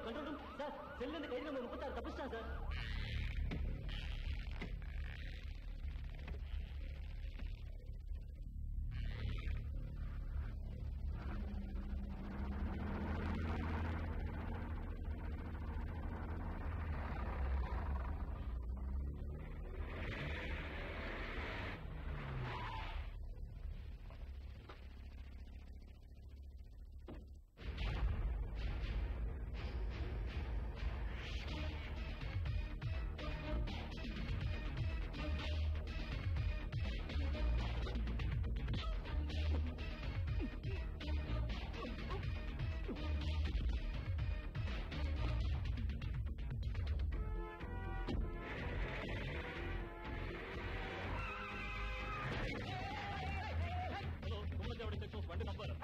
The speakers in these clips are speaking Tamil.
கண்ட்ரோல் ரூம் சார் செல்ல இருந்து கைது நம்ம முப்பத்தாறு தப்பிச்சிட்டான் சார் ஹலோ கும்பத்தேவடி செக்ஷன் வண்டி நம்பர்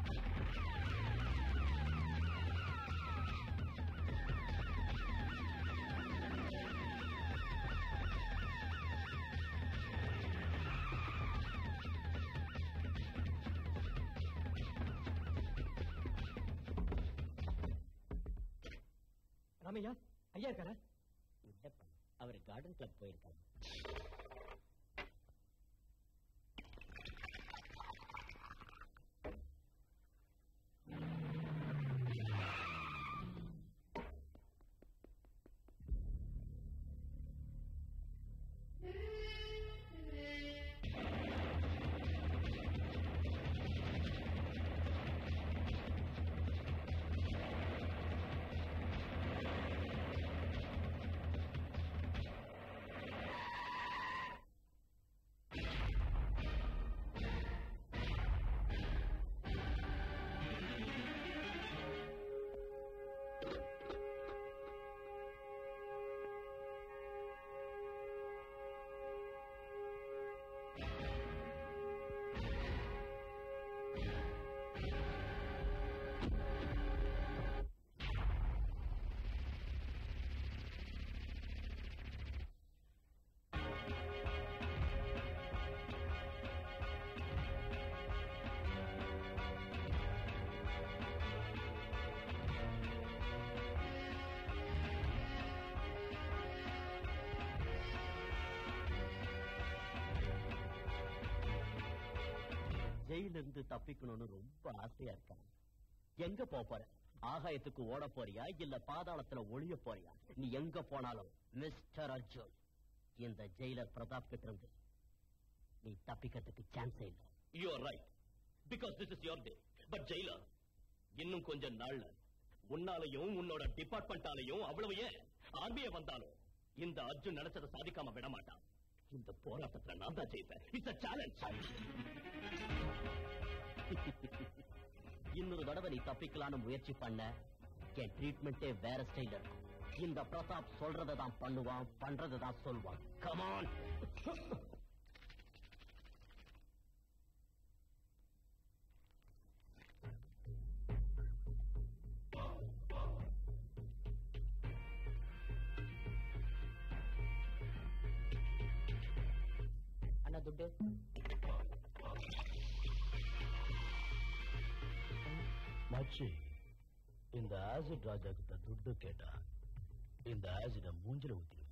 ராமையா ஐயா இருக்காரா இல்லப்பா அவர் கார்டன் கிளப் போயிருக்காரு ஜெயில இருந்து தப்பிக்கணும்னு ரொம்ப ஆசையா இருக்கான் எங்க போப் போற ஆகாயத்துக்கு ஓட போறியா இல்ல பாதாளத்துல ஒளிய போறியா நீ எங்க போனாலும் மிஸ்டர் அர்ஜுன் இந்த ஜெயிலர் பிரதாப் கிட்ட இருந்து நீ தப்பிக்கிறதுக்கு சான்ஸே இல்ல you are right because this is your day but jailer இன்னும் கொஞ்ச நாள்ல உன்னாலையும் உன்னோட டிபார்ட்மெண்டாலையும் அவ்வளவு ஏன் ஆர்மியே வந்தாலும் இந்த அர்ஜுன் நினைச்சதை சாதிக்காம விட மாட்டான் இந்த போராட்டத்துல நான் தான் ஜெயிப்பேன் இட்ஸ் அ சேலஞ்ச் இன்னொரு தடவை நீ தப்பிக்கலாம்னு முயற்சி பண்ண என் ட்ரீட்மெண்டே வேற ஸ்டைல் இருக்கும் இந்த பிரதாப் சொல்றதை தான் பண்ணுவான் பண்றதை தான் சொல்வான் கமான் அண்ணா துட்டு மச்சி இந்த ஆசிட் ராஜா கிட்ட துட்டு கேட்டா இந்த ஆசிட மூஞ்சில ஊத்திடும்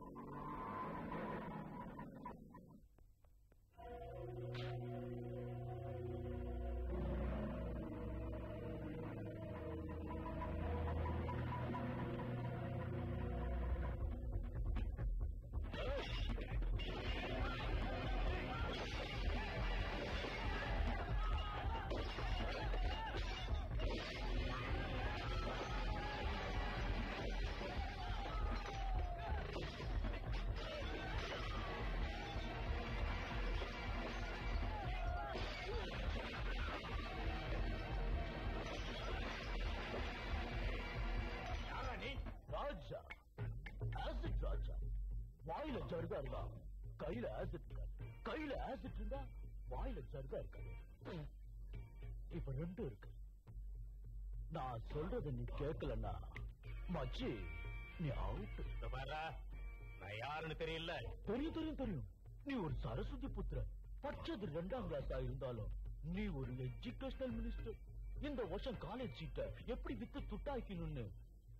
ராஜா ஆசிட் ராஜா வாயில ஜர்தா இருந்தா கையில ஆசிட் இருக்காது கையில ஆசிட் இருந்தா வாயில ஜர்தா இருக்காது இப்ப ரெண்டும் இருக்கு நான் சொல்றத நீ கேட்கலன்னா மச்சி நீ அவுட் நான் யாருன்னு தெரியல தெரியும் தெரியும் தெரியும் நீ ஒரு சரஸ்வதி புத்திர பச்சது ரெண்டாம் கிளாஸா இருந்தாலும் நீ ஒரு எஜுகேஷனல் மினிஸ்டர் இந்த வருஷம் காலேஜ் சீட்டை எப்படி வித்து துட்டாக்கணும்னு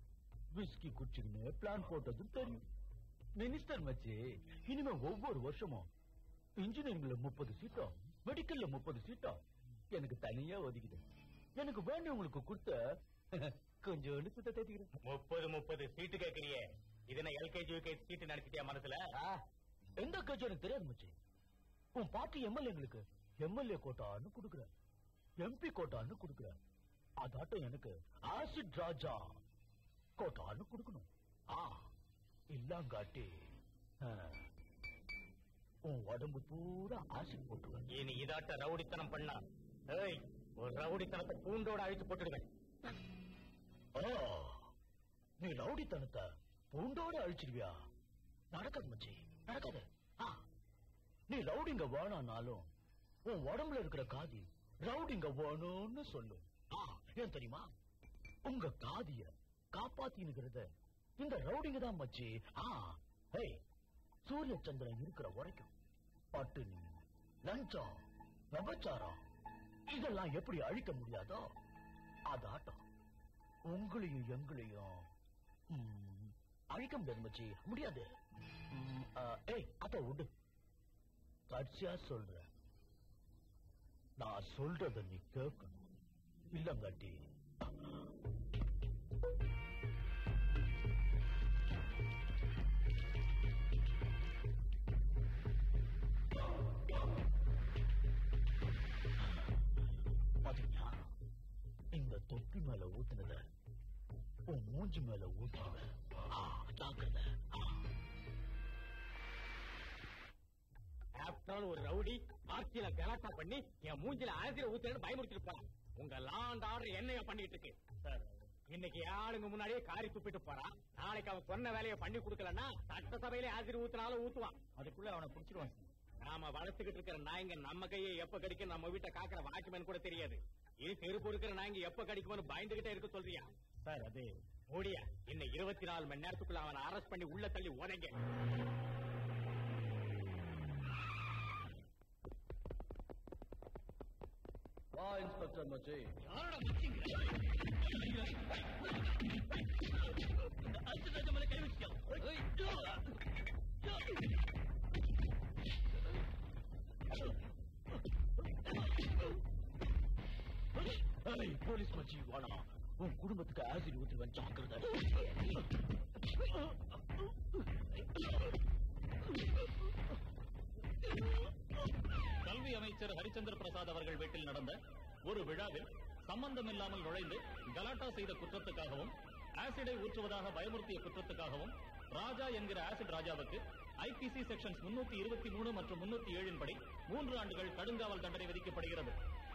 விஸ்கி குடிச்சுக்கின்னு பிளான் போட்டது தெரியும் மினிஸ்டர் மச்சி இனிமே ஒவ்வொரு வருஷமும் இன்ஜினியரிங்ல முப்பது சீட்டும் மெடிக்கல்ல முப்பது சீட்டும் எனக்கு தனியா ஒதுக்குது எனக்கு வேண்டியவங்களுக்கு கொடுத்த கொஞ்சோண்டு சுத்த தேத்திக்கிறேன் முப்பது முப்பது சீட்டு கேக்குறியே இதுன எல்கேஜி யூகேஜி சீட்டு நினைச்சிட்டியா மனசுல எந்த கட்சி எனக்கு தெரியாது மச்சி உன் பார்ட்டி எம்எல்ஏங்களுக்கு எம்எல்ஏ கோட்டான்னு கொடுக்குற எம்பி கோட்டான்னு கொடுக்குற அதாட்டம் எனக்கு ஆசிட் ராஜா கோட்டான்னு கொடுக்கணும் ஆ இல்லாங்காட்டி ஆ, உன் உடம்பு பூரா ஆசிட் போட்டுருவேன் இனி இதாட்ட ரவுடித்தனம் பண்ணா ஏய் ஒரு ரவுடித்தனத்தை பூண்டோட அழிச்சு போட்டுடுவேன் ஓ நீ ரவுடித்தனத்தை பூண்டோட அழிச்சிருவியா நடக்காது மச்சி நடக்காது ஆ, நீ ரவுடிங்க வேணானாலும் உன் உடம்புல இருக்கிற காதி ரவுடிங்க வேணும்னு சொல்லும் ஆ, ஏன் தெரியுமா உங்க காதிய காப்பாத்தினுக்கிறத இந்த ரவுடிங்க தான் மச்சி ஆ ஹேய் சூரிய சந்திரன் இருக்கிற வரைக்கும் பட்டினி லஞ்சம் விபச்சாரம் இதெல்லாம் எப்படி அழிக்க முடியாதோ அதாட்டம் உங்களையும் எங்களையும் ம், அழிக்க முடியாது மச்சி முடியாது ம், ஆ, ஏய் அப்ப விடு கட்சியா சொல்ற நான் சொல்றத நீ கேட்கணும் இல்லங்காட்டி பாத்தீங்களா இந்த தொப்பி மேல ஊத்துனத உன் மூஞ்சி மேல ஊத்துனத ஆ, ஜாக்கிரதை ஆ. ஆஃப்டர் ஆல் ஒரு ரவுடி ஆர்ச்சியில கலாட்டா பண்ணி என் மூஞ்சில ஆசிரியர் ஊத்துறேன்னு பயமுறுத்திட்டு போறான் உங்க லாண்ட் ஆர்டர் என்னைய பண்ணிட்டு இருக்கு சார் இன்னைக்கு ஆளுங்க முன்னாடியே காரி துப்பிட்டு போறான் நாளைக்கு அவன் சொன்ன வேலையை பண்ணி கொடுக்கலன்னா சட்டசபையில ஆசிரியர் ஊத்துனாலும் ஊத்துவான் அதுக்குள்ள அவனை புடிச்சிருவான் நாம வளர்த்துக்கிட்டு இருக்கிற நாய்ங்க நம்ம கையை எப்ப கடிக்கும் நம்ம வீட்டை காக்கிற வாட்ச்மேன் கூட தெரியாது இது செருப்பு இருக்கிற நாய்ங்க எப்ப கடிக்கும்னு பயந்துகிட்டே இருக்க சொல்றியா சார் அது ஓடியா இன்னும் இருபத்தி நாலு மணி நேரத்துக்குள்ள அவனை அரெஸ்ட் பண்ணி உள்ள தள்ளி உதைங்க வா இன்ஸ்பெக்டர் மச்சி ஏய், போலீஸ் மச்சி வாடா உன் குடும்பத்துக்கு ஆசிட் ஊத்துவேன் ஜாக்கிரதை கல்வி அமைச்சர் ஹரிச்சந்திர பிரசாத் அவர்கள் வீட்டில் நடந்த ஒரு விழாவில் சம்பந்தம் இல்லாமல் நுழைந்து கலாட்டா செய்த குற்றத்துக்காகவும் ஆசிடை ஊற்றுவதாக பயமுறுத்திய குற்றத்துக்காகவும் ராஜா என்கிற ஆசிட் ராஜாவுக்கு ஐபிசி செக்ஷன்ஸ் முன்னூத்தி இருபத்தி மூணு மற்றும் முன்னூத்தி ஏழின் படி மூன்று ஆண்டுகள் கடுங்காவல் தண்டனை விதிக்கப்படுகிறது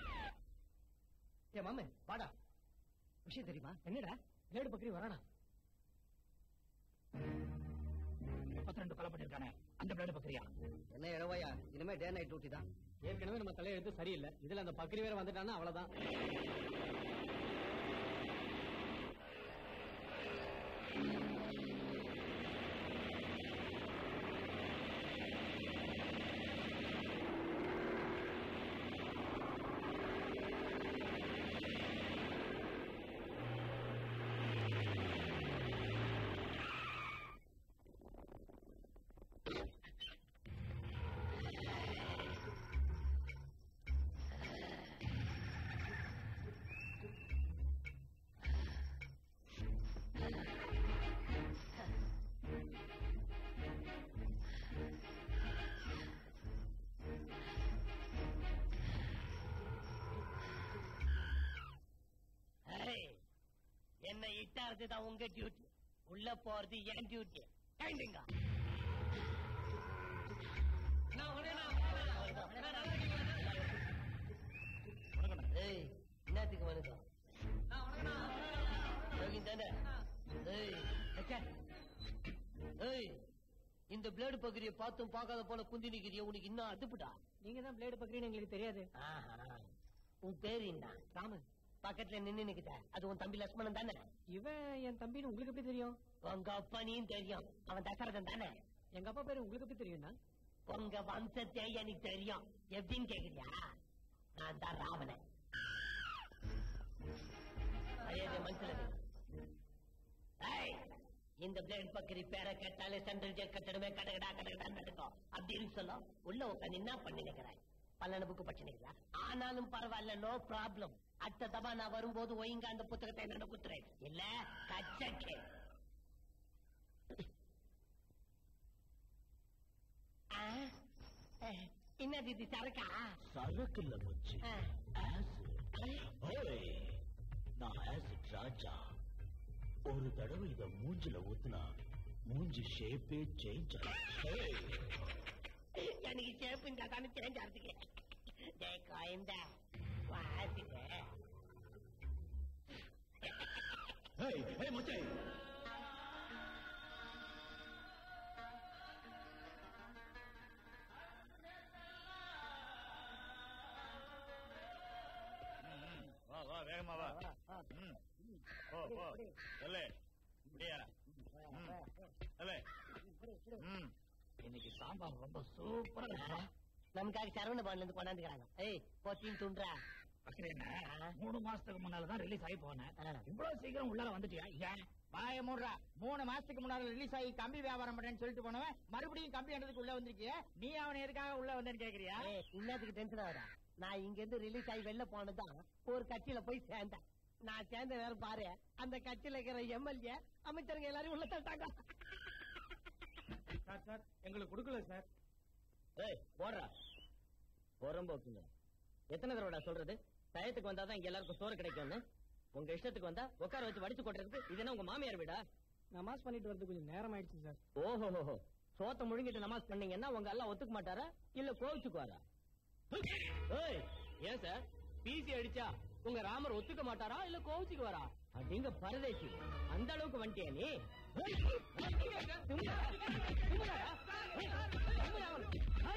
ஏ மாமே வாடா விஷயம் தெரியுமா என்னடா லேடு பக்கரி வரானா முப்பத்தி ரெண்டு கொலை பண்ணிருக்கானே அந்த பிளேடு பக்கரியா என்ன இடவாயா இனிமே டே நைட் டியூட்டி தான் ஏற்கனவே நம்ம தலையெழுத்து சரியில்லை இதுல அந்த பக்கரி வேற வந்துட்டான்னா அவ்வளவுதான் என்ன இட்டாரதுதான் உங்க டியூட்டி உள்ள போறது என் டியூட்டி கைண்டுங்க ஏய் என்னத்துக்கு வணக்கம் யோகி தானே ஏய் அச்சா. ஏய் இந்த பிளேடு பகுதியை பார்த்தும் பார்க்காத போல குந்தி நிக்கிறிய உனக்கு இன்னும் அதுப்புடா நீங்க தான் பிளேடு பக்கரின்னு எங்களுக்கு தெரியாது ஆஹா. உன் பேரு என்ன ராமன் பக்கத்துல நின்னு நிக்குத அது உன் தம்பி லட்சுமணன் தானே இவன் என் தம்பின்னு உங்களுக்கு எப்படி தெரியும் உங்க அப்பனையும் தெரியும் அவன் தசரதன் தானே எங்க அப்பா பேரு உங்களுக்கு எப்படி தெரியும்னா உங்க வம்சத்தை எனக்கு தெரியும் எப்படின்னு கேக்குறியா நான் தான் ராவணன் மரியாதை மனசுல வை. ஏய், இந்த பிளேட் பக்கரி பேரை கேட்டாலே சென்ட்ரல் ஜெல் கட்டடமே கடகடா கடகடா நடக்கும் அப்படி இருக்கு சொல்ல உள்ள உட்காந்து என்ன பண்ணினுக்கிறாய் பல்லன புக்கு படிச்சுனுக்கிறா ஆனாலும் பரவாயில்ல நோ ப்ராப்ளம் அடுத்த தபா நான் வரும்போது ஒழுங்கா அந்த புத்தகத்தை என்னோட குத்துறேன் இல்ல கச்சக்கே ஆ? அஹ், என்னது இது சரக்கா சரக்கு இல்ல மச்சி ஆ. ஆசிட் ஓய் நான் ஆசிட் ராஜா ஒரு தடவை இத மூஞ்சில ஊத்துனா மூஞ்சி ஷேப்பே சேஞ்ச் எனக்கு சேப்பு இந்த தானே சேஞ்ச் ஆகிறதுக்கு டேய் கோயந்த வாசிட்டு ஏய் ஏய் மச்சி வா வா வேகமா வா ம். போ போ சொல்லு இப்படியா ம். சொல்லு ம். இன்னைக்கு சாம்பார் ரொம்ப சூப்பரா இருக்கு நமக்காக சரவண பவன்ல இருந்து கொண்டாந்துக்கிறாங்க ஏய் போட்டின்னு துன்றா பக்கத்துல மூணு மாசத்துக்கு முன்னாலதான் ரிலீஸ் ஆகி போனேன் ஆ. இவ்வளவு சீக்கிரம் உள்ளார வந்துட்டியா ஏன் வாய மூடுறா மூணு மாசத்துக்கு முன்னால ரிலீஸ் ஆகி கம்பி வியாபாரம் பண்றேன்னு சொல்லிட்டு போனவன் மறுபடியும் கம்பி என்றதுக்கு உள்ள வந்திருக்கிய நீ அவன் எதுக்காக உள்ள வந்தேன்னு கேக்குறியா ஏய் இன்னத்துக்கு டென்ஷன் ஆகுறா நான் இங்க இருந்து ரிலீஸ் ஆகி வெளில போனதுதான் ஒரு கட்சியில போய் சேர்ந்தேன் நான் சேர்ந்த நேரம் பாரு அந்த கட்சியில இருக்கிற எம்எல்ஏ அமைச்சருங்க எல்லாரும் உள்ள தட்டாங்க சார் சார் எங்களுக்கு கொடுக்கல சார் ஏய் போடுறா புறம்போக்குங்க எத்தனை தடவை சொல்றது டயத்துக்கு வந்தாதான் இங்க எல்லாருக்கும் சோறு கிடைக்கும்னு உங்க இஷ்டத்துக்கு வந்தா உட்கார வச்சு வடிச்சு கொட்டுறதுக்கு இது என்ன உங்க மாமியார் வீடா நமாஸ் பண்ணிட்டு வரது கொஞ்சம் நேரம் ஆயிடுச்சு சார் ஓஹோ ஹோ சோத்த முழுங்கிட்டு நமாஸ் பண்ணீங்கன்னா உங்க எல்லாம் ஒத்துக்க மாட்டாரா இல்ல கோவிச்சுக்குவாரா ஏய் ஏன் சார் பிசி அடிச்சா உங்க ராமர் ஒத்துக்க மாட்டாரா இல்ல கோவிச்சுக்குவாரா அப்படிங்க பரதேசி அந்த அளவுக்கு வந்துட்டியா நீ ஏய், தும்முடா, தும்முடா. ஏய், தும்முடா அவனை.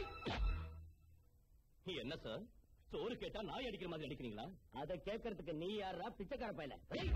ஐ. என்ன சார் சோறு கேட்டா நாய் அடிக்கிற மாதிரி அடிக்கிறீங்களா அத கேட்கறதுக்கு நீ யாரா பிச்சைக்கார பையல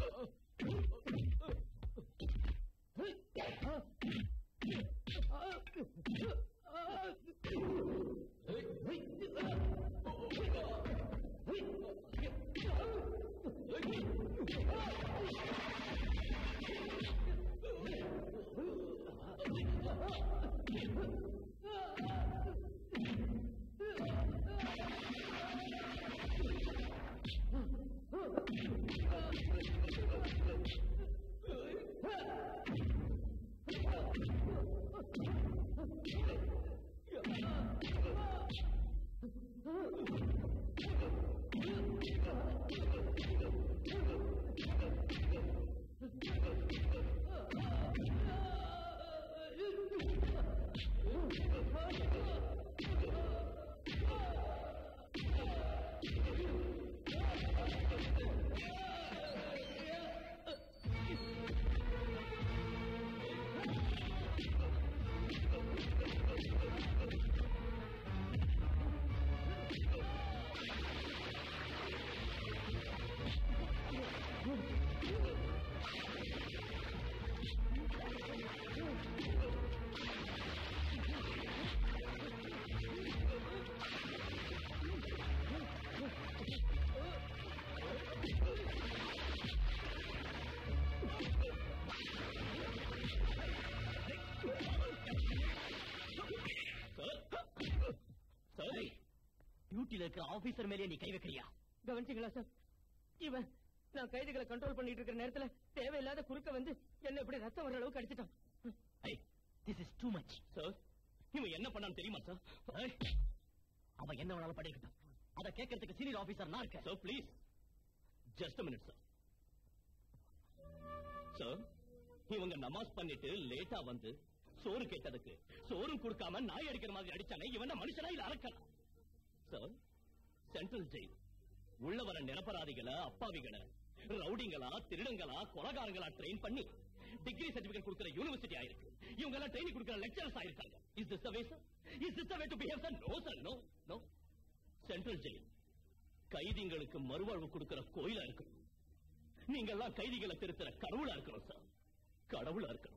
சார் டியூட்டில இருக்கிற ஆபீசர் மேலே நீ கை வைக்கிறியா கவனிச்சீங்களா சார் இவன் நான் கைதிகளை கண்ட்ரோல் பண்ணிட்டு இருக்கிற நேரத்துல தேவையில்லாத குறுக்க வந்து என்ன இப்படி ரத்தம் வர அளவுக்கு அடிச்சிட்டான் this is too much sir இவன் என்ன பண்ணான்னு தெரியுமா சார் அவன் என்ன வேணாலும் படிக்கட்டும் அத கேட்கறதுக்கு சீனியர் ஆபீசர் நான் இருக்கேன் sir please just minute sir sir இவங்க நமாஸ் பண்ணிட்டு லேட்டா வந்து சோறு கேட்டதுக்கு சோறும் கொடுக்காம நாய் அடிக்கிற மாதிரி அடிச்சானே இவன மனுஷனா இல்ல அரக்கலாம் சார் சென்ட்ரல் ஜெயில் உள்ள வர நிரபராதிகளை அப்பாவிகளை ரவுடிங்களா திருடங்களா கொலகாரங்களா ட்ரெயின் பண்ணி டிகிரி சர்டிபிகேட் கொடுக்கிற யூனிவர்சிட்டி ஆயிருக்கு இவங்க எல்லாம் ட்ரைனிங் கொடுக்கிற லெக்சரர்ஸ் ஆயிருக்காங்க is this way sir is this way to behave sir no sir no no central jail கைதிங்களுக்கு மறுவாழ்வு கொடுக்கிற கோயிலா இருக்கணும் நீங்க எல்லாம் கைதிகளை திருத்துற கடவுளா இருக்கணும் சார் கடவுளா இருக்கணும்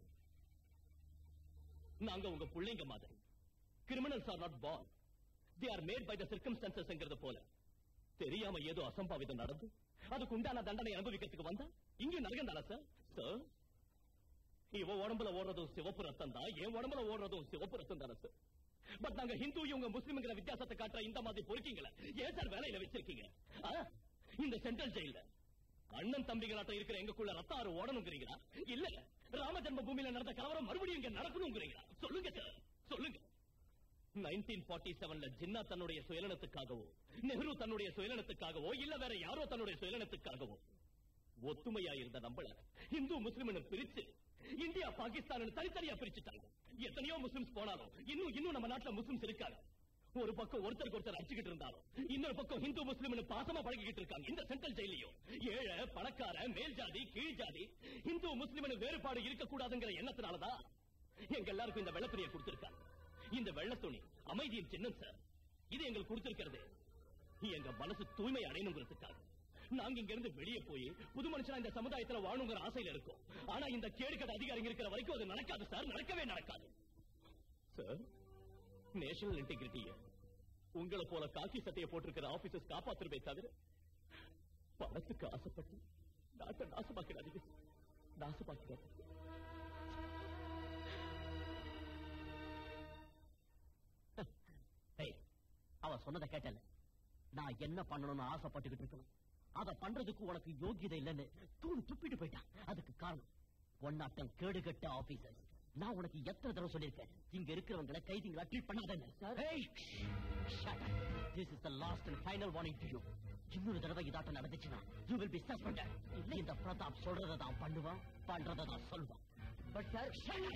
நாங்க உங்க பிள்ளைங்க மாதிரி criminals are not born they are made by the circumstances போல தெரியாம ஏதோ அசம்பாவிதம் நடந்து அதுக்கு உண்டான தண்டனை அனுபவிக்கிறதுக்கு வந்தா இங்கே நரகம் தானே சார் சார் இவன் உடம்புல ஓடுறதும் சிவப்பு ரத்தம் தான் என் உடம்புல ஓடுறதும் சிவப்பு ரத்தம் தானே சார் பட் நாங்க ஹிந்து இவங்க முஸ்லிம்ங்கிற வித்தியாசத்தை காட்டுற இந்த மாதிரி பொறுக்கீங்களே ஏன் சார் வேலையில வச்சிருக்கீங்க ஆ? இந்த சென்ட்ரல் ஜெயில அண்ணன் தம்பிகளாட்டம் இருக்கிற எங்களுக்குள்ள ரத்த ஆறு ஓடணுங்கிறீங்களா இல்ல ராம ஜன்ம பூமியில நடந்த கலவரம் மறுபடியும் இங்க நடக்கணுங்கிறீங்களா சொல்லுங்க சார் சொல்லுங்க நைன்டீன் ஃபார்ட்டி செவன்ல ஜின்னா தன்னுடைய சுயநலத்துக்காகவோ நெஹ்ரு தன்னுடைய சுயநலத்துக்காகவோ இல்ல வேற யாரோ தன்னுடைய சுயநலத்துக்காகவோ ஒத்துமையா இருந்த நம்மள இந்து முஸ்லிம்னு பிரிச்சு இந்தியா பாகிஸ்தான் தனித்தனியா பிரிச்சுட்டாங்க எத்தனையோ முஸ்லிம்ஸ் போனாலும் இன்னும் இன்னும் நம்ம நாட்டுல முஸ்லிம்ஸ் இருக்காங்க ஒரு பக்கம் ஒருத்தருக்கு ஒருத்தர் அடிச்சுக்கிட்டு இருந்தாலும் இன்னொரு பக்கம் இந்து முஸ்லிம்னு பாசமா பழகிக்கிட்டு இருக்காங்க இந்த சென்ட்ரல் ஜெயிலையும் ஏழை பணக்கார மேல் ஜாதி கீழ் ஜாதி இந்து முஸ்லிம்னு வேறுபாடு இருக்கக்கூடாதுங்கிற எண்ணத்தினாலதான் எங்க எல்லாருக்கும் இந்த வெள்ளத்துணியை கொடுத்திருக்காங்க இந்த வெள்ளத்துணி அமைதியின் சின்னம் சார் இது எங்களுக்கு கொடுத்திருக்கிறது எங்க மனசு தூய்மை அடையணுங்கிறதுக்காக நாங்க இங்க இருந்து வெளியே போய் புது மனுஷனா இந்த சமுதாயத்துல வாழணுங்கிற ஆசையில இருக்கோம் ஆனா இந்த கேடுகட்ட அதிகாரிங்க இருக்கிற வரைக்கும் அது நடக்காது சார் நடக்கவே நடக்காது சார் நேஷனல் இன்டெகிரிட்டிய உங்களை போல காக்கி சட்டையை போட்டிருக்கிற ஆபீசர்ஸ் காப்பாத்துறதே தவிர பணத்துக்கு ஆசைப்பட்டு நாட்டை நாசமாக்கிறாதீங்க நாசமாக்கிறாதீங்க ஏய், அவ சொன்னதை கேட்டல நான் என்ன பண்ணணும்னு ஆசைப்பட்டுக்கிட்டு இருக்கணும் அத பண்றதுக்கு உனக்கு யோகியதை இல்லைன்னு தூணு துப்பிட்டு போயிட்டான் அதுக்கு காரணம் ஒன்னாட்டம் கேடுகட்ட ஆபீசர் நான் உனக்கு எத்தனை தடவை சொல்லியிருக்கேன் இங்க இருக்கிறவங்களை கைதிங்களா ட்ரீட் பண்ணாதேன்னு this is the last and final warning to you இன்னொரு தடவை இதாட்டம் நடந்துச்சுன்னா யூ வில் பி சஸ்பெண்டட் இந்த பிரதாப் சொல்றதை தான் பண்ணுவான் பண்றதை தான் சொல்லுவான் பட் சார்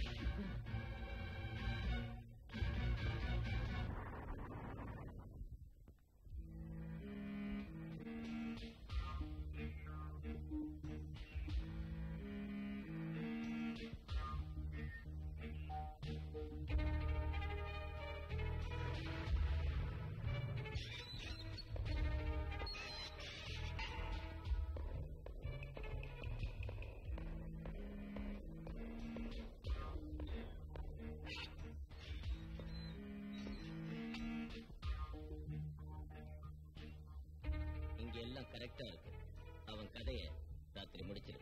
இங்க எல்லாம் கரெக்டா இருக்கு அவன் கதைய ராத்திரி முடிச்சிரு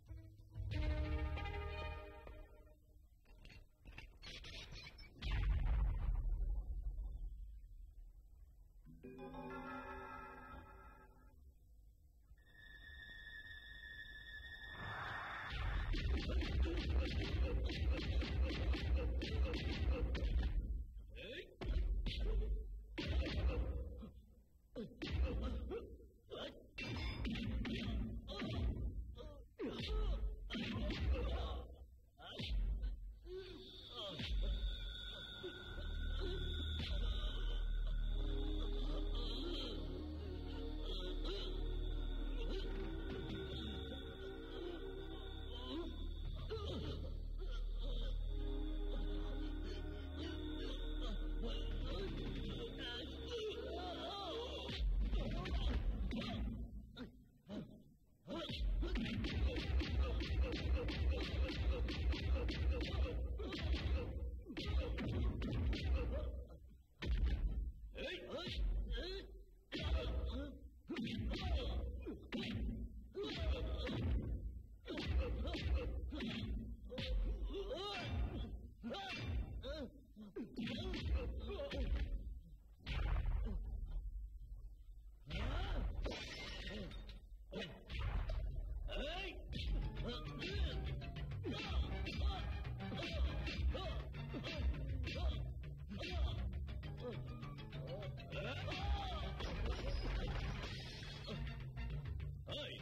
ஏய்,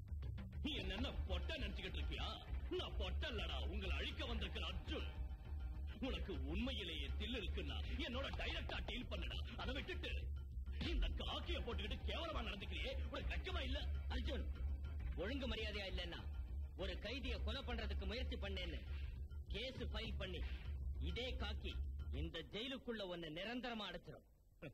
நீ என்ன பொட்ட நினைச்சுக்கிட்டு இருக்கியா நான் பொட்ட இல்லடா உங்களை அழிக்க வந்திருக்கிற அர்ஜுன் உனக்கு உண்மையிலேயே தில் இருக்குன்னா என்னோட டைரக்டா டீல் பண்ணடா அதை விட்டுட்டு இந்த காக்கிய போட்டுக்கிட்டு கேவலமா நடந்துக்கிறியே உனக்கு கஷ்டமா இல்ல அர்ஜுன் ஒழுங்கு மரியாதையா இல்லைன்னா ஒரு கைதிய கொலை பண்றதுக்கு முயற்சி பண்ணேன்னு கேஸ் ஃபைல் பண்ணி இதே காக்கி இந்த ஜெயிலுக்குள்ள ஒன்னு நிரந்தரமா அடைச்சிரும்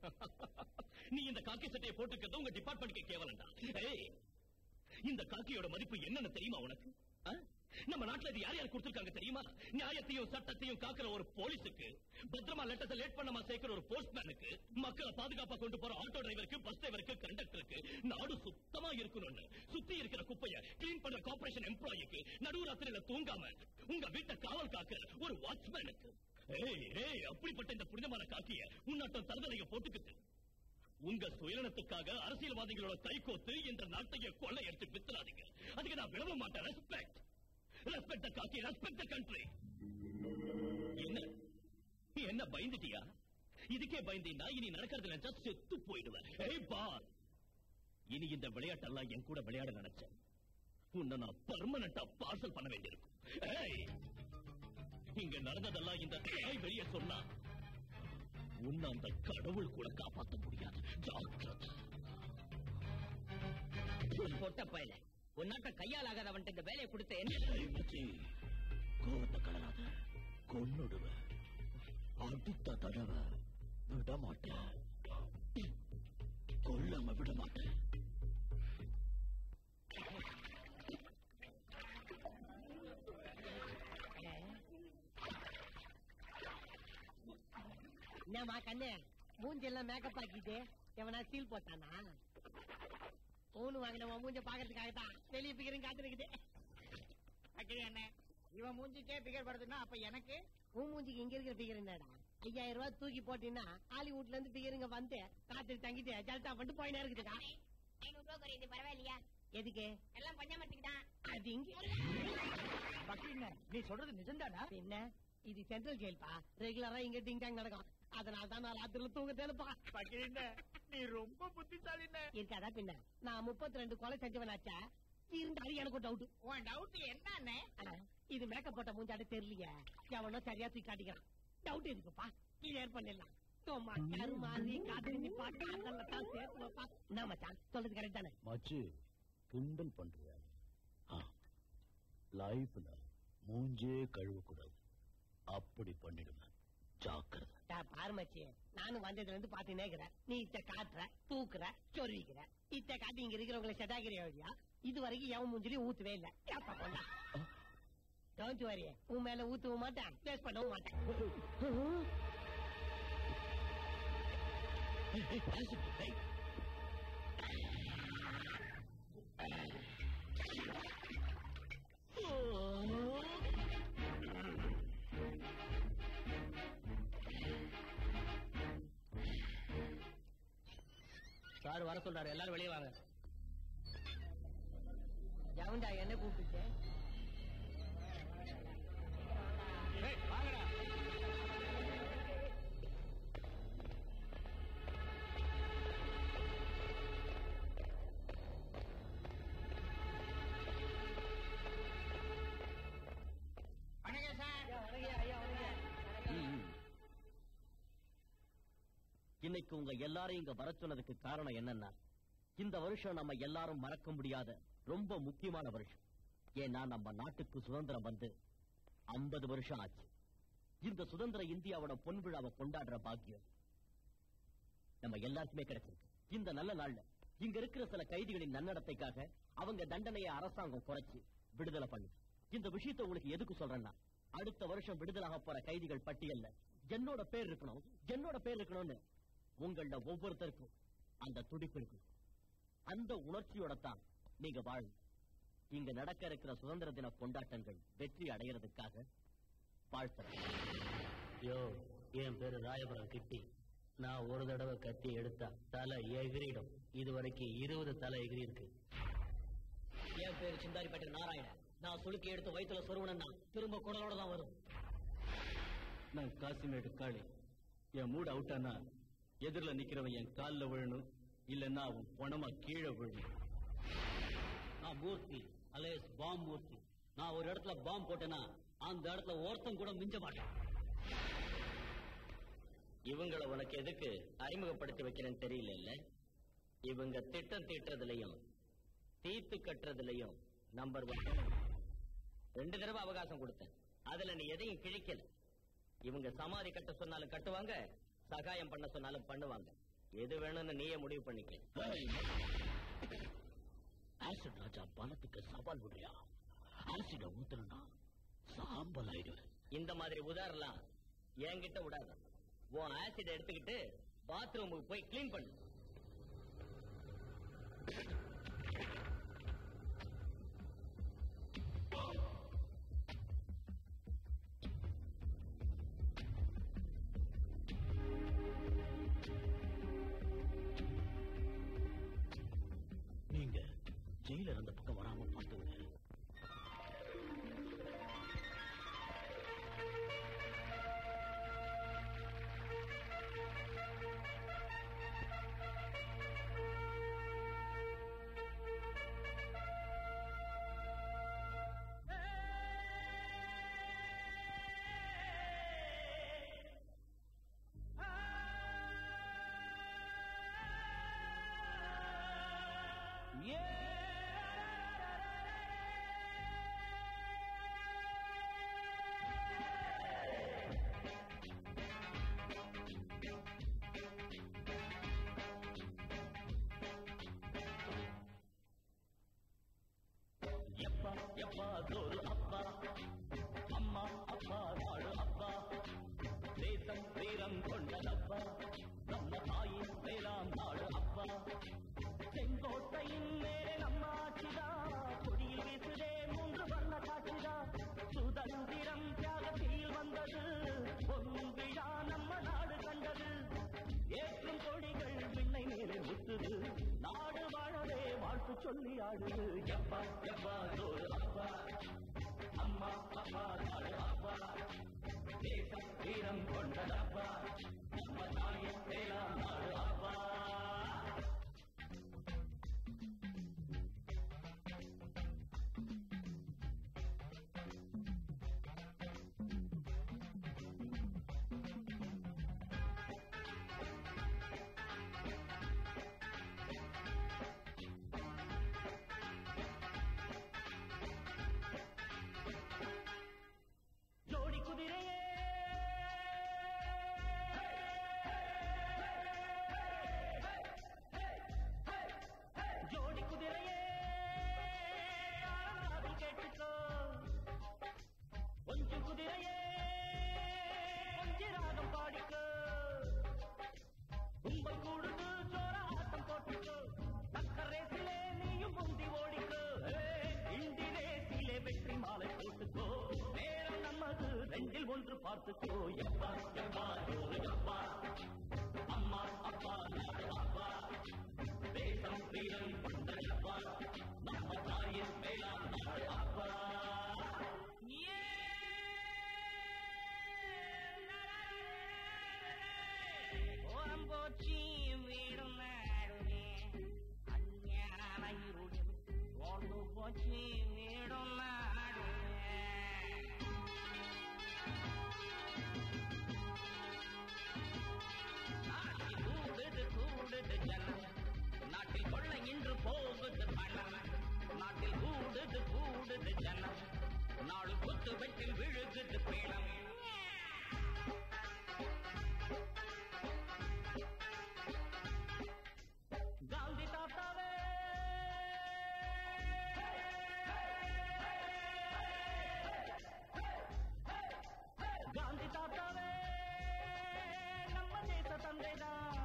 நீ இந்த காக்கி சட்டையை போட்டுக்கிறது உங்க டிபார்ட்மெண்ட்க்கு கேவலம்டா ஏய் இந்த காக்கியோட மதிப்பு என்னன்னு தெரியுமா உனக்கு ஆ? நம்ம நம்ம நாட்டுல இது யார் யார் கொடுத்திருக்காங்க தெரியுமா நியாயத்தையும் சட்டத்தையும் காக்கிற ஒரு போலீஸுக்கு பத்திரமா லெட்டர்ஸ் லேட் பண்ணாம சேர்க்கிற ஒரு போஸ்ட்மேனுக்கு மக்களை பாதுகாப்பா கொண்டு போற ஆட்டோ டிரைவருக்கு பஸ் டிரைவருக்கு கண்டக்டருக்கு நாடு சுத்தமா இருக்கணும்னு சுத்தி இருக்கிற குப்பைய கிளீன் பண்ற கார்ப்பரேஷன் எம்ப்ளாயிக்கு நடுராத்திரியில தூங்காம உங்க வீட்டை காவல் காக்கிற ஒரு வாட்ச்மேனுக்கு ஏய் ஏய் அப்படிப்பட்ட இந்த புனிதமான காக்கிய உன்னாட்டம் தருதலைய போட்டுக்கிட்டு உங்க சுயநலத்துக்காக அரசியல்வாதிகளோட கைகோத்து இந்த நாட்டையே கொள்ளை எடுத்து வித்துறாதீங்க அதுக்கு நான் விடவே மாட்டேன் respect respect the khaki respect the country என்ன நீ என்ன பயந்துட்டியா இதுக்கே பயந்தீங்கன்னா இனி நடக்கிறது நினைச்சா செத்து போயிடுவேன் ஏய் பார் இனி இந்த விளையாட்டெல்லாம் என் கூட விளையாட நினைச்சேன் உன்னை நான் பர்மனண்டா பார்சல் பண்ண வேண்டியிருக்கும் ஏய் இங்க நடந்ததெல்லாம் இந்த தாய் வெளியே சொன்னா உன்னை அந்த கடவுள் கூட காப்பாத்த முடியாது ஜாக்கிரதை பொட்ட பயல உன்னாட்ட கையால் ஆகாதவன்ட்டு இந்த வேலையை கொடுத்த என்ன ஏய் மச்சி, கோவத்தை கலராத கொன்னுடுவ அடுத்த தடவை விட மாட்டேன் கொல்லாம விட மாட்டேன் என்னம்மா கண்ணு மூஞ்சி எல்லாம் மேக்கப் ஆக்கிட்டு எவனா சீல் போட்டானா போன் வாங்கின மூஞ்ச பாக்குறதுக்காக தான் வெளியே பிகரும் காத்துருக்குது அக்கிரி அண்ணே இவன் மூஞ்சிக்கே பிகர் படுதுன்னா அப்ப எனக்கு உன் மூஞ்சிக்கு இங்க இருக்கிற பிகர் என்னடா ஐயாயிரம் ரூபாய் தூக்கி போட்டீங்கன்னா ஹாலிவுட்ல இருந்து பிகருங்க வந்து காத்துல தங்கிட்டு ஜல்தா பண்ணிட்டு போயினே இருக்குதுடா ஐநூறு ரூபா குறையுது பரவாயில்லையா எதுக்கு எல்லாம் பஞ்சாமத்துக்கு தான் அது இங்க பக்ரீண்ணே நீ சொல்றது நிஜம்தானா என்ன இது சென்ட்ரல் ஜெயில்பா ரெகுலரா இங்க டிங் டாங் நடக்கும் அதனால தான் நான் ராத்திரில தூங்க தேடுப்பா பக்ரீண்ணே நீ ரொம்ப புத்திசாலிண்ணே இருக்காதா பின்ன நான் முப்பத்தி ரெண்டு கொலை செஞ்சவனாச்சா இருந்தாலும் எனக்கு டவுட் உன் டவுட் என்னண்ணே இது மேக்கப் போட்ட மூஞ்சாடு தெரியலையே எவனோ சரியா தூக்கி காட்டிக்கிறான் டவுட் இருக்குப்பா கிளியர் பண்ணிடலாம் தோமா கருமாறி காத்திரி பாட்டு அதெல்லாம் தான் சேர்த்து வைப்பா என்ன மச்சான் சொல்றது கரெக்ட் தானே மச்சு கிண்டல் பண்றியா லைஃப்ல மூஞ்சே கழுவக்கூடாது அப்படி பண்ணிடுவேன் ஜாக்கிரதை டா, பாரு மச்சி நானும் வந்ததுல இருந்து பாத்துனே இருக்கிறேன் நீ இத்த காட்டுற தூக்குற சொருவிக்கிற இத்த காட்டி இங்க இருக்கிறவங்களை செட்டாக்கிறியா வழியா இது வரைக்கும் எவன் மூஞ்சிலையும் ஊத்தவே இல்ல ஏப்பா கொண்டா டோன்ட் வரி உன் மேல ஊத்தவும் மாட்டேன் பேஸ் பண்ணவும் மாட்டேன் சார் வர சொல்றாரு எல்லாரும் வெளியே வாங்க எவன்டா என்ன கூப்பிட்டு வாங்கடா வணக்கம் சார் இன்னைக்கு உங்க எல்லாரையும் இங்க வர சொன்னதுக்கு காரணம் என்னன்னா இந்த வருஷம் நம்ம எல்லாரும் மறக்க முடியாத ரொம்ப முக்கியமான வருஷம் ஏன்னா நம்ம நாட்டுக்கு சுதந்திரம் வந்து 50 வருஷம் ஆச்சு இந்த சுதந்திர இந்தியாவோட பொன் விழாவை கொண்டாடுற பாக்கியம் நம்ம எல்லாருக்குமே கிடைச்சிருக்கு இந்த நல்ல நாள்ல இங்க இருக்கிற சில கைதிகளின் நன்னடத்தைக்காக அவங்க தண்டனையை அரசாங்கம் குறைச்சு விடுதலை பண்ணு இந்த விஷயத்தை உங்களுக்கு எதுக்கு சொல்றேன்னா அடுத்த வருஷம் விடுதலாக போற கைதிகள் பட்டியல்ல என்னோட பேர் இருக்கணும் என்னோட பேர் இருக்கணும்னு உங்கள ஒவ்வொருத்தருக்கும் அந்த துடிப்பு இருக்கும் அந்த உணர்ச்சியோட தான் நீங்க வாழும் இங்க நடக்க இருக்கிற சுதந்திர தின கொண்டாட்டங்கள் வெற்றி அடைகிறதுக்காக வாழ்த்துறேன் யோ என் பேரு ராயபுரம் கிட்டி நான் ஒரு தடவை கத்தி எடுத்தா தலை எகிரிடும் இது வரைக்கும் இருபது தலை எகிரி இருக்கு என் பேரு சிந்தாரிப்பேட்டை நாராயணன் நான் சுளுக்கி எடுத்து வயிற்றுல சொருவனா திரும்ப குடலோட தான் வரும் நான் காசிமேடு காளி என் மூட் அவுட் ஆனா எதிரில் நிக்கிறவன் என் கால்ல விழணும் இல்லைன்னா அவன் பணமா கீழே விழணும் நான் மூர்த்தி அலேஸ் பாம் மூர்த்தி நான் ஒரு இடத்துல பாம் போட்டேன்னா அந்த இடத்துல ஒருத்தன் கூட மிஞ்ச மாட்டேன் இவங்கள உனக்கு எதுக்கு அறிமுகப்படுத்தி வைக்கிறேன்னு தெரியல இல்ல இவங்க திட்டம் தீட்டுறதுலயும் தீர்த்து கட்டுறதுலயும் நம்பர் ஒன் ரெண்டு தடவை அவகாசம் கொடுத்தேன் அதுல நீ எதையும் கிழிக்கல இவங்க சமாதி கட்ட சொன்னாலும் கட்டுவாங்க சகாயம் பண்ண சொன்னாலும் பண்ணுவாங்க எது வேணும்னு நீயே முடிவு பண்ணிக்க ஆசிட் ராஜா பணத்துக்கு சவால் விடுறியா ஆசிட ஊத்துனா சாம்பல் ஆயிடுவேன் இந்த மாதிரி உதாரணம் என்கிட்ட விடாத உன் ஆசிட் எடுத்துக்கிட்டு பாத்ரூமுக்கு போய் க்ளீன் பண்ணு நீங்க ஜெயிலர் அந்த பக்கம் வராம பாத்துங்க எப்பா எப்பா தோறு அப்பா அம்மா அப்பா நாடு அப்பா தேசம் வீரம் கொண்டதப்பா நம்ம தாயின் வேளாண் நாடு அப்பா செங்கோட்டையின் மேலே நம்ம ஆட்சிதா கொடியில் வீசுதே மூன்று வர்ண காட்சிதா சுதந்திரம் தியாகத்தில் வந்தது பொன் விழா நம்ம நாடு கண்டது ஏற்றும் கொடிகள் விண்ணை மேலே முத்துது நாடு வாழவே வாழ்த்து சொல்லி ஆடுது எப்பா எப்பா தோறு அப்பா அம்மா அப்பா நாடு அப்பா தேசம் வீரம் கொண்டதப்பா நம்ம தாயின் வேளாண் நாடு அப்பா ஜோடி குதிரையே ஜோடி குதிரையே ஆளாது கேட்டுக்கோ கொஞ்சம் குதிரையே கொஞ்ச ராகம் பாடிக்கோ கும்பல் கூடுது சோர ஆட்டம் போட்டுக்கோ சக்கரேசிலே நீயும் முந்தி ஓடிக்கோ ஏய், இண்டி ரேசிலே வெற்றி மாலை போட்டுக்கோ நேரம் நமது ரெண்டில் ஒன்று பார்த்துக்கோ எப்பா எப்பா ஜோரு அப்பா அம்மா அப்பா நாடு அப்பா தேசம் வீரம் கொண்டதப்பா நம்ம தாயின் மேலாண் நாடு அப்பா ஓரம் போச்சு வீடும் நாடுமே அஞ்ஞான இருளில் ஓர்ந்து போச்சு வீடும் நாடுமே நாட்டில் கூடுது கூடுது ஜனம் நாட்டில் கொள்ள இன்று போகுது பணம் நாட்டில் கூடுது கூடுது ஜனம் நாடு கொத்து வெட்டில் விழுகுது பிணம் காந்தி தாத்தாவே காந்தி தாத்தாவே நம்ம தேச தந்தைதான்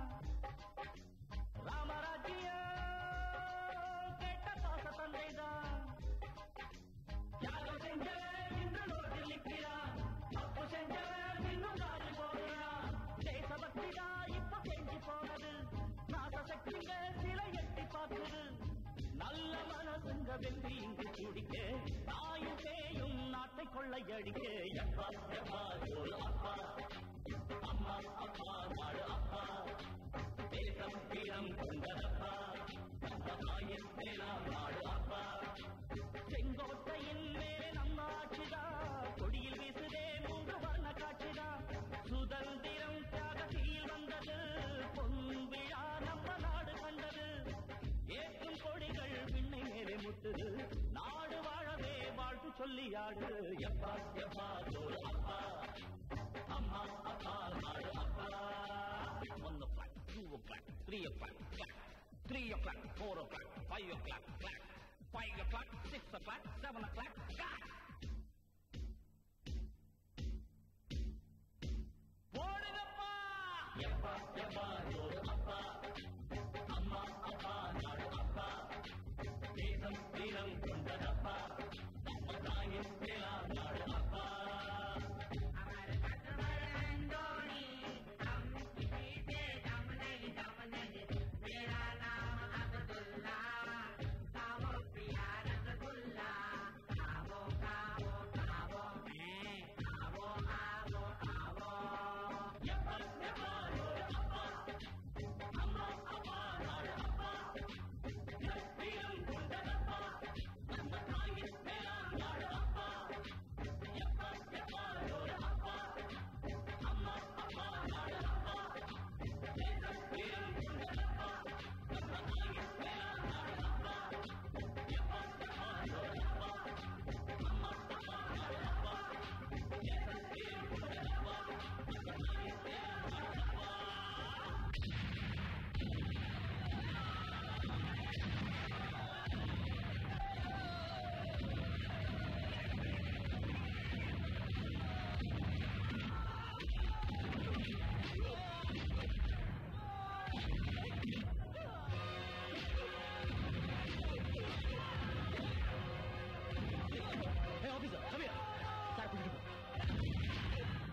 ராமராஜ்யம் கேட்ட பாச தந்தைதான் தியாகம் செஞ்சவன் இன்று ரோட்டில் நிற்கிறான் தப்பு செஞ்சவன் இன்னும் தாடி போகிறான் தேசபக்தி தான் இப்ப செஞ்சு போனது நாச சக்திங்க சிலை எட்டி பார்க்குது நல்ல மனசுங்க வெற்றி இங்கு குடிக்க தாயும் பேயும் நாட்டை கொள்ளையடிக்க எப்பா எப்பா ஜோல் அப்பா அம்மா அப்பா நாடு அப்பா தேசம் வீரம் கொண்டதப்பா நம்ம தாயின் மேலாம் நாடு அப்பா செங்கோட்டையின் மேலே நம்ம ஆட்சிதா கொடியில் வீசுதே மூன்று வர்ண காட்சிதா சுதந்திரம் தியாகத்தில் வந்தது பொன் விழா நம்ம நாடு கண்டது ஏற்றும் கொடிகள் விண்ணை மேலே முட்டுது நாடு வாழவே வாழ்த்து சொல்லி ஆடு எப்பா எப்பா தோல் அப்பா அம்மா அப்பா நாடு அப்பா One o'clock, two o'clock, three o'clock, clack. Three o'clock, four o'clock, five o'clock, clack. Five o'clock six o'clock seven o'clock போடுங்கப்பா Hey, officer, come here. Sir, கூட்டிட்டு போ.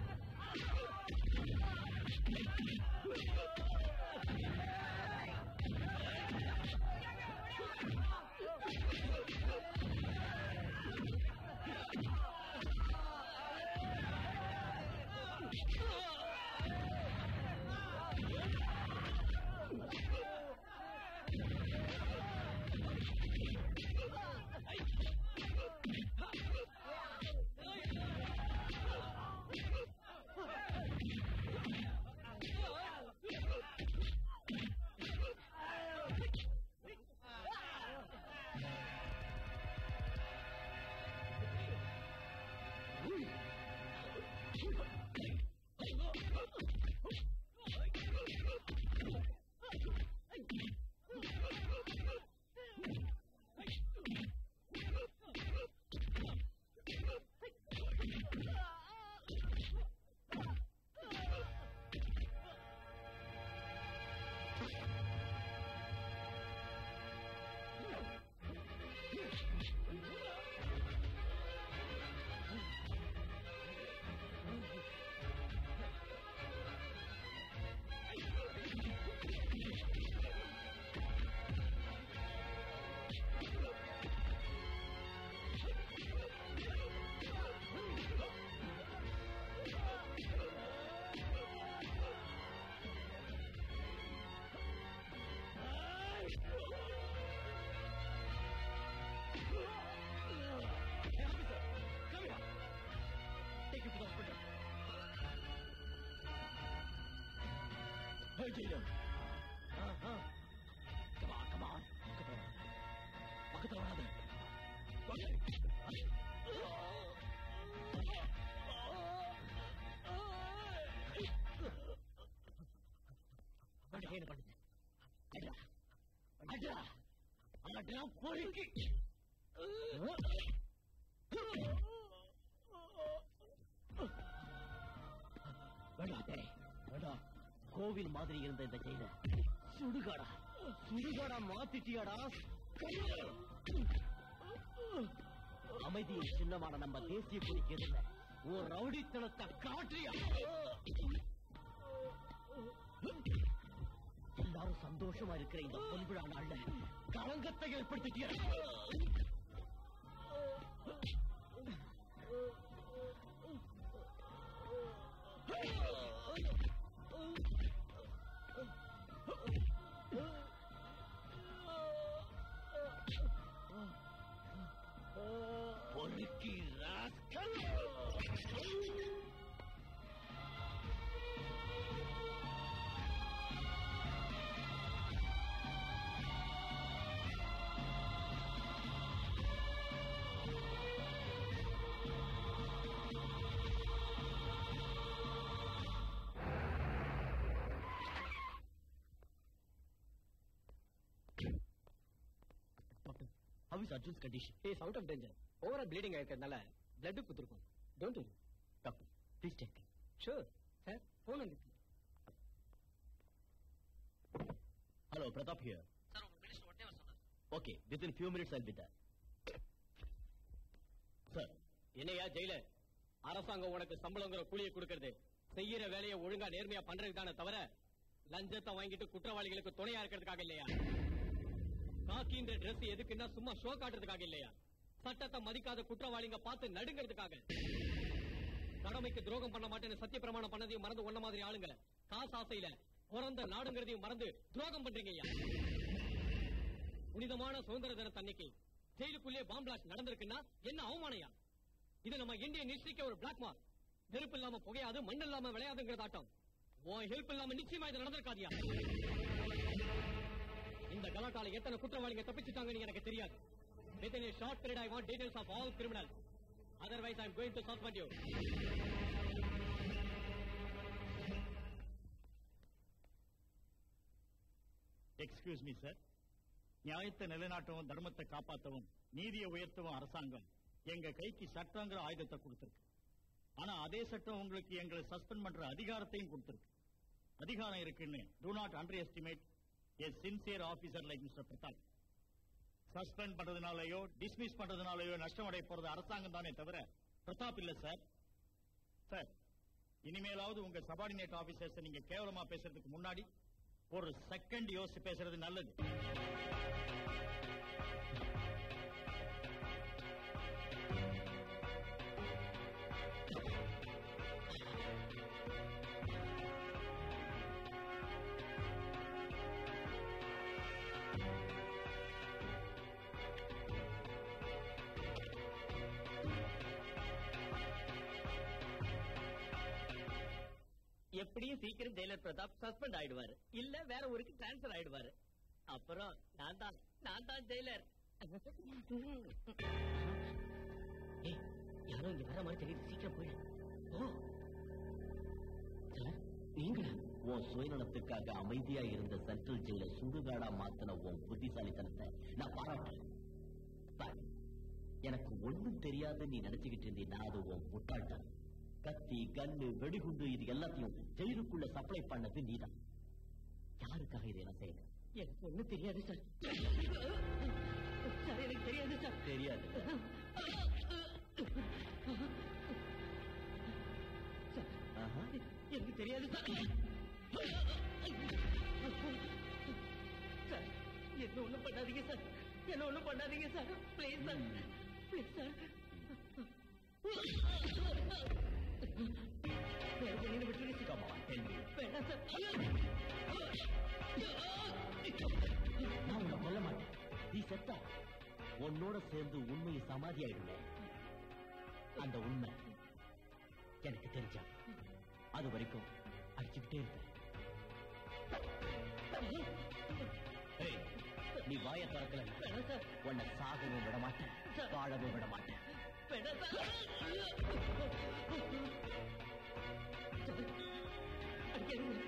Hey, officer, come here. Take him to the hospital. Hey, jailer. Uh-huh. Come on, come on. பக்கத்துல வராத. பக்கத்துல வராத. வண்டி என்ன பண்ணுது அடா அடா அடா பொறுக்கி வேண்டாம் டேய், வேண்டாம் கோவில் மாதிரி இருந்த இந்த ஜெயில சுடுகாடா சுடுகாடா மாத்திட்டியாடா அமைதியின் சின்னமான நம்ம தேசிய கொடிக்கு எதிரில ஒரு ரவுடித்தனத்தை காட்டியா எல்லாரும் சந்தோஷமா இருக்கிற இந்த பொன்விழா நாள்ல களங்கத்தை ஏற்படுத்திட்டியா பொறுக்கி rascal How is Arjun's condition? He is out of danger. Overall bleeding ஆயிருக்கிறதுனால blood குத்துருக்கும். Don't worry. Doctor, please take care. Sure. Sir, phone வந்துருக்கு. Hello, Pratap here. சார் உங்க மினிஸ்டர் உடனே வர சொன்னார் Okay, within few minutes I'll be there. Sir, என்னையா ஜெயிலர் அரசாங்கம் உனக்கு சம்பளங்கிற கூலியை கொடுக்கறது செய்யற வேலையை ஒழுங்கா நேர்மையா பண்றதுக்கு தானே தவிர லஞ்சத்தை வாங்கிட்டு குற்றவாளிகளுக்கு துணையா இருக்கிறதுக்காக இல்லையா காக்கின்ற Dress எதுக்குன்னா சும்மா ஷோ காட்டுறதுக்காக இல்லையா சட்டத்தை மதிக்காத குற்றவாளிங்க பார்த்து நடுங்கிறதுக்காக கடமைக்கு துரோகம் பண்ண மாட்டேன்னு சத்திய பிரமாணம் பண்ணதையும் மறந்து ஒன்ன மாதிரி ஆளுங்க காசு ஆசையில பிறந்த நாடுங்கிறதையும் மறந்து துரோகம் பண்றீங்க ஐயா புனிதமான சுதந்திர தினத்தன்னைக்கு ஜெயிலுக்குள்ளே பாம் பிளாஸ்ட் நடந்திருக்குன்னா என்ன அவமானையா இது நம்ம இந்தியன் ஹிஸ்டரிக்கு ஒரு பிளாக் மார்க் நெருப்பு இல்லாம புகையாது மண் இல்லாம விளையாதுங்கிறதாட்டம் உன் ஹெல்ப் இல்லாம நிச்சயமா இது நடந்திருக்காதியா இந்த கலாட்டால எத்தனை குற்றவாளிங்க தப்பிச்சுட்டாங்கன்னு எனக்கு தெரியாது within a short period i want details of all criminals otherwise i'm going to suspend you excuse me sir நியாயத்தை நிலைநாட்டவும் தர்மத்தை காப்பாற்றவும் நீதியை உயர்த்தவும் அரசாங்கம் எங்க கைக்கு சட்டங்கிற ஆயுதத்தை கொடுத்திருக்கு ஆனா அதே சட்டம் உங்களுக்கு எங்களை சஸ்பெண்ட் பண்ற அதிகாரத்தையும் கொடுத்திருக்கு அதிகாரம் இருக்குன்னு do not under estimate a sincere officer like mister Pratap suspend பண்றதுனாலயோ டிஸ்மிஸ் பண்றதுனாலயோ நஷ்டம் அடைய போறது அரசாங்கம் தானே தவிர பிரதாப் இல்ல சார் சார் இனிமேலாவது உங்க சபார்டினேட் ஆபீசர்ஸ் நீங்க கேவலமா பேசுறதுக்கு முன்னாடி ஒரு செகண்ட் யோசிச்சு பேசுறது நல்லது எப்படியும் சீக்கிரம் ஜெயிலர் பிரதாப் சஸ்பெண்ட் ஆயிடுவாரு இல்ல வேற ஊருக்கு டிரான்ஸ்பர் ஆயிடுவாரு அப்புறம் நான் தான் நான் தான் ஜெயிலர் ஏய் யாரோ இங்க வர மாதிரி தெரியுது சீக்கிரம் போயிடு ஓ சார் நீங்களா உன் சுயநலத்துக்காக அமைதியா இருந்த சென்ட்ரல் ஜெயில சுடுகாடா மாத்தின உன் புத்திசாலித்தனத்தை நான் பாராட்டுறேன் பாரு, எனக்கு ஒண்ணும் தெரியாது நீ நினைச்சுக்கிட்டு இருந்தீன்னா அது உன் முட்டாள்தான் கத்தி கன்னு வெடிகுண்டு இது எல்லாத்தையும் ஜெயிலுக்குள்ள சப்ளை பண்ணது நீதான் யாருக்காக இதை என்ன செய்யணும் எனக்கு ஒண்ணும் தெரியாது சார் சார் எனக்கு தெரியாது சார் தெரியாது சார் ஆஹா. எனக்கு தெரியாது சார் சார் என்ன ஒண்ணும் பண்ணாதீங்க சார் என்ன ஒண்ணும் பண்ணாதீங்க sir please sir please sir எனக்கு என்ன விட்டுருங்க sir Come on, tell me. வேண்டாம் சார் நான் உன்னை கொல்ல மாட்டேன் நீ செத்தா உன்னோட சேர்ந்து உண்மையை சமாதி ஆயிடுமே அந்த உண்மை எனக்கு தெரிஞ்சா அது வரைக்கும் அடிச்சுக்கிட்டே இருப்பேன் ஏய், நீ வாய திறக்கல வேணாம் சார் உன்னை சாகவும் விட மாட்டேன் வாழவும் விட மாட்டேன் வேண்டாம் சார் சார், அடிக்காதீங்க.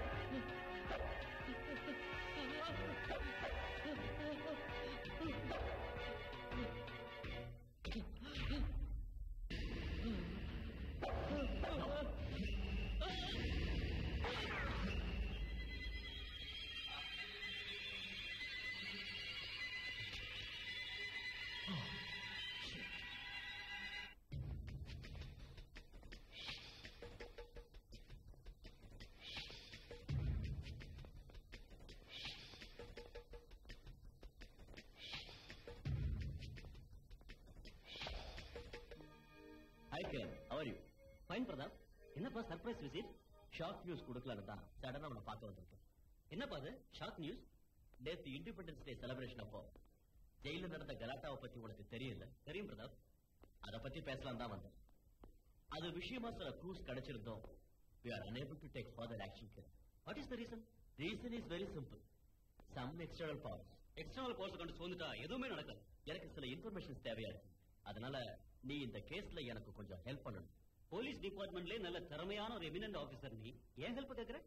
ஹை கேர் அவர் யூ ஃபைன் பிரதாப் என்னப்பா சர்ப்ரைஸ் விசிட் ஷாக் நியூஸ் கொடுக்கலான்னு தான் சடனா அவனை பார்க்க வந்திருக்கேன் என்னப்பா அது ஷாக் நியூஸ் நேத்து இண்டிபெண்டன்ஸ் டே செலிப்ரேஷன் அப்போ ஜெயில நடந்த கலாட்டாவை பத்தி உனக்கு தெரியல தெரியும் பிரதாப் அத பத்தி பேசலாம் தான் வந்தேன் அது விஷயமா சில க்ளூஸ் கிடைச்சிருந்தோம் we are unable to take further action here what is the reason reason is very simple some external powers external powers கண்டு சோர்ந்துட்டா எதுவுமே நடக்காது எனக்கு சில இன்ஃபர்மேஷன்ஸ் தேவையா இருக்கு அதனால நீ இந்த கேஸ்ல எனக்கு கொஞ்சம் ஹெல்ப் பண்ணணும் போலீஸ் டிபார்ட்மெண்ட்லயே நல்ல திறமையான ஒரு எமினன்ட் ஆபீசர் நீ ஏன் ஹெல்ப் கேக்குற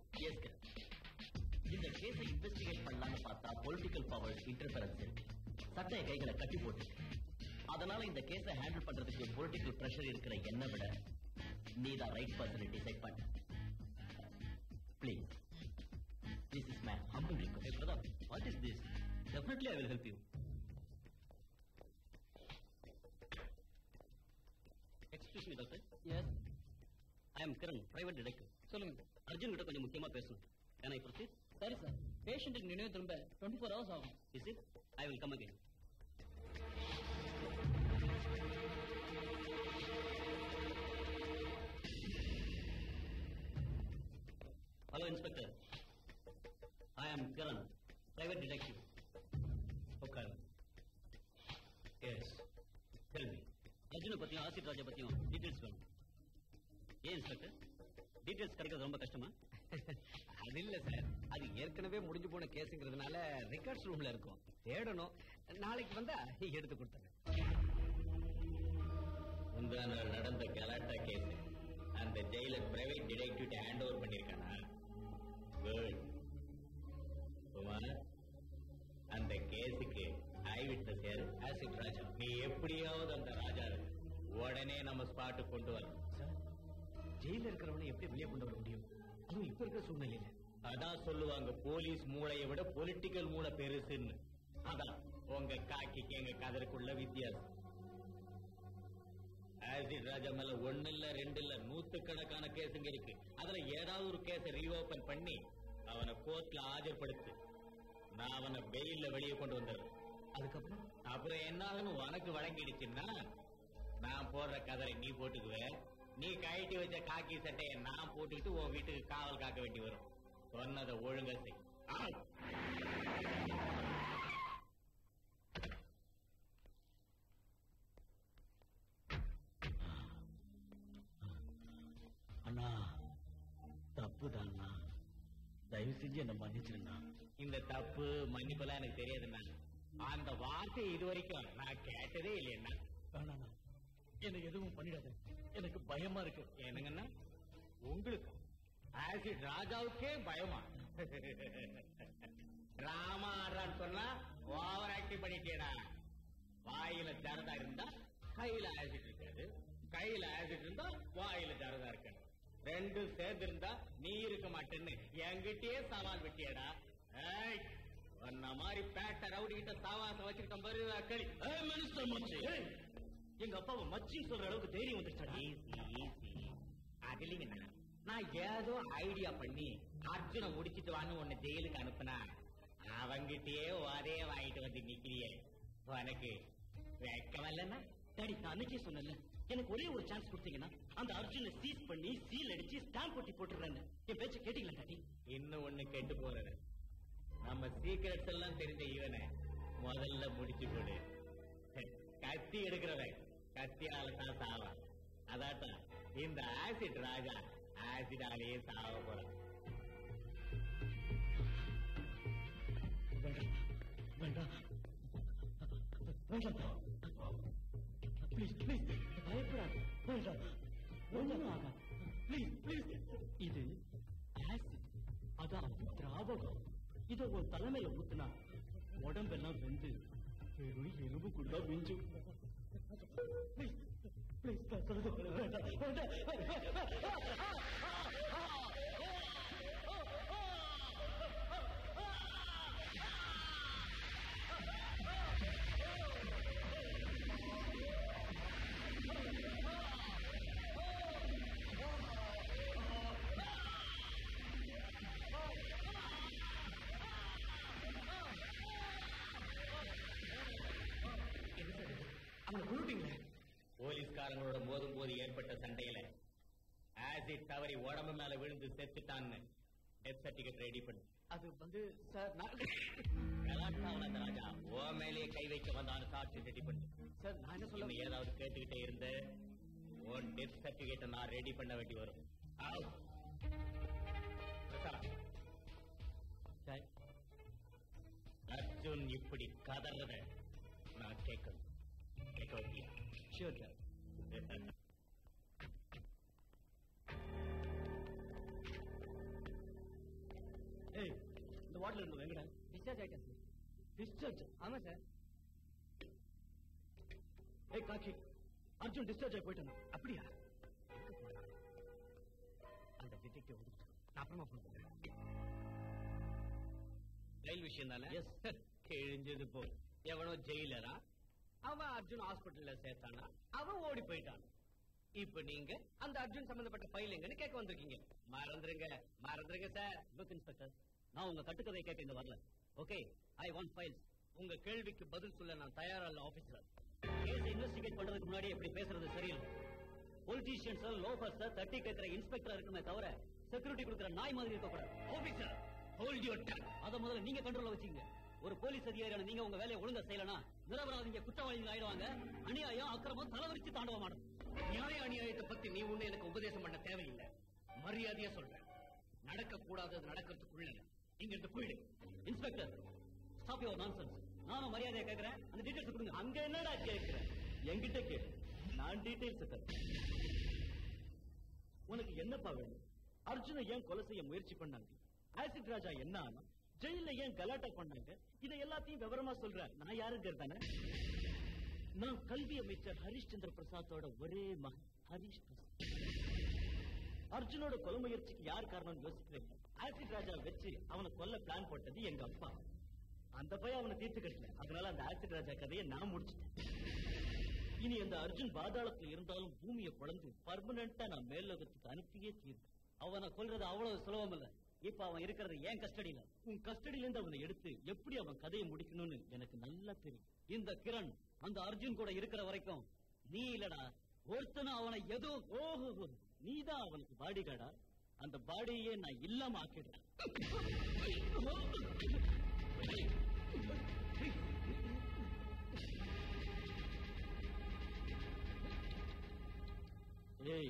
எஸ் இந்த கேஸை இன்வெஸ்டிகேட் பண்ணலாம்னு பார்த்தா பொலிட்டிக்கல் பவர்ஸ் இன்டர்ஃபரன்ஸ் இருக்கு சட்டைய கைகளை கட்டி போட்டு அதனால இந்த கேஸை ஹேண்டில் பண்றதுக்கு பொலிட்டிக்கல் பிரஷர் இருக்கிற என்ன விட நீ தான் ரைட் பர்சனை டிசைட் பண்ண please this is my humble request Pratap what is this definitely I will help you excuse me doctor yes I am Kiran private detective சொல்லுங்க அர்ஜுன் கிட்ட கொஞ்சம் முக்கியமா பேசணும் கேன் ஐ ப்ரொசீட் சரி சார் பேஷண்ட்டுக்கு நினைவு திரும்ப டுவெண்ட்டி ஃபோர் ஹவர்ஸ் ஆகும் is it I will come again hello inspector I am Kiran private detective உட்கார் எஸ் டெல் மீ அர்ஜுனை பத்தியும் ஆசிட் ராஜா பத்தியும் டீடைல்ஸ் வேணும் ஏன் இன்ஸ்பெக்டர் டீடைல்ஸ் கிடைக்கிறது ரொம்ப கஷ்டமா அது இல்ல சார் அது ஏற்கனவே முடிஞ்சு போன கேஸுங்கிறதுனால ரெக்கார்ட்ஸ் ரூம்ல இருக்கும் தேடணும் நாளைக்கு வந்தா எடுத்து கொடுத்துறேன் முந்தா நாள் நடந்த கலாட்டா கேஸ் அந்த jailer private detective hand over பண்ணிருக்கானா குட் குமார் அந்த கேஸுக்கு ஐ விட்னஸ் யாரு ஆசிட் ராஜா நீ எப்படியாவது அந்த ராஜா உடனே நம்ம ஸ்பாட்டுக்கு கொண்டு வரணும் ஜெயில இருக்கிறவனை எப்படி வெளியே கொண்டு வர முடியும் அதுவும் இப்ப இருக்கிற சூழ்நிலையில அதான் சொல்லுவாங்க போலீஸ் மூளையை விட பொலிட்டிக்கல் மூளை பெருசுன்னு அதான் உங்க காக்கிக்கு எங்க கதருக்குள்ள வித்தியாசம் ஆசிட் ராஜா மேல ஒண்ணு இல்ல ரெண்டு இல்ல நூத்துக்கணக்கான கேஸுங்க இருக்கு அதுல ஏதாவது ஒரு கேஸ ரீஓபன் பண்ணி அவனை கோர்ட்ல ஆஜர்படுத்து நான் அவனை பெயில்ல வெளியே கொண்டு வந்துடுறேன் அதுக்கப்புறம் அப்புறம் என்ன ஆகுன்னு உனக்கு வழங்கிடுச்சுன்னா நான் போடுற கதரை நீ போட்டுக்குவ நீ கழட்டி வச்ச காக்கி சட்டையை நான் போட்டுக்கிட்டு உன் வீட்டுக்கு காவல் காக்க வேண்டி வரும் சொன்னதை ஒழுங்கா செய் ஆ. அண்ணா தப்பு தான்ண்ணா தயவு செஞ்சு என்ன மன்னிச்சிருண்ணா இந்த தப்பு மன்னிப்பெல்லாம் எனக்கு தெரியாதுண்ணா அந்த வார்த்தை இது வரைக்கும் நான் கேட்டதே இல்லையண்ணா வேணாண்ணா என்ன எதுவும் பண்ணிடாத எனக்கு பயமா இருக்கு என்னங்கண்ணா உங்களுக்கு ஆசிட் ராஜாவுக்கே பயமா ராமா ஆடுறான்னு சொன்னா ஓவர் ஆக்டிவ் பண்ணிட்டேடா வாயில ஜரதா இருந்தா கையில ஆசிட் இருக்காது கையில ஆசிட் இருந்தா வாயில ஜரதா இருக்காது ரெண்டும் சேர்ந்து இருந்தா நீ இருக்க மாட்டேன்னு என்கிட்டயே சவால் விட்டியடா ஏய், உன்ன மாதிரி பேட்ட ரவுடி கிட்ட சாவாசம் வச்சுக்கிட்ட பாரு அக்கடி மினிஸ்டர் மச்சி எங்க அப்பாவை மச்சி சொல்ற அளவுக்கு தைரியம் வந்துருச்சாடா ஈஸி ஈஸி அது இல்லைங்கண்ணா நான் ஏதோ ஐடியா பண்ணி அர்ஜுனை முடிச்சிட்டு வான்னு உன்னை ஜெயிலுக்கு அனுப்புனா அவங்கிட்டயே அதே வாங்கிட்டு வந்து நிக்கிறியே உனக்கு வெக்கம் இல்லைன்னா டாடி நான் அன்னைக்கே சொன்னேன்ல எனக்கு ஒரே ஒரு சான்ஸ் கொடுத்தீங்கன்னா அந்த அர்ஜுனை சீஸ் பண்ணி சீல் அடிச்சு ஸ்டாம்ப் ஒட்டி போட்டுறேன்னு என் பேச்ச கேட்டீங்களா டாடி இன்னும் ஒண்ணு கெட்டு போறது நம்ம சீக்கிரட்ஸ் எல்லாம் தெரிஞ்ச இவனை முதல்ல முடிச்சு போடு கத்தி எடுக்கிறவன் கத்தியால தான் சாவான் அதாட்டம் இந்த ஆசிட் ராஜா ஆசிடாலேயே சாவ போறான் வேண்டாம் வேண்டாம் ப்ளீஸ் ப்ளீஸ் பயப்படாத வேண்டாம் ஒண்ணும் ஆகாது ப்ளீஸ் ப்ளீஸ் இது ஆசிட் அதான் திராவகம் இத ஒரு தலைமையில ஊத்துனா உடம்பெல்லாம் வெந்து வெறும் எலும்பு கூட மிஞ்சும் ப்ளீஸ் ப்ளீஸ் நான் சொல்றது வேண்டாம் வேண்டாம் அவனை கொண்டுட்டீங்களே போலீஸ்காரங்களோட மோதும் போது ஏற்பட்ட சண்டையில ஆசிட் தவறி உடம்பு மேல விழுந்து செத்துட்டான்னு டெத் சர்டிபிகேட் ரெடி பண்ணு அது வந்து சார் நான் கலாட்டாவுல அந்த ராஜா ஓ மேலேயே கை வைக்க வந்தான்னு சாட்சி ரெடி பண்ணு சார் நான் என்ன சொல்ல இன்னும் ஏதாவது கேட்டுக்கிட்டே இருந்த உன் டெத் சர்டிபிகேட்டை நான் ரெடி பண்ண வேண்டி வரும் Out. பிரசாத், சார் அர்ஜுன் இப்படி கதறத நான் கேட்கணும் கேட்க வைக்கியா ஷியோர் சார் ஏய் இந்த வாட்டர் இருந்து எங்கடா டிஸ்சார்ஜ் ஆயிட்டேன் சார் டிஸ்சார்ஜ் ஆமா சார் ஏய் காக்கி அர்ஜுன் டிஸ்சார்ஜ் ஆகி போயிட்டான் அப்படியா அந்த டிடெக்டிவ் நான் அப்புறமா போன் பண்றேன் ரயில் விஷயம் தானே எஸ் கிழிஞ்சது போ எவனோ ஜெயிலரா அவன் அர்ஜுன் ஹாஸ்பிடல்ல சேர்த்தானா அவன் ஓடி போயிட்டான் இப்ப நீங்க அந்த அர்ஜுன் சம்பந்தப்பட்ட ஃபைல் எங்கன்னு கேட்க வந்திருக்கீங்க மறந்துருங்க மறந்துருங்க சார் லுக் இன்ஸ்பெக்டர் நான் உங்க கட்டுக்கதை கேட்க இந்த வரல ஓகே ஐ வாண்ட் ஃபைல்ஸ் உங்க கேள்விக்கு பதில் சொல்ல நான் தயாரா இல்ல ஆபீசர் கேஸ் இன்வெஸ்டிகேட் பண்றதுக்கு முன்னாடி இப்படி பேசுறது சரியில்லை பொலிட்டீஷியன்ஸ் லோஃபர்ஸ் தட்டி கேட்கிற இன்ஸ்பெக்டர் இருக்குமே தவிர செக்யூரிட்டி கொடுக்கிற நாய் மாதிரி இருக்கக்கூடாது ஆபீசர் ஹோல்ட் யுவர் டங் அத முதல்ல நீங்க கண்ட்ரோல்ல வச்சீங்க ஒரு போலீஸ் அதிகாரியான நீங்க உங்க வேலையை ஒழுங்கா செய்யலனா நிரபராதிங்க குற்றவாளிகள் ஆயிடுவாங்க அநியாயம் அக்கிரமம் தலைவரிச்சு தாண்டவமாடும் நியாய அநியாயத்தை பத்தி நீ ஒண்ணு எனக்கு உபதேசம் பண்ண தேவையில்லை மரியாதையா சொல்றேன் நடக்க கூடாதது நடக்கிறதுக்குள்ள இங்க இருந்து போயிடு இன்ஸ்பெக்டர் ஸ்டாப் யுவர் நான்சென்ஸ் நானும் மரியாதையா கேக்குறேன் அந்த டீடைல்ஸ் கொடுங்க அங்க என்னடா கேக்குறேன் என்கிட்ட கேளு நான் டீடைல்ஸ் தரேன் உனக்கு என்னப்பா வேணும் அர்ஜுனை ஏன் கொலை செய்ய முயற்சி பண்ணாங்க ஆசிட் ராஜா என்ன ஆனா ஜெயில ஏன் கலாட்டா பண்ணாங்க இதை எல்லாத்தையும் விவரமா சொல்ற நான் யாருங்கிறது தானே நான் கல்வி அமைச்சர் ஹரிஷ்சந்திர பிரசாத்தோட ஒரே மகன் ஹரிஷ் பிரசாத் அர்ஜுனோட கொலை முயற்சிக்கு யார் காரணம் யோசிக்கிறேன் ஆசிட் ராஜா வச்சு அவனை கொல்ல பிளான் போட்டது எங்க அப்பா அந்த பையன் அவனை தீர்த்து கட்டல அதனால அந்த ஆசிட் ராஜா கதையை நான் முடிச்சிட்டேன் இனி அந்த அர்ஜுன் பாதாளத்துல இருந்தாலும் பூமியை குழந்து பர்மனண்டா நான் மேல்லோகத்துக்கு அனுப்பியே தீர்வு அவனை கொல்றது அவ்வளவு சுலபம் இல்ல இப்ப அவன் இருக்கிறது என் கஸ்டடியில உன் கஸ்டடியில இருந்து அவனை எடுத்து எப்படி அவன் கதையை முடிக்கணும்னு எனக்கு நல்லா தெரியும் இந்த கிரண் அந்த அர்ஜுன் கூட இருக்கிற வரைக்கும் நீ இல்லடா ஒருத்தனும் அவனை ஏதோ ஓஹோ நீதான் அவனுக்கு பாடிகாடா அந்த பாடியே நான் இல்லாம ஆக்கிடுறேன் ஏய்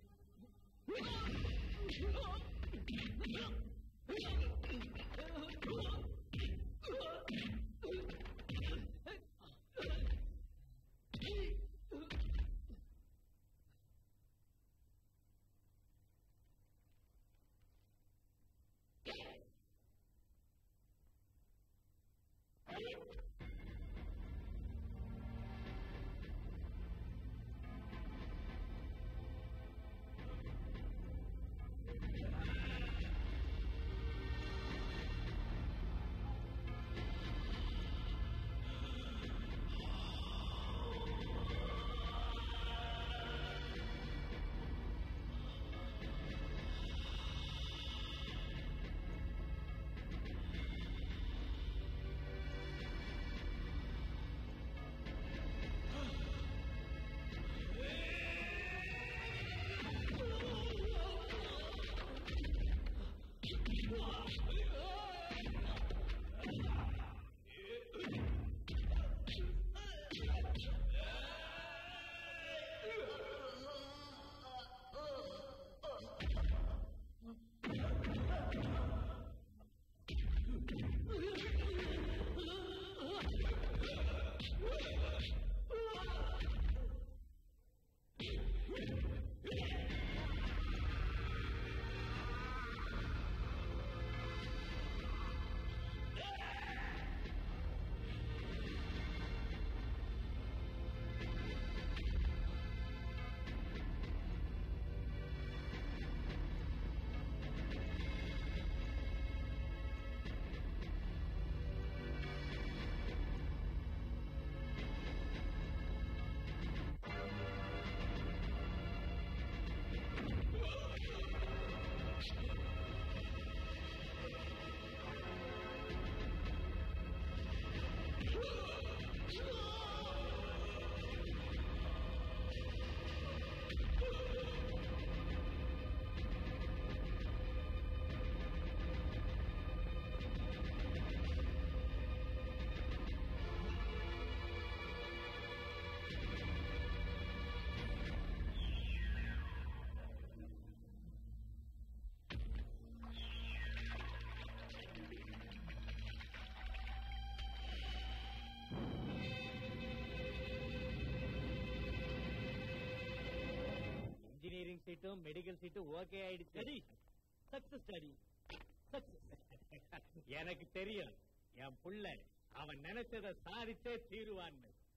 இன்ஜினியரிங் சீட்டும் மெடிக்கல் சீட்டும் ஓகே ஆயிடுச்சு சரி சக்சஸ் டாடி சக்சஸ் எனக்கு தெரியும் என் புள்ள அவன் நினைச்சதை சாதிச்சே தீருவான்னு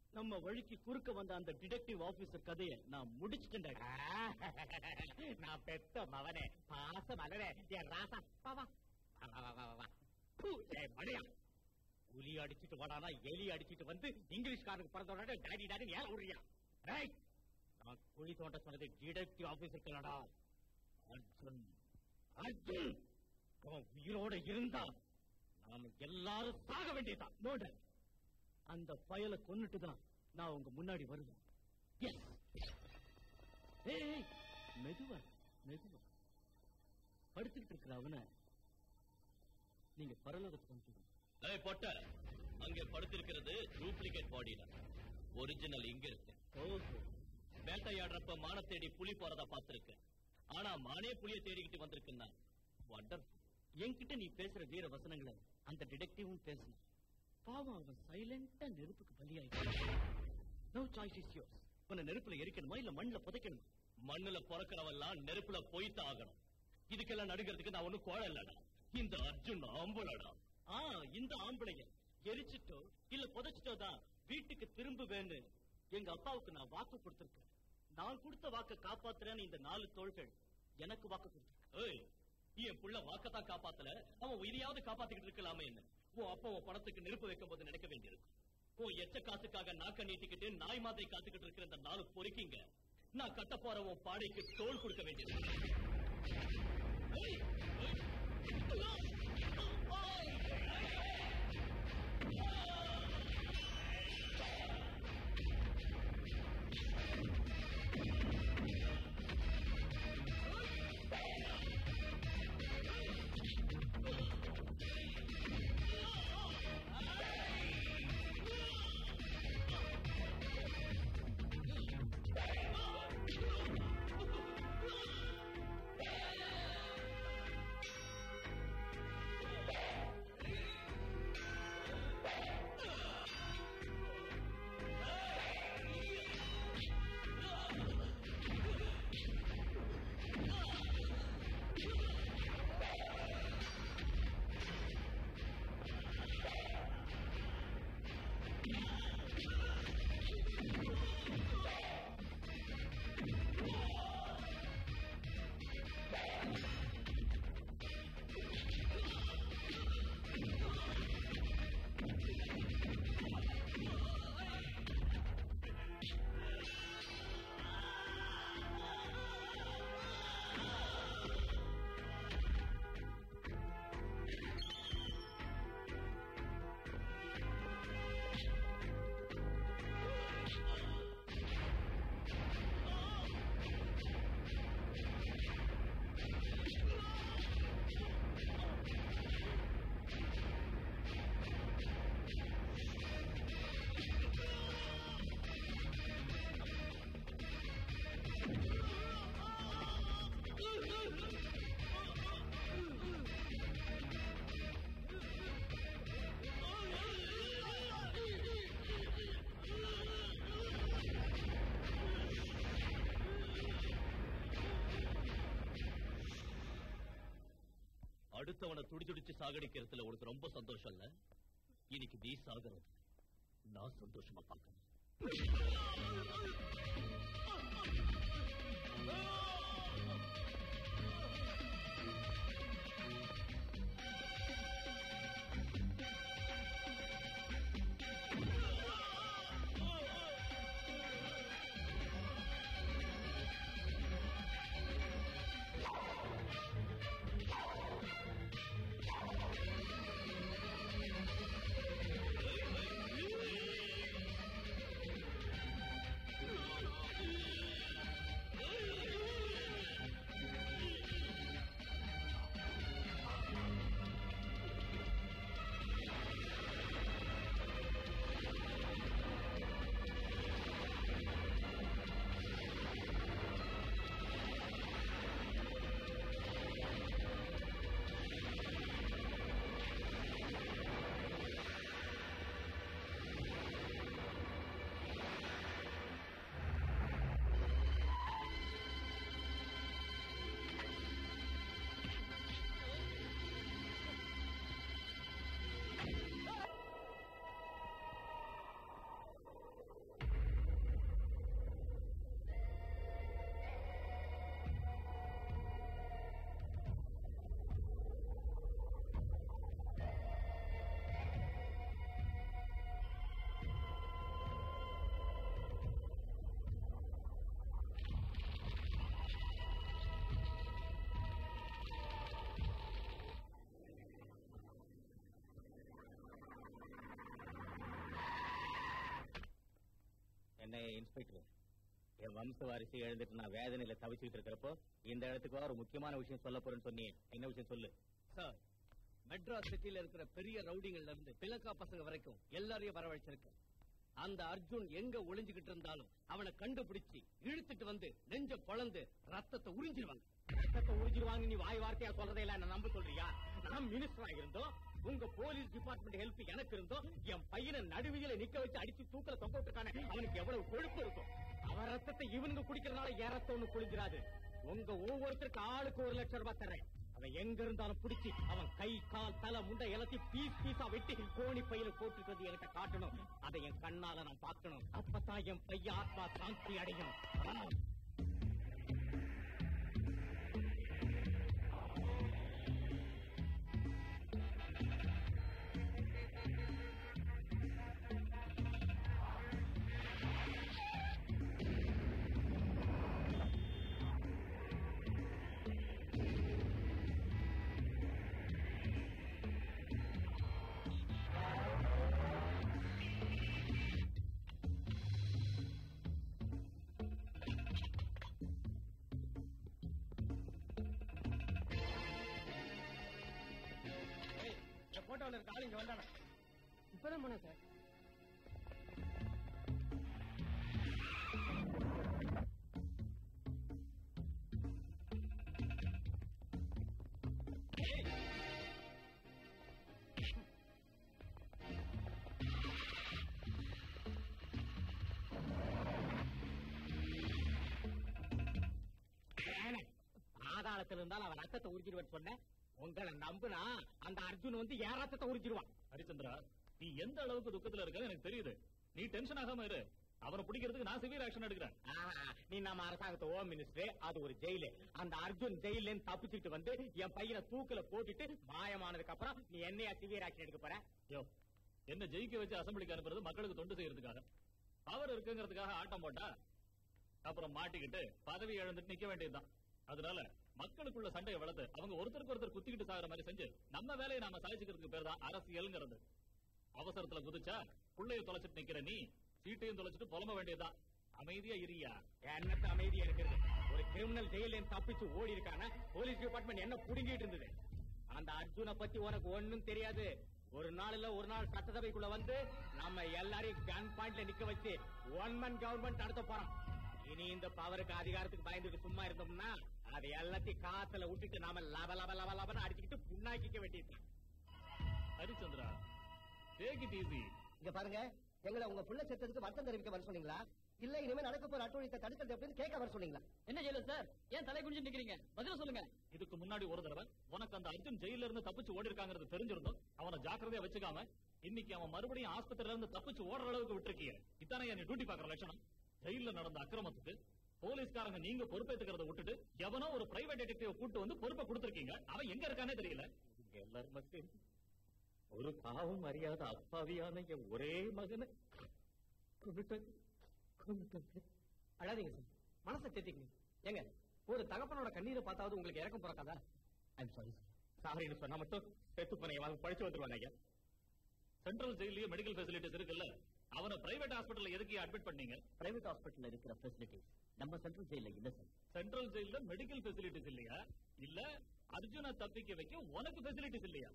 நம்ம வழிக்கு குறுக்க வந்த அந்த டிடெக்டிவ் ஆபீசர் கதையை நான் முடிச்சிட்டேன் நான் பெத்த மவனே பாச மலரே என் ராசா வா வா வா, வா, வா, வா, வா. பூ, ஏய், மணியா புலி அடிச்சிட்டு வாடானா எலி அடிச்சிட்டு வந்து இங்கிலீஷ்காரனுக்கு பிறந்த உடனே டாடி டாடி ஏல விடுறியா ஏய், நான் குழி தோண்ட சொன்னது டிடெக்டிவ் ஆபீசருக்கு இல்லடா அர்ஜுன் அர்ஜுன் உன் உயிரோட இருந்தா நாம எல்லாரும் சாக வேண்டியதுதான் நோட அந்த பயலை கொன்னுட்டு தான் நான் உங்க முன்னாடி வருவேன் Yes. ஏய் ஏய், மெதுவா மெதுவா படுத்துக்கிட்டு இருக்கிற அவனை நீங்க பரலோகத்துக்கு அனுப்பிச்சு ஏய் பொட்ட அங்கே படுத்திருக்கிறது டூப்ளிகேட் பாடியில ஒரிஜினல் இங்க இருக்கு ஓஹோ வேட்டையாடுறப்ப மான தேடி புலி போறத பார்த்திருக்கேன் ஆனா மானே புலிய தேடிக்கிட்டு வந்திருக்குன்னா வண்டர் என்கிட்ட நீ பேசுற வீர வசனங்களை அந்த டிடெக்டிவும் பேசணும் பாவம் அவன் சைலண்டா நெருப்புக்கு பலியாயிட்டான் நோ சாய்ஸ் இஸ் யோர்ஸ் உன்னை நெருப்புல எரிக்கணுமா இல்ல மண்ணுல புதைக்கணுமா மண்ணுல பிறக்கிறவெல்லாம் நெருப்புல போய்த்தான் ஆகணும் இதுக்கெல்லாம் நடுங்கிறதுக்கு நான் ஒண்ணும் கோழ இல்லடா இந்த அர்ஜுன் ஆம்பளடா ஆ இந்த ஆம்பளைங்க எரிச்சிட்டோ இல்ல புதைச்சிட்டோ தான் வீட்டுக்கு திரும்புவேன்னு எங்க அப்பாவுக்கு நான் வாக்கு கொடுத்திருக்கேன் நான் கொடுத்த வாக்கை காப்பாத்துறேன்னு இந்த நாலு தோள்கள் எனக்கு வாக்கு கொடுத்திருக்கேன் ஏய் என் புள்ள வாக்கத்தான் காப்பாத்தல அவன் உயிரையாவது காப்பாத்திக்கிட்டு இருக்கலாமே என்ன உன் அப்பா உன் பணத்துக்கு நெருப்பு வைக்கும் போது நினைக்க வேண்டியிருக்கும் உன் எச்ச காசுக்காக நாக்க நீட்டிக்கிட்டு நாய் மாதிரி காத்துக்கிட்டு இருக்கிற இந்த நாலு பொறுக்கிங்க நான் கட்ட போற உன் பாடைக்கு தோல் கொடுக்க வேண்டியிருக்கும் ஏய், ஏய். அடுத்தவனை துடி துடிச்சு சாகடிக்கிறதுல உனக்கு ரொம்ப சந்தோஷம் இல்ல இன்னைக்கு நீ சாகிறது நான் சந்தோஷமா பார்க்கணும் ஆ அண்ணே இன்ஸ்பெக்டர் என் வம்ச வாரிசு எழுந்துட்டு நான் வேதனையில தவிச்சுக்கிட்டு இருக்கிறப்போ இந்த இடத்துக்கு ஒரு முக்கியமான விஷயம் சொல்ல போறேன்னு சொன்னீங்க என்ன விஷயம் சொல்லு சார் மெட்ராஸ் சிட்டில இருக்கிற பெரிய ரவுடிங்கள்ல இருந்து பிளக்கா பசங்க வரைக்கும் எல்லாரையும் வரவழைச்சிருக்கேன் அந்த அர்ஜுன் எங்க ஒளிஞ்சுகிட்டு இருந்தாலும் அவனை கண்டுபிடிச்சு இழுத்துட்டு வந்து நெஞ்ச பொளந்து ரத்தத்தை உறிஞ்சிருவாங்க ரத்தத்தை உறிஞ்சிருவாங்க நீ வாய் வார்த்தையா சொல்றதே இல்ல என்ன நம்ப சொல்றியா நான் மினிஸ்டரா இருந்தோம் உங்க போலீஸ் டிபார்ட்மெண்ட் ஹெல்ப் எனக்கு இருந்தோம் என் பையனை நடுவியில நிக்க வச்சு அடிச்சு தூக்கல தொங்க விட்டுருக்கானே அவனுக்கு எவ்வளவு கொழுப்பு இருக்கும் அவன் ரத்தத்தை இவனுங்க குடிக்கிறதுனால என் ரத்தம் ஒண்ணு குளிஞ்சிராது உங்க ஒவ்வொருத்தருக்கு ஆளுக்கு ஒரு லட்சம் ரூபாய் தரேன் அவன் எங்க இருந்தாலும் பிடிச்சி அவன் கை கால் தலை முண்டை எல்லாத்தையும் பீஸ் பீஸா வெட்டி கோணி பையில போட்டுட்டு வந்து என்கிட்ட காட்டணும் அதை என் கண்ணால நான் பார்க்கணும் அப்பதான் என் பையன் ஆத்மா சாந்தி அடையும் ஆ. என் போட்டோல இருக்க ஆளு இங்க வந்தானா இப்பதான் போனேன் சார் ஏனே, பாதாளத்துல இருந்தாலும் அவன் ரத்தத்தை உறிஞ்சிருவான்னு சொன்னேன் உங்களை நம்புனா அந்த அர்ஜுன் வந்து என் ரத்தத்தை உறிஞ்சிருவான் ஹரிச்சந்திரா நீ எந்த அளவுக்கு துக்கத்துல இருக்க எனக்கு தெரியுது நீ டென்ஷன் ஆகாம இரு அவனை பிடிக்கிறதுக்கு நான் சிவியர் ஆக்ஷன் எடுக்கிறேன் ஆஹா, நீ நம்ம அரசாங்கத்து ஹோம் மினிஸ்டர் அது ஒரு ஜெயிலு அந்த அர்ஜுன் ஜெயில இருந்து தப்பிச்சுட்டு வந்து என் பையனை தூக்குல போட்டுட்டு மாயமானதுக்கு அப்புறம் நீ என்னையா சிவியர் ஆக்ஷன் எடுக்க போற யோ என்ன ஜெயிக்க வச்சு அசம்பிளிக்கு அனுப்புறது மக்களுக்கு தொண்டு செய்யறதுக்காக பவர் இருக்குங்கிறதுக்காக ஆட்டம் போட்டா அப்புறம் மாட்டிக்கிட்டு பதவி இழந்துட்டு நிக்க வேண்டியதுதான் அதனால மக்களுக்குள்ள சண்டையை வளர்த்து அவங்க ஒருத்தருக்கு ஒருத்தர் குத்திக்கிட்டு சாகுற மாதிரி செஞ்சு நம்ம வேலையை நாம சாதிச்சுக்கிறதுக்கு பேர் தான் அரசியல்ங்கிறது அவசரத்துல குதிச்சா புள்ளைய தொலைச்சிட்டு நிக்கிற நீ சீட்டையும் தொலைச்சிட்டு புலம்ப வேண்டியதுதான் அமைதியா இரியா என்னத்த அமைதியா இருக்கிறது ஒரு கிரிமினல் ஜெயில இருந்து தப்பிச்சு ஓடி இருக்கான போலீஸ் டிபார்ட்மெண்ட் என்ன புடுங்கிட்டு இருந்தது அந்த அர்ஜுனை பத்தி உனக்கு ஒண்ணும் தெரியாது ஒரு நாள் இல்ல ஒரு நாள் சட்டசபைக்குள்ள வந்து நம்ம எல்லாரையும் கன் பாயிண்ட்ல நிக்க வச்சு ஒன் மன் கவர்மெண்ட் நடத்த போறோம் இனி இந்த பவருக்கு அதிகாரத்துக்கு பயந்துட்டு சும்மா இருந்தோம்னா அது எல்லாத்தையும் காத்துல விட்டுட்டு நாம லப லப லப லபன்னு அடிச்சுக்கிட்டு புண்ணாக்கிக்க வேண்டியது ஹரிச்சந்திரா டேக் இட் ஈஸி இங்க பாருங்க எங்களை உங்க புள்ள செத்ததுக்கு வருத்தம் தெரிவிக்க வர சொன்னீங்களா இல்ல இனிமே நடக்க போற அட்டூழியத்தை தடுக்கிறது எப்படின்னு கேட்க வர சொன்னீங்களா என்ன ஜெயிலர் சார் ஏன் தலை குனிஞ்சு நிக்கிறீங்க பதில சொல்லுங்க இதுக்கு முன்னாடி ஒரு தடவை உனக்கு அந்த அர்ஜுன் ஜெயில இருந்து தப்பிச்சு ஓடி இருக்காங்கிறது தெரிஞ்சிருந்தோம் அவனை ஜாக்கிரதையா வச்சுக்காம இன்னைக்கு அவன் மறுபடியும் ஆஸ்பத்திரியில இருந்து தப்பிச்சு ஓடுற அளவுக்கு விட்டுருக்கீங்க இத்தானே என்ன டியூட்டி பாக்குற லட்சணம் ஜெயில நடந்த அக்கிரமத்துக்கு போலீஸ்காரங்க நீங்க பொறுப்பேத்துக்கிறத விட்டுட்டு எவனோ ஒரு பிரைவேட் டிடெக்டிவ் கூட்டு வந்து பொறுப்பை கொடுத்திருக்கீங்க அவன் எங்க இருக்கானே தெரியல எல்லாரும் சேர்ந்து ஒரு பாவம் அறியாத அப்பாவியான என் ஒரே மகனை கொண்டுட்டாங்க கொண்டுட்டாங்க அழாதீங்க சார் மனசை தேத்திக்கங்க ஏங்க ஒரு தகப்பனோட கண்ணீரை பார்த்தாவது உங்களுக்கு இறக்கம் பிறக்காதா ஐம் சாரி சாரின்னு சொன்னா மட்டும் செத்து போன வாங்க பழிச்சு வந்துருவாங்க ஐயா சென்ட்ரல் ஜெயிலேயே மெடிக்கல் ஃபெசிலிட்டிஸ் இருக்குல்ல அவனை பிரைவேட் ஹாஸ்பிட்டல்ல எதுக்கு அட்மிட் பண்ணீங்க பிரைவேட் ஹாஸ்பிட்டல்ல இருக்கிற ஃபெசிலிட்டிஸ் நம்ம சென்ட்ரல் ஜெயில இல்ல சார் சென்ட்ரல் ஜெயில மெடிக்கல் ஃபெசிலிட்டிஸ் இல்லையா இல்ல அர்ஜுனை தப்பிக்க வைக்க உனக்கு ஃபெசிலிட்டிஸ் இல்லையா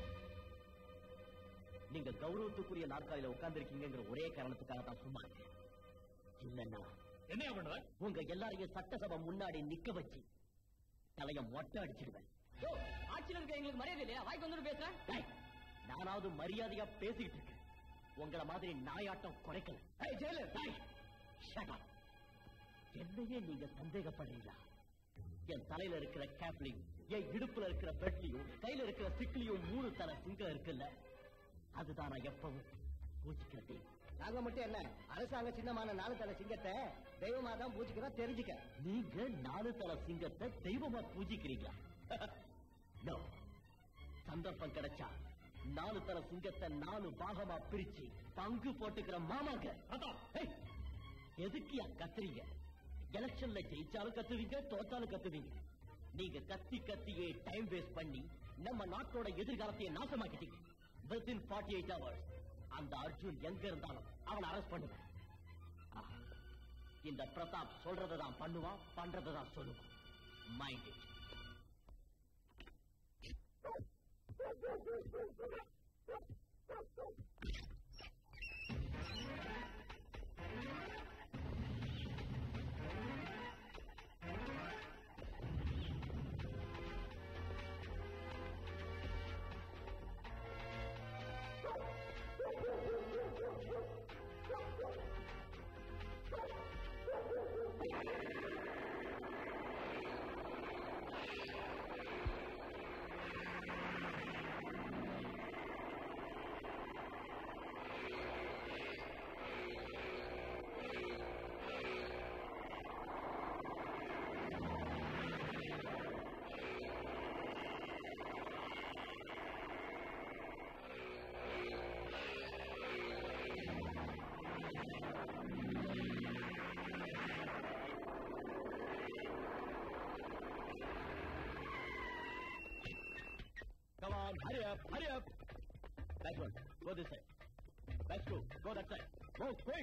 நீங்க கௌரவத்துக்குரிய நாற்காலியில உட்கார்ந்திருக்கீங்கிற ஒரே காரணத்துக்காக தான் சும்மா இருக்கேன். இல்லன்னா என்னையா பண்ணுவ உங்க எல்லாரையும் சட்டசபை முன்னாடி நிக்க வச்சு தலைய மொட்டை அடிச்சிடுவேன் யோ ஆட்சியில இருக்க எங்களுக்கு மரியாதை இல்லையா வாய்க்கு வந்து பேசுறேன் டேய், நானாவது மரியாதையா பேசிக்கிட்டு இருக்கேன் உங்கள மாதிரி நாயாட்டம் குறைக்கல ஏய், ஜெயிலர் டேய், shut up. என்னையே நீங்க சந்தேகப்படுறீங்களா என் தலையில இருக்கிற கேப்லையும் என் இடுப்புல இருக்கிற பெட்லையும் கையில இருக்கிற சிக்கிலையும் மூணு தலை சிங்கம் இருக்குல்ல அதுதான் நான் எப்பவும் பூஜிக்கிற தெய்வம் நாங்க மட்டும் என்ன அரசாங்க சின்னமான நாலு தலை சிங்கத்தை தெய்வமா தான் பூஜிக்கிறோம் தெரிஞ்சுக்க நீங்க நாலு தலை சிங்கத்தை தெய்வமா பூஜிக்கிறீங்களா No. சந்தர்ப்பம் கிடைச்சா நாலு தலை சிங்கத்தை நாலு பாகமா பிரிச்சு பங்கு போட்டுக்கிற மாமாங்க அதான் ஏய், எதுக்குயா கத்துறீங்க எலெக்ஷன்ல ஜெயிச்சாலும் கத்துவீங்க தோத்தாலும் கத்துவீங்க நீங்க கத்தி கத்தியே டைம் வேஸ்ட் பண்ணி நம்ம நாட்டோட எதிர்காலத்தையே நாசமாக்கிட்டீங்க வித்தின் ஃபார்ட்டி எயிட் ஹவர்ஸ் அந்த அர்ஜுன் எங்க இருந்தாலும் அவனை அரெஸ்ட் பண்ணுவேன் ஆ, இந்த பிரதாப் சொல்றதுதான் பண்ணுவான் பண்றதுதான் சொல்லுவான் mind it Come on, hurry up, hurry up. That's one. Go this side. That's two. Go that side. Go quick.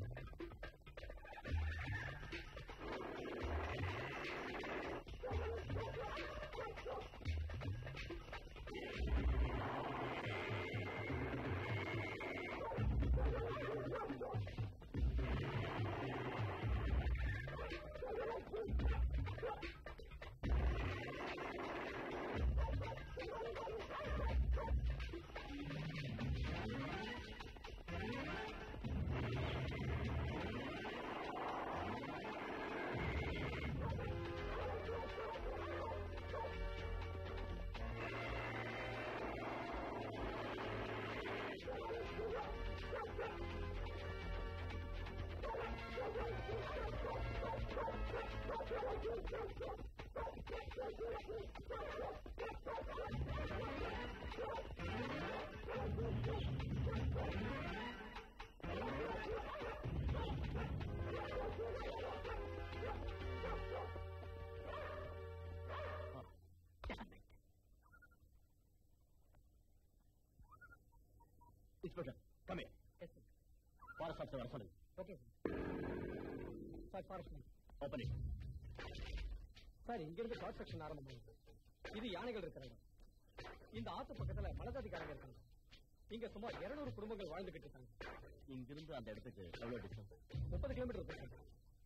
Inspector, come here. Yes, sir. Forest officer வர சொல்லுங்க. Okay sir sir forest Open it. Sir இங்கிருந்து ஷார்ட் செக்ஷன் ஆரம்பமாகுது இது யானைகள் இருக்கிற இடம் இந்த ஆத்து பக்கத்துல மலஜாதிக்காரங்க இருக்காங்க இங்க சுமார் 200 குடும்பங்கள் வாழ்ந்துகிட்டு இருக்காங்க இங்கிருந்து அந்த இடத்துக்கு எவ்வளவு டிஸ்டன்ஸ் முப்பது கிலோமீட்டர் இருக்கும் சார்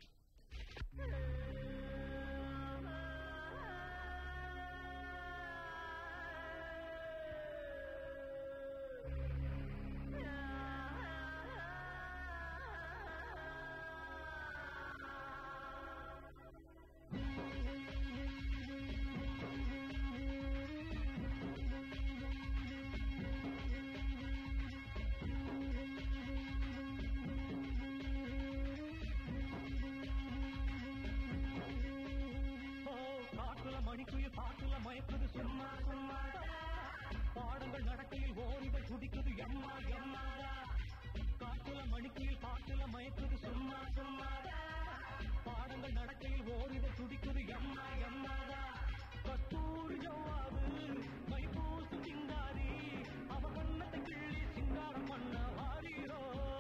காட்டுல மணிக்குயில் பாட்டுல மயக்குது சும்மா சும்மா பாடங்கள் நடக்கையில் ஓரிகள் துடிக்குது எம்மா எம்மாடா காட்டுல மணிக்குயில் பாட்டுல மயக்குது சும்மா சும்மா பாடங்கள் நடக்கையில் ஓரிகள் துடிக்குது எம்மா எம்மாடா கத்தூரி ஜவ்வாது மைபூசு சிங்காரி அவ கண்ணத்தை கிள்ளி சிங்காரம் பண்ண வாரீரோ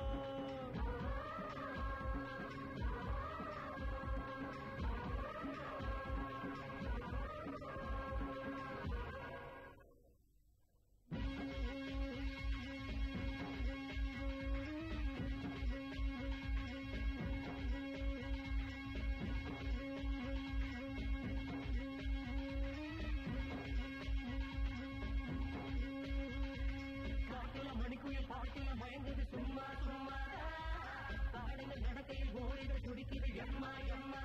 காட்டுல மணிக்குயில் பாட்டுல மயங்குது சும்மா சும்மா பாடங்கள் நடக்கையில் ஓரிகள் துடிக்குது எம்மா எம்மா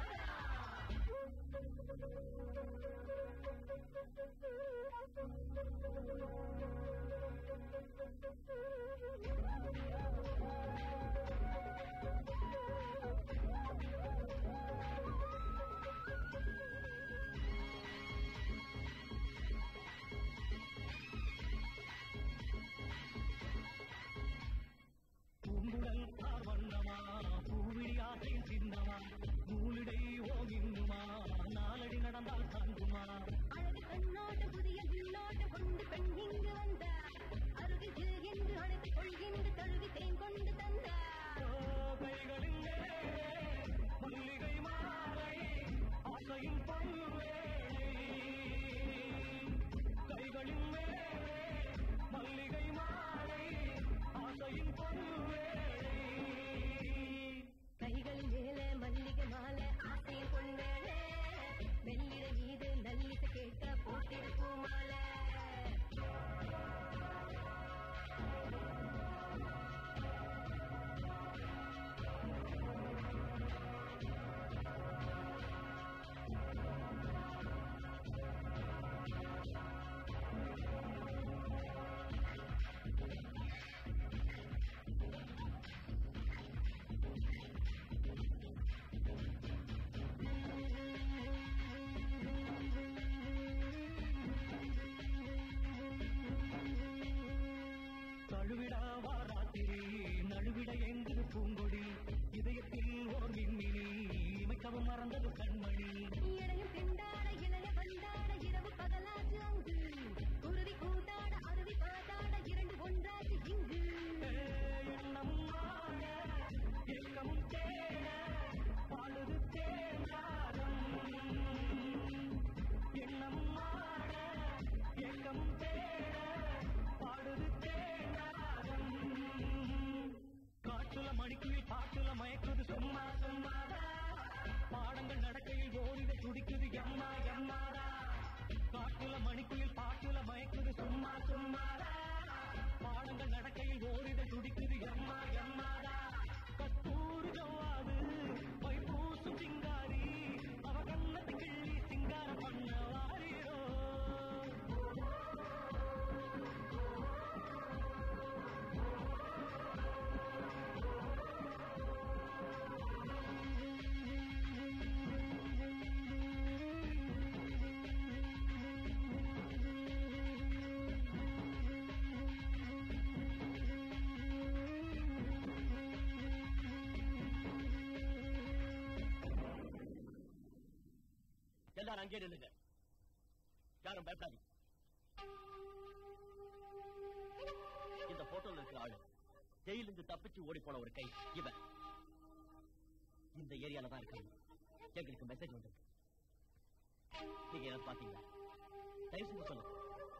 பூங்குழல் பார்வண்ணமா பூவிழி ஆசை சின்னமா நூலிடை அன்பு கண்மணி இடையும் திண்டாட இளைய வந்தாட இரவு பகலாச்சு அங்கு குருவி கூட்டாட அருவி காட்டாட இரண்டு ஒன்றாச்சு இங்கு எண்ணம் மாற ஏக்கம் தேட பாடுது தேனாரம் எண்ணம் மாற ஏக்கம் தேட பாடுது தேனாரம் காட்டுல மணிக்குயில் பாட்டுல மயக்குது சும்மா சும்மாதா பாடங்கள் நடக்கையில் ஓடிட துடிக்குது எம்மா எம்மாதா காட்டுல மணிக்குயில் பாட்டுல மயக்குது சும்மா சும்மாதா பாடங்கள் நடக்கையில் ஓடிட துடிக்குது எம்மா எம்மாதா கஸ்தூரி ஜவ்வாது வைப்பூசு சிங்காரி அவ கண்ணத்து கிள்ளி சிங்காரம் பண்ண வாரீரோ எல்லாரும் அங்கே நில்லுங்க யாரும் பயப்படாதீங்க இந்த போட்டோல இருக்கிற ஆளு ஜெயிலிருந்து தப்பிச்சு ஓடி போன ஒரு கை இவன் இந்த ஏரியால தான் இருக்காங்க எங்களுக்கு மெசேஜ் வந்திருக்கு நீங்க என்ன பாத்தீங்களா தயவு செஞ்சு சொல்லுங்க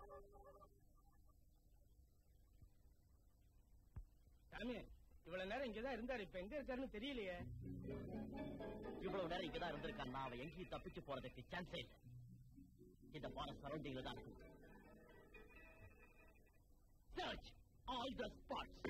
சாமி இவ்வளவு நேரம் இங்கதான் இருந்தாரு இப்ப எங்க இருக்காருன்னு தெரியலையே இவ்வளவு நேரம் இங்கதான் இருந்திருக்கான்னா அவன் எங்கேயும் தப்பிச்சு போறதுக்கு சான்ஸே இல்லை இந்த ஃபாரஸ்ட் சரௌண்டிங்ல தான் இருக்கும் சர்ச் ஆல் த ஸ்பாட்ஸ்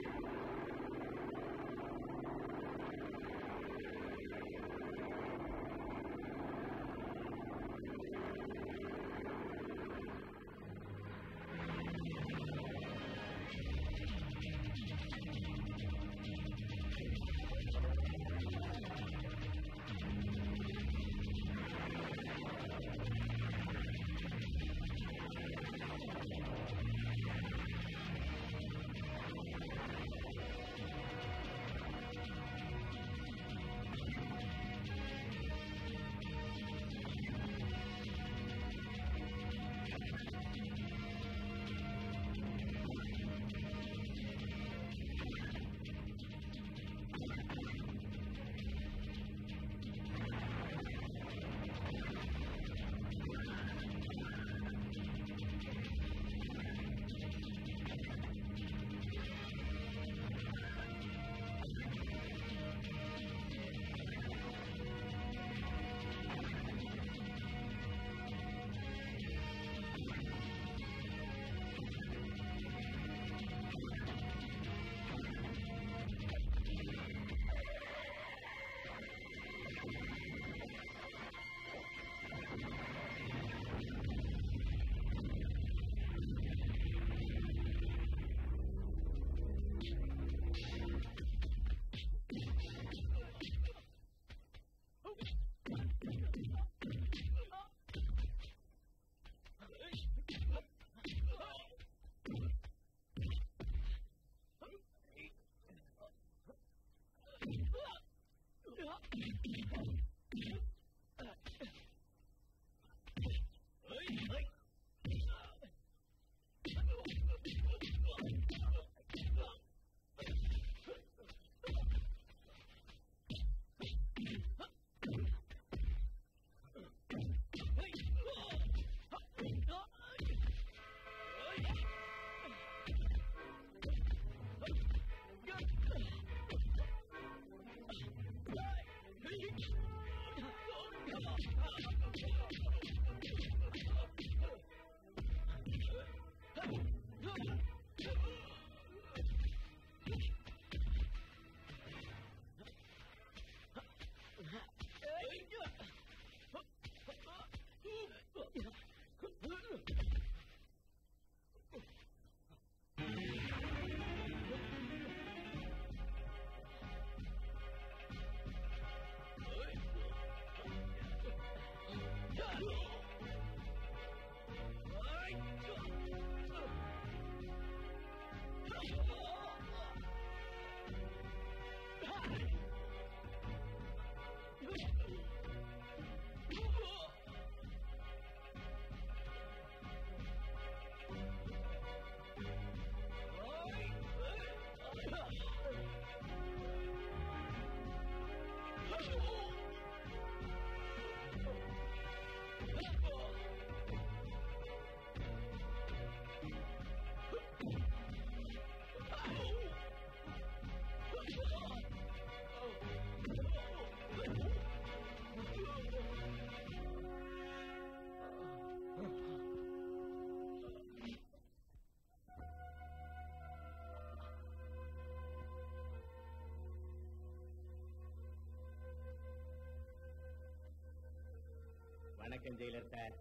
வணக்கம் ஜெயிலர் சார்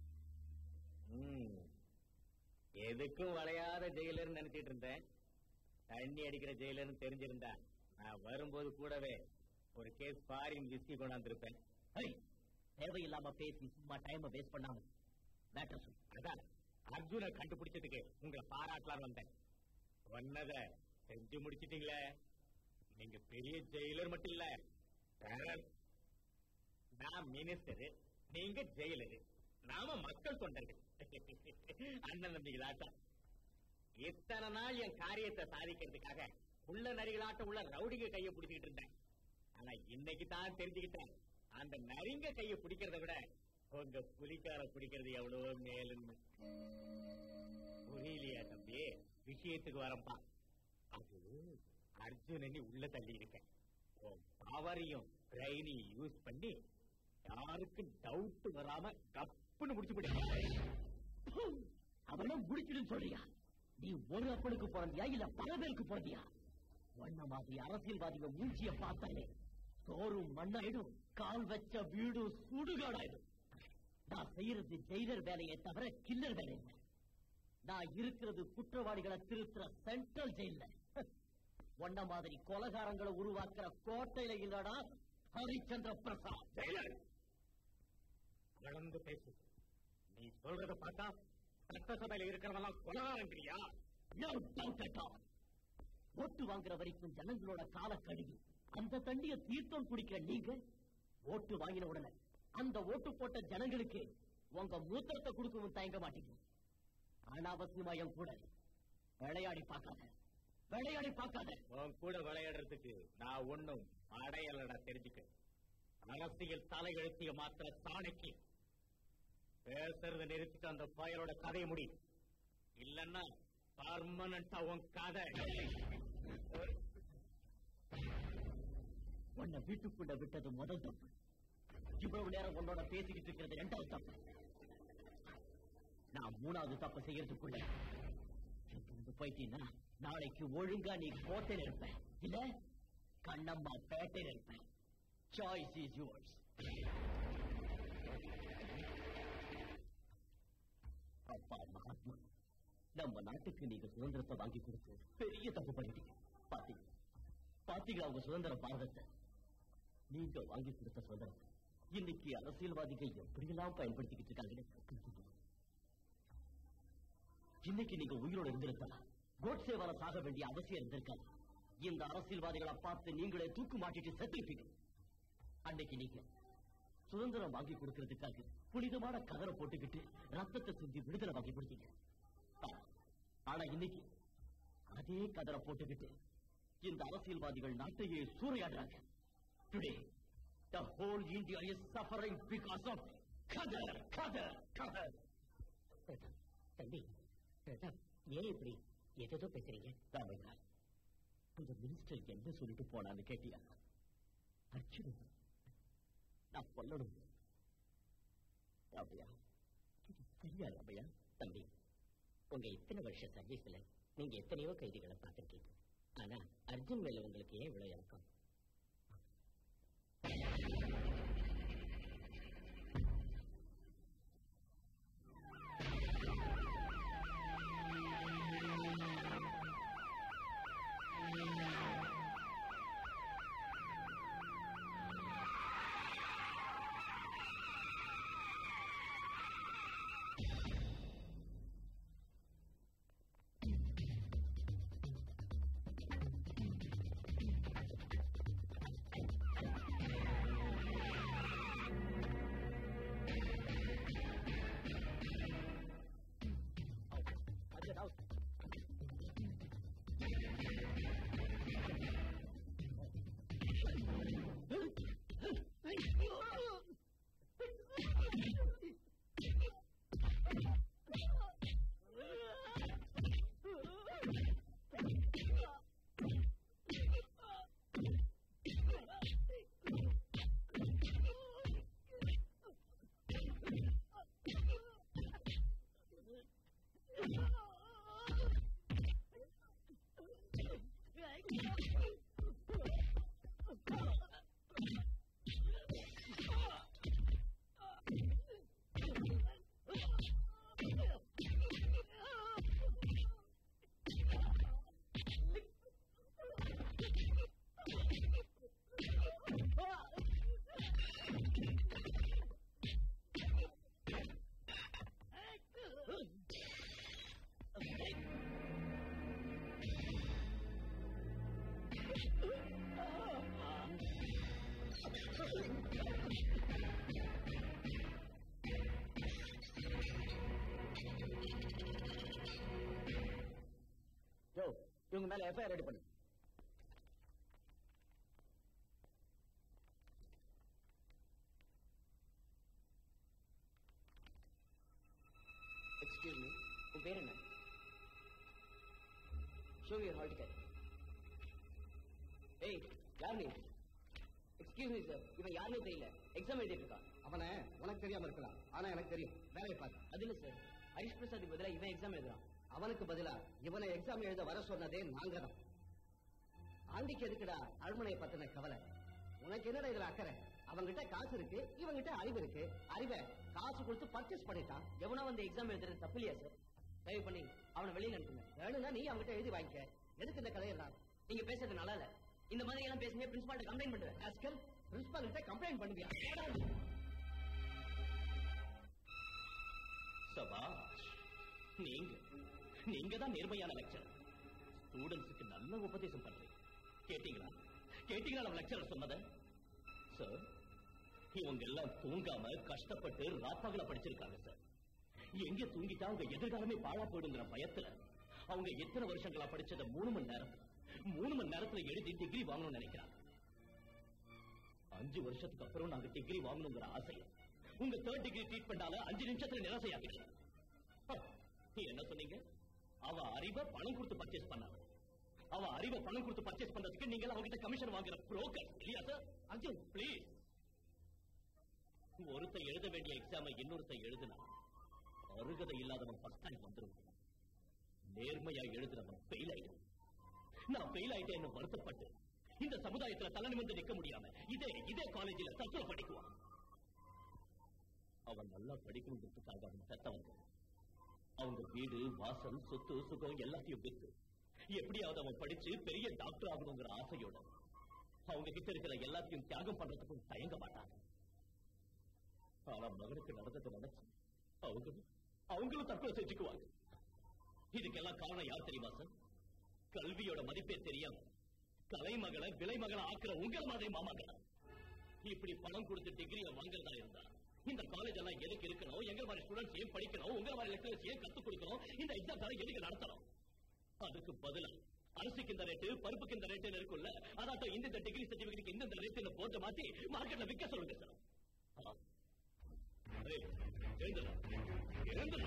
ம். எதுக்கும் வளையாத ஜெயிலர் நினைச்சிட்டு இருந்தேன் தண்ணி அடிக்கிற ஜெயிலர்னு தெரிஞ்சிருந்தா நான் வரும்போது கூடவே ஒரு கேஸ் ஃபாரின் விஸ்கி கொண்டாந்துருப்பேன் ஏய், தேவையில்லாம பேசி சும்மா டைம் வேஸ்ட் பண்ணாம மேட்டர் சொல்லு அதான் அர்ஜுனை கண்டுபிடிச்சதுக்கு உங்களை பாராட்டலாம் வந்தேன் சொன்னத செஞ்சு முடிச்சிட்டீங்களே நீங்க பெரிய ஜெயிலர் மட்டும் இல்ல டெரர். நான் மினிஸ்டர் நீங்க ஜெயிலர் நாம மக்கள் தொண்டர்கள் அண்ணன் நம்பிக்கலாட்டம் இத்தனை நாள் என் காரியத்தை சாதிக்கிறதுக்காக உள்ள நரிகளாட்டம் உள்ள ரவுடிங்க கையை பிடிச்சிட்டு இருந்தேன் ஆனா இன்னைக்கு தான் தெரிஞ்சுக்கிட்டேன் அந்த நரிங்க கையை பிடிக்கிறத விட உங்க புலிக்கார பிடிக்கிறது எவ்வளவோ மேலுன்னு புரியலையா தம்பி விஷயத்துக்கு வரப்பா அது அர்ஜுன நீ உள்ள தள்ளி இருக்கேன் பவரையும் பிரெயினையும் யூஸ் பண்ணி யாருக்கும் டவுட் வராம கப்புன்னு முடிச்சு போடு அவன முடிச்சிடுன்னு சொல்றியா நீ ஒரு அப்பனுக்கு பிறந்தியா இல்ல பல பேருக்கு பிறந்தியா வண்ண மாதிரி அரசியல்வாதிங்க மூஞ்சிய பார்த்தாலே சோறும் மண்ணாயிடும் கால் வச்ச வீடு சுடுகாடாயிடும் நான் செய்யறது ஜெயிலர் வேலையை தவிர கில்லர் வேலை இல்லை நான் இருக்கிறது குற்றவாளிகளை திருத்துற சென்ட்ரல் ஜெயில ஒன்ன மாதிரி கொலகாரங்களை உருவாக்குற கோட்டையில இல்லடா ஹரிச்சந்திர பிரசாத் ஜெயிலர் வளர்ந்து பேசு நீ சொல்றத பார்த்தா சட்டசபையில இருக்கிறவெல்லாம் கொலகாரங்கிறியா No doubt at all. ஓட்டு வாங்குற வரைக்கும் ஜனங்களோட கால கழுவி அந்த தண்ணிய தீர்த்தம் குடிக்கிற நீங்க ஓட்டு வாங்கின உடனே அந்த ஓட்டு போட்ட ஜனங்களுக்கு உங்க மூத்திரத்தை கொடுக்கவும் தயங்க மாட்டீங்க அனாவசியமா என் கூட விளையாடி பார்க்காத விளையாடி பார்க்காத உன் கூட விளையாடுறதுக்கு நான் ஒண்ணும் அடையலடா தெரிஞ்சுக்க அரசியல் தலையெழுத்திய மாத்திர சாணைக்கு பேசுறத நிறுத்திட்டு அந்த பயலோட கதையை முடி இல்லன்னா பர்மனண்டா உன் கதை உன்னை வீட்டுக்குள்ள விட்டது முதல் தப்பு இவ்வளவு நேரம் உன்னோட பேசிக்கிட்டு இருக்கிறது இரண்டாவது தப்பு நான் மூணாவது தப்பு செய்யறதுக்குள்ள இங்கிருந்து போயிட்டீங்கன்னா நாளைக்கு ஒழுங்கா நீ கோட்டையில இருப்ப இல்ல கண்ணம்மா பேட்டையில இருப்ப சாய்ஸ் இஸ் யுவர்ஸ் அப்பா மகாத்மா நம்ம நாட்டுக்கு நீங்க சுதந்திரத்தை வாங்கி கொடுத்து பெரிய தப்பு பண்ணிட்டீங்க பாத்தீங்க பாத்தீங்களா உங்க சுதந்திர பாரதத்தை நீங்க வாங்கி கொடுத்த சுதந்திரத்தை இன்னைக்கு அரசியல்வாதிகள் எப்படியெல்லாம் பயன்படுத்திக்கிட்டு இருக்காங்கன்னு இன்னைக்கு நீங்க உயிரோட இருந்திருந்தா கோட்சேவால சாக வேண்டிய அவசியம் இருந்திருக்காது இந்த அரசியல்வாதிகளை பார்த்து நீங்களே தூக்கு மாட்டிட்டு செத்துருப்பீங்க அன்னைக்கு நீங்க சுதந்திரம் வாங்கி கொடுக்கறதுக்காக புனிதமான கதரை போட்டுக்கிட்டு ரத்தத்தை சிந்தி விடுதலை வாங்கி கொடுத்தீங்க ஆனா, ஆனா இன்னைக்கு அதே கதரை போட்டுக்கிட்டு இந்த அரசியல்வாதிகள் நாட்டையே சூறையாடுறாங்க today the whole India is suffering because of khaddar khaddar கதர் தம்பி பிரதாப் ஏன் இப்படி எதோ பேசுறீங்க ராமையா அந்த மினிஸ்டர் என்ன சொல்லிட்டு போனான்னு கேட்டியா அர்ஜுனன் நான் கொல்லணும் ராமையா இது சரியா ராமையா தம்பி உங்க இத்தனை வருஷ சர்வீஸ்ல நீங்க எத்தனையோ கைதிகளை பார்த்திருக்கீங்க ஆனா அர்ஜுன் மேல உங்களுக்கு ஏன் இவ்வளவு இறக்கம் Get out. இவங்க மேல எஃப்ஐஆர் ரெடி பண்ணு எக்ஸ்கியூஸ் மீ உன் பேர் என்ன ஷோ யூர் ஹால் டிக்கெட் ஏய் யார் நீ எக்ஸ்கியூஸ் மீ சார் இவன் யாருமே தெரியல எக்ஸாம் எழுதிட்டு இருக்கான் அவனை உனக்கு தெரியாம இருக்கலாம் ஆனா எனக்கு தெரியும் வேலையை பாரு அது இல்ல சார் ஹரிஷ் பிரசாத் பதிலா இவன் எக்ஸாம் எழுதுறான் அவனுக்கு பதிலா இவனை எக்ஸாம் எழுத வர சொன்னதே நாங்க தான் ஆண்டிக்கு எதுக்குடா அருமனையை பத்தின கவலை உனக்கு என்னடா இதுல அக்கறை அவன்கிட்ட காசு இருக்கு இவன்கிட்ட அறிவு இருக்கு அறிவை காசு கொடுத்து பர்ச்சேஸ் பண்ணிட்டான் எவனா வந்து எக்ஸாம் எழுதுறது தப்பு இல்லையா சார் தயவு பண்ணி அவனை வெளியில அனுப்புங்க வேணும்னா நீ அவன்கிட்ட எழுதி வாங்கிக்க எதுக்கு இந்த கதையெல்லாம் நீங்க பேசுறது நல்லா இல்ல இந்த மாதிரி எல்லாம் பேசுங்க பிரின்சிபால்ட்ட கம்ப்ளைண்ட் பண்ணுவேன் ஆஸ்கல் பிரின்சிபால் கிட்ட கம்ப்ளைண்ட் பண்ணுவியா சபாஷ் நீங்க நீங்க தான் நேர்மையான லெக்சர் ஸ்டூடெண்ட்ஸுக்கு நல்ல உபதேசம் பண்றீங்க கேட்டீங்களா கேட்டீங்களா நம்ம லெக்சரர் சொன்னத சார் இவங்க எல்லாம் தூங்காம கஷ்டப்பட்டு ராப்பகல படிச்சிருக்காங்க சார் எங்க தூங்கிட்டா அவங்க எதிர்காலமே பாழா போயிடுங்கிற பயத்துல அவங்க எத்தனை வருஷங்களா படிச்சத மூணு மணி நேரம் மூணு மணி நேரத்துல எழுதி டிகிரி வாங்கணும்னு நினைக்கிறாங்க அஞ்சு வருஷத்துக்கு அப்புறம் நாங்க டிகிரி வாங்கணுங்கிற ஆசை உங்க தேர்ட் டிகிரி ட்ரீட்மெண்டால அஞ்சு நிமிஷத்துல நிராசையாக்கிட்டேன் ஹ, நீ என்ன சொன்னீங்க அவ அறிவை பணம் கொடுத்து பர்ச்சேஸ் பண்ணாங்க அவ அறிவை பணம் கொடுத்து பர்ச்சேஸ் பண்றதுக்கு நீங்க அவகிட்ட கமிஷன் வாங்குற புரோக்கர் இல்லையா சார் அர்ஜுன் ப்ளீஸ் ஒருத்த எழுத வேண்டிய எக்ஸாமை இன்னொருத்த எழுதுனா அருகதை இல்லாதவன் ஃபர்ஸ்ட் டைம் வந்துரும் நேர்மையா எழுதுனவன் ஃபெயில் ஆயிடும் நான் ஃபெயில் ஆயிட்டேன்னு வருத்தப்பட்டு இந்த சமுதாயத்துல தலை நிமிர்ந்து நிக்க முடியாம இதே இதே காலேஜில் தத்துவ படிக்குவான் அவன் நல்லா படிக்கணுன்றதுக்காக அவன் பெத்தவங்க அவங்க வீடு வாசல் சொத்து சுகம் எல்லாத்தையும் வித்து எப்படியாவது அவன் படிச்சு பெரிய டாக்டர் ஆகணுங்கிற ஆசையோட அவங்க கிட்ட இருக்கிற எல்லாத்தையும் தியாகம் பண்றதுக்கும் தயங்க மாட்டாங்க ஆனா மகனுக்கு நடந்ததை நினைச்சு அவங்களும் அவங்களும் தற்கொலை செஞ்சுக்குவாங்க இதுக்கெல்லாம் காரணம் யார் தெரியுமா சார் கல்வியோட மதிப்பே தெரியாம கலைமகளை விலைமகளை ஆக்குற உங்கள் மாதிரி மாமாக்கள் இப்படி பணம் கொடுத்து டிகிரியை வாங்குறதா இருந்தா இந்த காலேஜ் எல்லாம் எதுக்கு இருக்கணும் எங்க மாதிரி ஸ்டூடெண்ட்ஸ் ஏன் படிக்கணும் உங்க மாதிரி லெக்சரர்ஸ் ஏன் கத்துக் கொடுக்கணும் இந்த எக்ஸாம் எல்லாம் எதுக்கு நடத்தணும் அதுக்கு பதிலா அரிசிக்கு இந்த ரேட்டு பருப்புக்கு இந்த ரேட்டு இருக்குல்ல அதாட்டம் இந்த டிகிரி சர்டிபிகேட் இந்த ரேட்டு போர்ட்டை மாத்தி மார்க்கெட்ல விற்க சொல்லுங்க சார் ஆ. ஏய், எழுந்துடா. எழுந்துடா.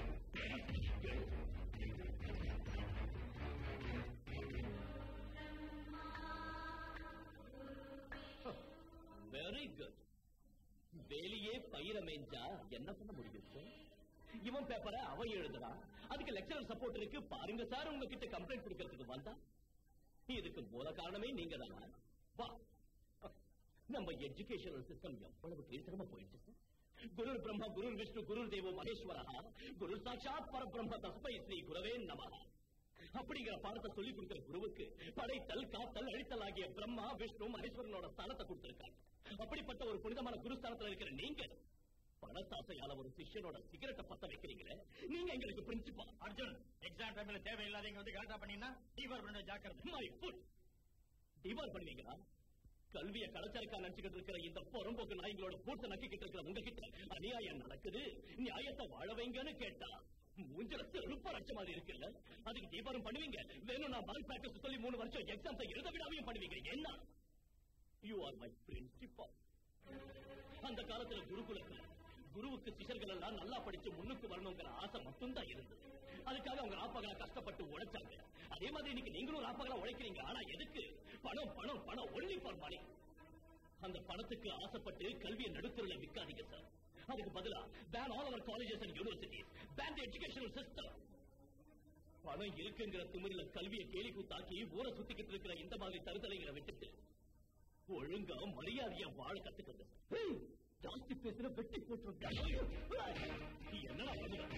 வெரி குட் வெளியே பயிர மேஞ்சா என்ன பண்ண முடியும் சார் இவன் பேப்பரை அவன் எழுதுறான் அதுக்கு லெக்சரர் சப்போர்ட் இருக்கு பாருங்க சார் உங்ககிட்ட கம்ப்ளைண்ட் கொடுக்கறதுக்கு வந்தா இதுக்கு மூல காரணமே நீங்க தானா வா நம்ம எஜுகேஷனல் சிஸ்டம் எவ்வளவு கீழ்த்தரமா போயிடுச்சு சார் குரு பிரம்மா குரு விஷ்ணு குரு தேவோ மகேஸ்வரா குரு சாட்சாத் பரபிரம்ம தஸ்மை ஸ்ரீ குரவே நமஹ அப்படிங்கிற பாடத்தை சொல்லி கொடுக்கிற குருவுக்கு படைத்தல் காத்தல் அழித்தல் ஆகிய பிரம்மா விஷ்ணு மகேஸ்வரனோட ஸ்தானத்தை கொடுத்திருக்காங்க அப்படிப்பட்ட ஒரு புனிதமான குருஸ்தானத்துல இருக்கிற நீங்க பணத்தாசையால ஒரு சிஷ்யனோட சிகரெட்டை பத்த வைக்கிறீங்களே நீங்க எங்களுக்கு பிரின்சிபல் அர்ஜுன் எக்ஸாம் டைம்ல தேவையில்லாதவங்க வந்து கரெக்டா பண்ணீங்கன்னா டீவர் பண்ண ஜாக்கிரதை மை ஃபுட் டிவார் பண்ணுவீங்களா கல்வியை கலச்சரக்கா நினைச்சுக்கிட்டு இருக்கிற இந்த புறம்போக்கு நாய்களோட பூட்ட நக்கிக்கிட்டு இருக்கிற உங்ககிட்ட அநியாயம் நடக்குது நியாயத்தை வாழ வைங்கன்னு கேட்டா மூஞ்சல செருப்ப ரச்ச மாதிரி இருக்குல்ல அதுக்கு தீபாரம் பண்ணுவீங்க வேணும் நான் பால் பிராக்டிஸ் சொல்லி மூணு வருஷம் எக்ஸாம்ஸ் எழுத விடாமையும் பண்ணுவீங்க என்ன யூ ஆர் மை பிரின்சிபல் அந்த காலத்துல குருகுலத்துல குருவுக்கு சிஷர்கள் எல்லாம் நல்லா படிச்சு முன்னுக்கு வரணுங்கிற ஆசை மட்டும்தான் இருந்தது அதுக்காக அவங்க ராப்பகலா கஷ்டப்பட்டு உழைச்சாங்க அதே மாதிரி இன்னைக்கு நீங்களும் ராப்பகலா உழைக்கிறீங்க ஆனா எதுக்கு பணம் பணம் பணம் ஒன்லி ஃபார் மணி அந்த பணத்துக்கு ஆசைப்பட்டு கல்வியை நடுத்தரில் விற்காதீங்க சார் அதுக்கு பதிலா ban all our colleges and universities ban educational system பணம் இருக்குங்கிற திமிரில கல்வியை கேலி கூத்தாக்கி ஊரை சுத்திக்கிட்டு இருக்கிற இந்த மாதிரி தருதலைகளை விட்டுட்டு ஒழுங்கா மரியாதையா வாழ கத்துக்கங்க ஹம், ஜாஸ்தி பேசுற வெட்டி போட்டு என்னடா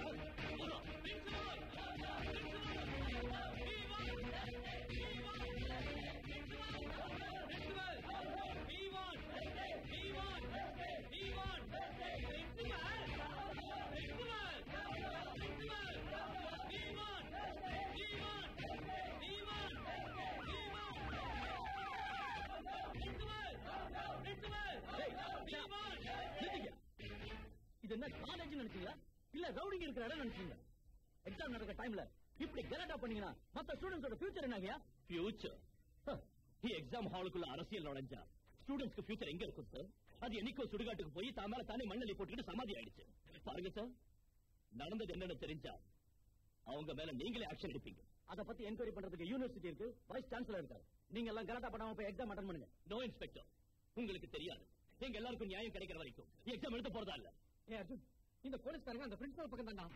நிறுத்திக்க. இது என்ன காலேஜ் நினைச்சீங்களா இல்ல ரவுடிங் இருக்கிற இடம் நினைச்சீங்க எக்ஸாம் நடக்கிற டைம்ல இப்படி கலாட்டா பண்ணீங்கன்னா மத்த ஸ்டூடெண்ட்ஸோட ஃபியூச்சர் என்னங்கயா ஃபியூச்சர் எக்ஸாம் ஹாலுக்குள்ள அரசியல் நுழைஞ்சா ஸ்டூடெண்ட்ஸ்க்கு ஃபியூச்சர் எங்க இருக்கும் சார் அது என்னைக்கோ சுடுகாட்டுக்கு போய் தான் மேல தானே மண்ணலி போட்டுக்கிட்டு சமாதி ஆயிடுச்சு பாருங்க சார் நடந்தது என்னன்னு தெரிஞ்சா அவங்க மேல நீங்களே ஆக்ஷன் எடுப்பீங்க அத பத்தி என்கொயரி பண்றதுக்கு யூனிவர்சிட்டி இருக்கு வைஸ் சான்சலர் இருக்காரு நீங்க எல்லாம் கலாட்டா பண்ணாம போய் எக்ஸாம் அட்டன் பண்ணுங்க நோ இன்ஸ்பெக்டர் உங்களுக்கு தெரியாது எங்க எல்லாருக்கும் நியாயம் கிடைக்கிற வரைக்கும் எக்ஸாம் எழுத போறதா இல்ல ஏ அர்ஜுன் இந்த போலீஸ்காரங்க அந்த பிரின்சிபல் பக்கம் தான்டா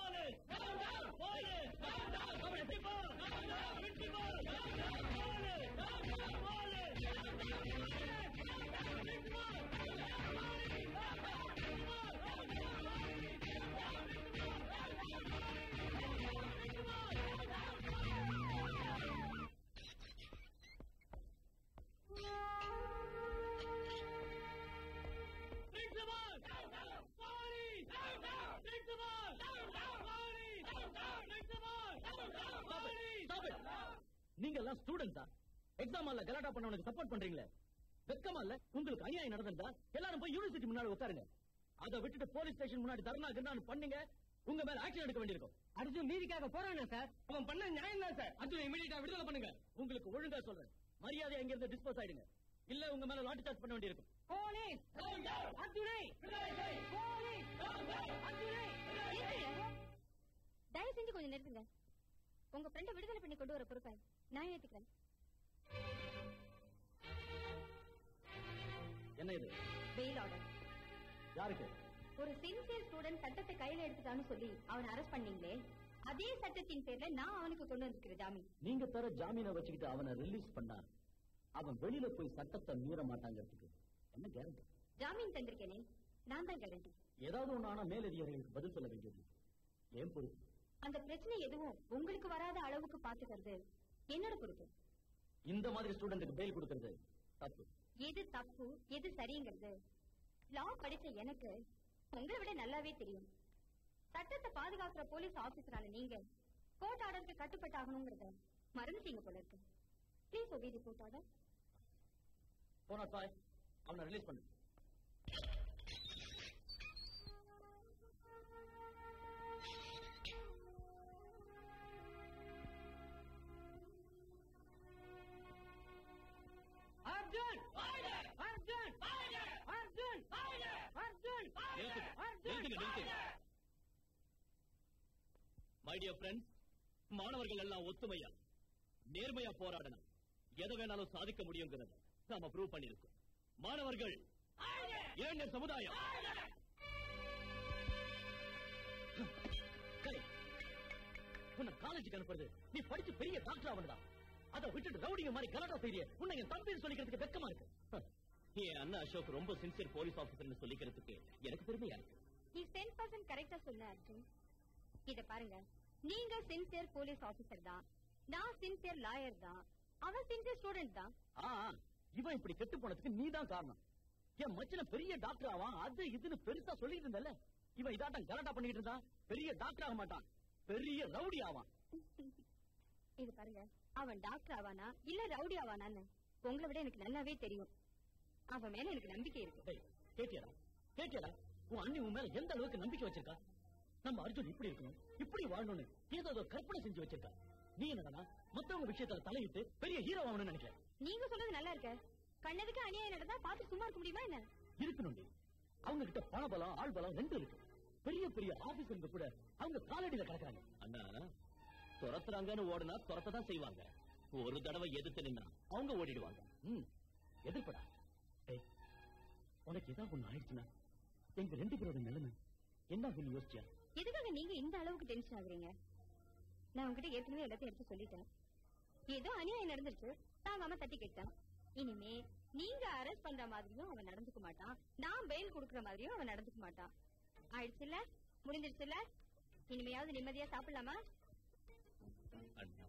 நீங்க எல்லாம் ஸ்டூடெண்ட்ஸா எக்ஸாம் அல்ல கலாட்டா பண்ணவனுக்கு சப்போர்ட் பண்றீங்களே வெக்கமா இல்ல உங்களுக்கு அநியாயம் நடந்திருந்தா எல்லாரும் போய் யூனிவர்சிட்டி முன்னாடி உட்காருங்க அதை விட்டுட்டு போலீஸ் ஸ்டேஷன் முன்னாடி தர்ணா கிர்னான்னு பண்ணீங்க உங்க மேல ஆக்ஷன் எடுக்க வேண்டியிருக்கும் அர்ஜுன் நீதிக்காக போறானே சார் அவன் பண்ண நியாயம் தான் சார் அர்ஜுன் இமீடியட்டா விடுதலை பண்ணுங்க உங்களுக்கு ஒழுங்கா சொல்றேன் மரியாதை அங்க இருந்து டிஸ்போஸ் ஆயிடுங்க இல்ல உங்க மேல லாட்டி சார்ஜ் பண்ண வேண்டியிருக்கும் போலீஸ் அர்ஜுனை போலீஸ் அர்ஜுனை தயவு செஞ்சு கொஞ்சம் நிறுத்துங்க உங்க ஃப்ரெண்ட விடுதலை பண்ணி கொண்டு வர பொறுப்பை நான் ஏத்துக்கிறேன் என்ன இது பெயில் ஆர்டர் யாருக்கு ஒரு சின்சியர் ஸ்டூடெண்ட் சட்டத்தை கையில எடுத்துட்டான்னு சொல்லி அவனை அரெஸ்ட் பண்ணீங்களே அதே சட்டத்தின் பேர்ல நான் அவனுக்கு கொண்டு வந்திருக்கிற ஜாமீன் நீங்க தர ஜாமீனை வச்சுக்கிட்டு அவனை ரிலீஸ் பண்ணா அவன் வெளியில போய் சட்டத்தை மீற மாட்டாங்கிறதுக்கு என்ன கேரண்டி ஜாமீன் தந்திருக்கேனே நான் தான் கேரண்டி ஏதாவது ஒண்ணு ஆனா மேலதிகாரிகளுக்கு பதில் சொல்ல வேண்டியது ஏன் பொறுப்பு அந்த பிரச்சனை எதுவும் உங்களுக்கு வராத அளவுக்கு பாத்துக்கிறது என்னோட பொறுப்பு இந்த மாதிரி ஸ்டூடெண்ட்டுக்கு பெயில் கொடுக்கறது தப்பு எது தப்பு எது சரிங்கிறது லா படிச்ச எனக்கு உங்களை விட நல்லாவே தெரியும் சட்டத்தை பாதுகாக்கிற போலீஸ் ஆபீசரான நீங்க கோர்ட் ஆர்டருக்கு கட்டுப்பட்டாகணுங்கிறத மறந்துட்டீங்க போல இருக்கு please obey the court order போனா சாய் அவனை ரிலீஸ் பண்ணு அர்ஜுன் அர்ஜுன் அர்ஜுன் அர்ஜுன் நிறுத்துங்க நிறுத்துங்க மை டியர் ஃப்ரெண்ட்ஸ் மாணவர்கள் எல்லாம் ஒத்துமையா நேர்மையா போராடணும் எதை வேணாலும் சாதிக்க முடியுங்கிறத நாம ப்ரூவ் பண்ணிருக்கோம் மாணவர்கள் இளைஞர் சமுதாயம் கலை உன்னை காலேஜுக்கு அனுப்புறது நீ படிச்சு பெரிய டாக்டர் ஆவணுதா அதை விட்டுட்டு ரவுடிங்க மாதிரி கலாட்டா செய்திய உன்னை என் தம்பின்னு சொல்லிக்கிறதுக்கு வெக்கமா இருக்கு என் அண்ணா அசோக் ரொம்ப சின்சியர் போலீஸ் ஆபீசர்னு சொல்லிக்கிறதுக்கு எனக்கு பெருமையா இருக்கு நீ டென் பர்சன்ட் கரெக்டா சொன்ன அர்ஜுன் இத பாருங்க நீங்க சின்சியர் போலீஸ் ஆபீசர் தான் நான் சின்சியர் லாயர் தான் அவன் சின்சியர் ஸ்டூடெண்ட் தான் ஆ இவன் இப்படி கெட்டு போனதுக்கு நீதான் காரணம் என் மச்சன பெரிய டாக்டர் ஆவான் அது இதுன்னு பெருசா சொல்லிட்டு இருந்தல இவன் இதாட்டம் கலாட்டா பண்ணிட்டு இருந்தா பெரிய டாக்டர் ஆக மாட்டான் பெரிய ரவுடி ஆவான் இது பாருங்க அவன் டாக்டர் ஆவானா இல்ல ரவுடி ஆவானான்னு உங்களை விட எனக்கு நல்லாவே தெரியும் அவன் மேல எனக்கு நம்பிக்கை இருக்கு டேய், கேட்டியாடா கேட்டியாடா உன் அண்ணி உன் மேல எந்த அளவுக்கு நம்பிக்கை வச்சிருக்கா நம்ம அர்ஜுன் இப்படி இருக்கணும் இப்படி வாழணும்னு ஏதோ ஏதோ கற்பனை செஞ்சு வச்சிருக்கா நீ என்னடா மத்தவங்க விஷயத்துல தலையிட்டு பெரிய ஹீரோ ஆகணும்னு நினைக்கிற நீங்க சொல்றது நல்லா இருக்க கண்ணதுக்கு அநியாயம் நடந்தா பார்த்து சும்மா இருக்க முடியுமா என்ன இருக்கணும் அவங்க கிட்ட பண பலம் ஆள் பலம் ரெண்டு இருக்கு பெரிய பெரிய ஆபீசருங்க கூட அவங்க காலடியில கிடக்குறாங்க அண்ணா துரத்துறாங்கன்னு ஓடுனா துரத்த தான் செய்வாங்க ஒரு தடவை எதிர்த்து நின்னா அவங்க ஓடிடுவாங்க ம் எதிர்ப்படா டேய் உனக்கு ஏதாவது ஒண்ணு ஆயிடுச்சுன்னா எங்க ரெண்டு பேரோட நிலைமை என்ன ஆகும்னு யோசிச்சியா எதுக்காக நீங்க இந்த அளவுக்கு டென்ஷன் ஆகுறீங்க நான் உங்ககிட்ட ஏற்கனவே எல்லாத்தையும் எடுத்து சொல்லிட்டேன் ஏதோ அநியாயம் நடந்துருச்சு தாங்காம தட்டி கேட்டான் இனிமே நீங்க அரெஸ்ட் பண்ற மாதிரியும் அவன் நடந்துக்க மாட்டான் நான் பெயில் கொடுக்கற மாதிரியும் அவன் நடந்துக்க மாட்டான் ஆயிடுச்சுல்ல முடிஞ்சிருச்சுல்ல இனிமையாவது நிம்மதியா சாப்பிடலாமா அண்ணா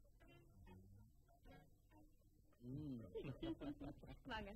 வாங்க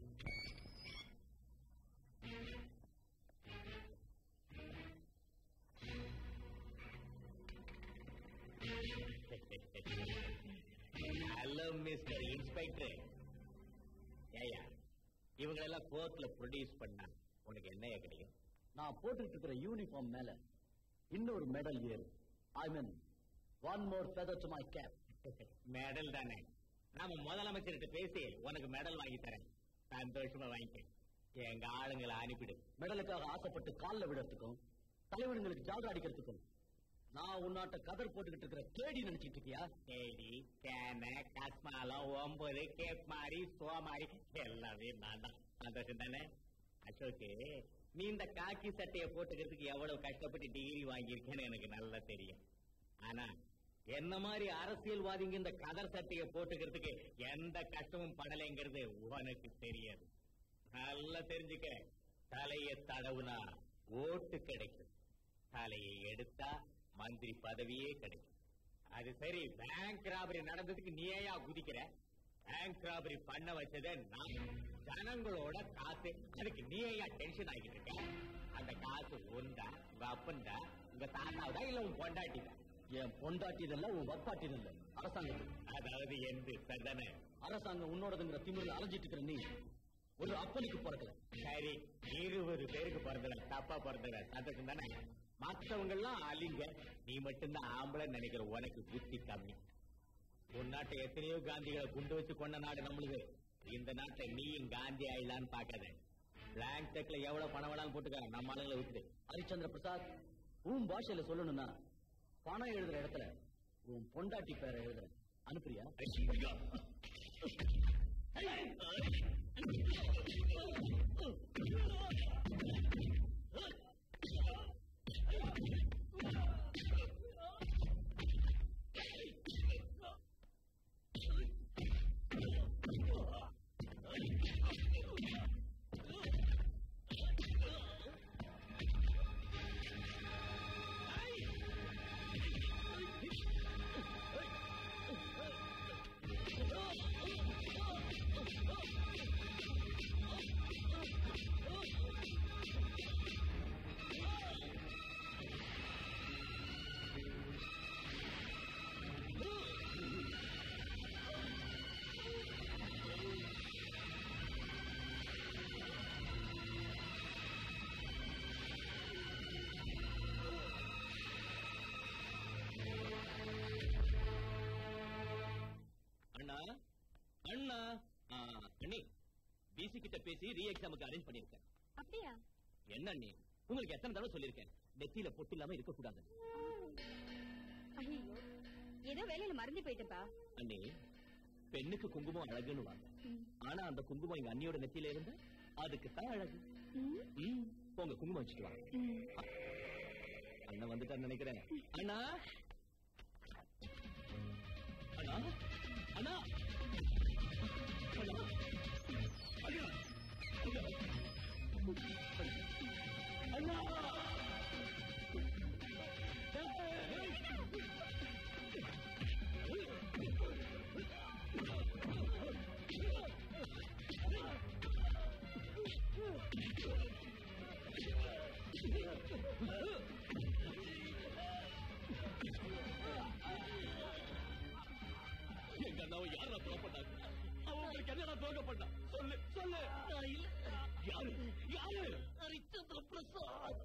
ஹலோ மிஸ்டர் இன்ஸ்பெக்டர் ஏயா இவங்களெல்லாம் கோர்ட்ல ப்ரொடியூஸ் பண்ணா உனக்கு என்னையா கிடைக்கும் நான் போட்டுட்டு இருக்கிற யூனிஃபார்ம் மேல இன்னொரு மெடல் ஏறும் I mean one more feather to my cap medal தானே நாம முதலமைச்சர்கிட்ட பேசி உனக்கு மெடல் வாங்கி தரேன் சந்தோஷமா வாங்கிக்க எங்க ஆளுங்களை அனுப்பிடு மெடலுக்காக ஆசைப்பட்டு கால்ல விடுறதுக்கும் தலைவனுங்களுக்கு ஜால்ரா அடிக்கிறதுக்கும் நான் உன்னாட்ட கதர் போட்டுக்கிட்டு இருக்கிற கேடி நினைச்சிட்டு இருக்கியா கேடி கேன கஸ்மாலம் ஒன்பது கேப் மாறி சோமாரி எல்லாமே நான் தான் சந்தோஷம் தானே அசோக்கு நீ இந்த காக்கி சட்டையை போட்டுக்கிறதுக்கு எவ்வளவு கஷ்டப்பட்டு டிகிரி வாங்கியிருக்கேன்னு எனக்கு நல்லா தெரியும் ஆனா என்ன மாதிரி அரசியல்வாதிங்க இந்த கதர் சட்டையை போட்டுக்கிறதுக்கு எந்த கஷ்டமும் படலைங்கிறது உனக்கு தெரியாது நல்லா தெரிஞ்சுக்க தலையை தடவுனா ஓட்டு கிடைக்கும் தலையை எடுத்தா மந்திரி பதவியே கிடைக்கும் அது சரி பேங்க் ராபரி நடந்ததுக்கு நீ ஏயா குதிக்கிற பேங்க் ராபரி பண்ண வச்சதே நான் ஜனங்களோட காசு அதுக்கு நீ ஏயா டென்ஷன் ஆகிட்டு இருக்க அந்த காசு உண்டா உங்க அப்பன்டா உங்க தாத்தாவதா இல்ல உன் பொண்டாட்டிதா என் பொண்டாட்டியதல்ல உன் வப்பாட்டியதல்ல அரசாங்கத்துக்கு அதாவது எந்த சரிதானே அரசாங்கம் உன்னோடதுங்கிற திமிரில் அலைஞ்சிட்டு இருக்கிற நீ ஒரு அப்பனுக்கு பிறக்கல சரி இருபது பேருக்கு பிறந்தவ தப்பா பிறந்தவ சந்தோஷம் தானே மத்தவங்க எல்லாம் அலிங்க நீ மட்டும்தான் ஆம்பளை நினைக்கிற உனக்கு புத்தி கம்மி உன் நாட்டை எத்தனையோ காந்திகளை குண்டு வச்சு கொண்ட நாடு நம்மளுது இந்த நாட்டுல நீயும் காந்தி ஆயிடலான்னு பாக்காத பிளாங்க் செக்ல எவ்வளவு பணம் வேணாலும் போட்டுக்க நம்ம ஆளுங்களை விட்டுடு ஹரிச்சந்திர பிரசாத் உன் பாஷையில சொல்லணும்னா பணம் எழுதுற இடத்துல உன் பொண்டாட்டி பேரை எழுதுற அனுப்புறியா அண்ணா அண்ணா ஆ, அண்ணி பிசி கிட்ட பேசி ரீ எக்ஸாமுக்கு அரேஞ்ச் பண்ணிருக்கேன் அப்படியா என்ன அண்ணி உங்களுக்கு எத்தனை தடவை சொல்லிருக்கேன் நெத்தியில பொட்டு இல்லாம இருக்க கூடாது ஐயோ ஏதோ வேலையில மறந்து போயிட்டப்பா அண்ணி பெண்ணுக்கு குங்குமம் அழகுன்னு வாங்க ஆனா அந்த குங்குமம் எங்க அண்ணியோட நெத்தியில இருந்து அதுக்கு தான் அழகு ம், போங்க குங்குமம் வச்சுட்டு வாங்க அண்ணன் வந்துட்டான்னு நினைக்கிறேன் அண்ணா அண்ணா அண்ணா அண்ணா அண்ணா அண்ணா எங்க அண்ணாவை யாரா கொலை பண்ணாங்க அவன் உங்களுக்கு என்னடா துரோகம் பண்ணா சொல்லு சொல்லு யாரு யாரு ஹரிச்சந்திர பிரசாத்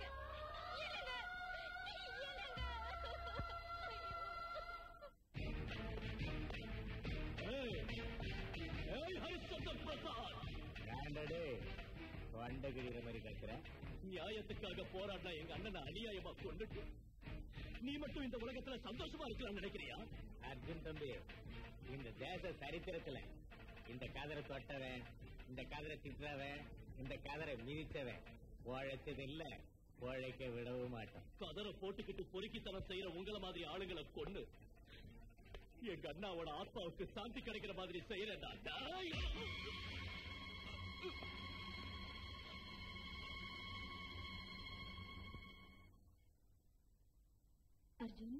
ஏய், ஏய், ஹரிச்சந்திர பிரசாத் ஏண்டடே தொண்டை கிழிகிற மாதிரி கத்துற நியாயத்துக்காக போராடின எங்க அண்ணனை அநியாயமா கொண்டுட்டு நீ மட்டும் இந்த உலகத்துல சந்தோஷமா இருக்கலாம்னு நினைக்கிறியா அர்ஜுன் தம்பி இந்த தேச சரித்திரத்துல இந்த கதரை தொட்டவன் இந்த கதரை திட்டுறவன் இந்த கதரை மிதித்தவன் உழைச்சது இல்ல உழைக்க விடவும் மாட்டான் கதரை போட்டுக்கிட்டு பொறுக்கித்தனம் செய்யற உங்கள மாதிரி ஆளுங்களை கொண்டு எங்க அண்ணாவோட ஆத்மாவுக்கு சாந்தி கிடைக்கிற மாதிரி செய்யறேன்டா டேய். அர்ஜுன்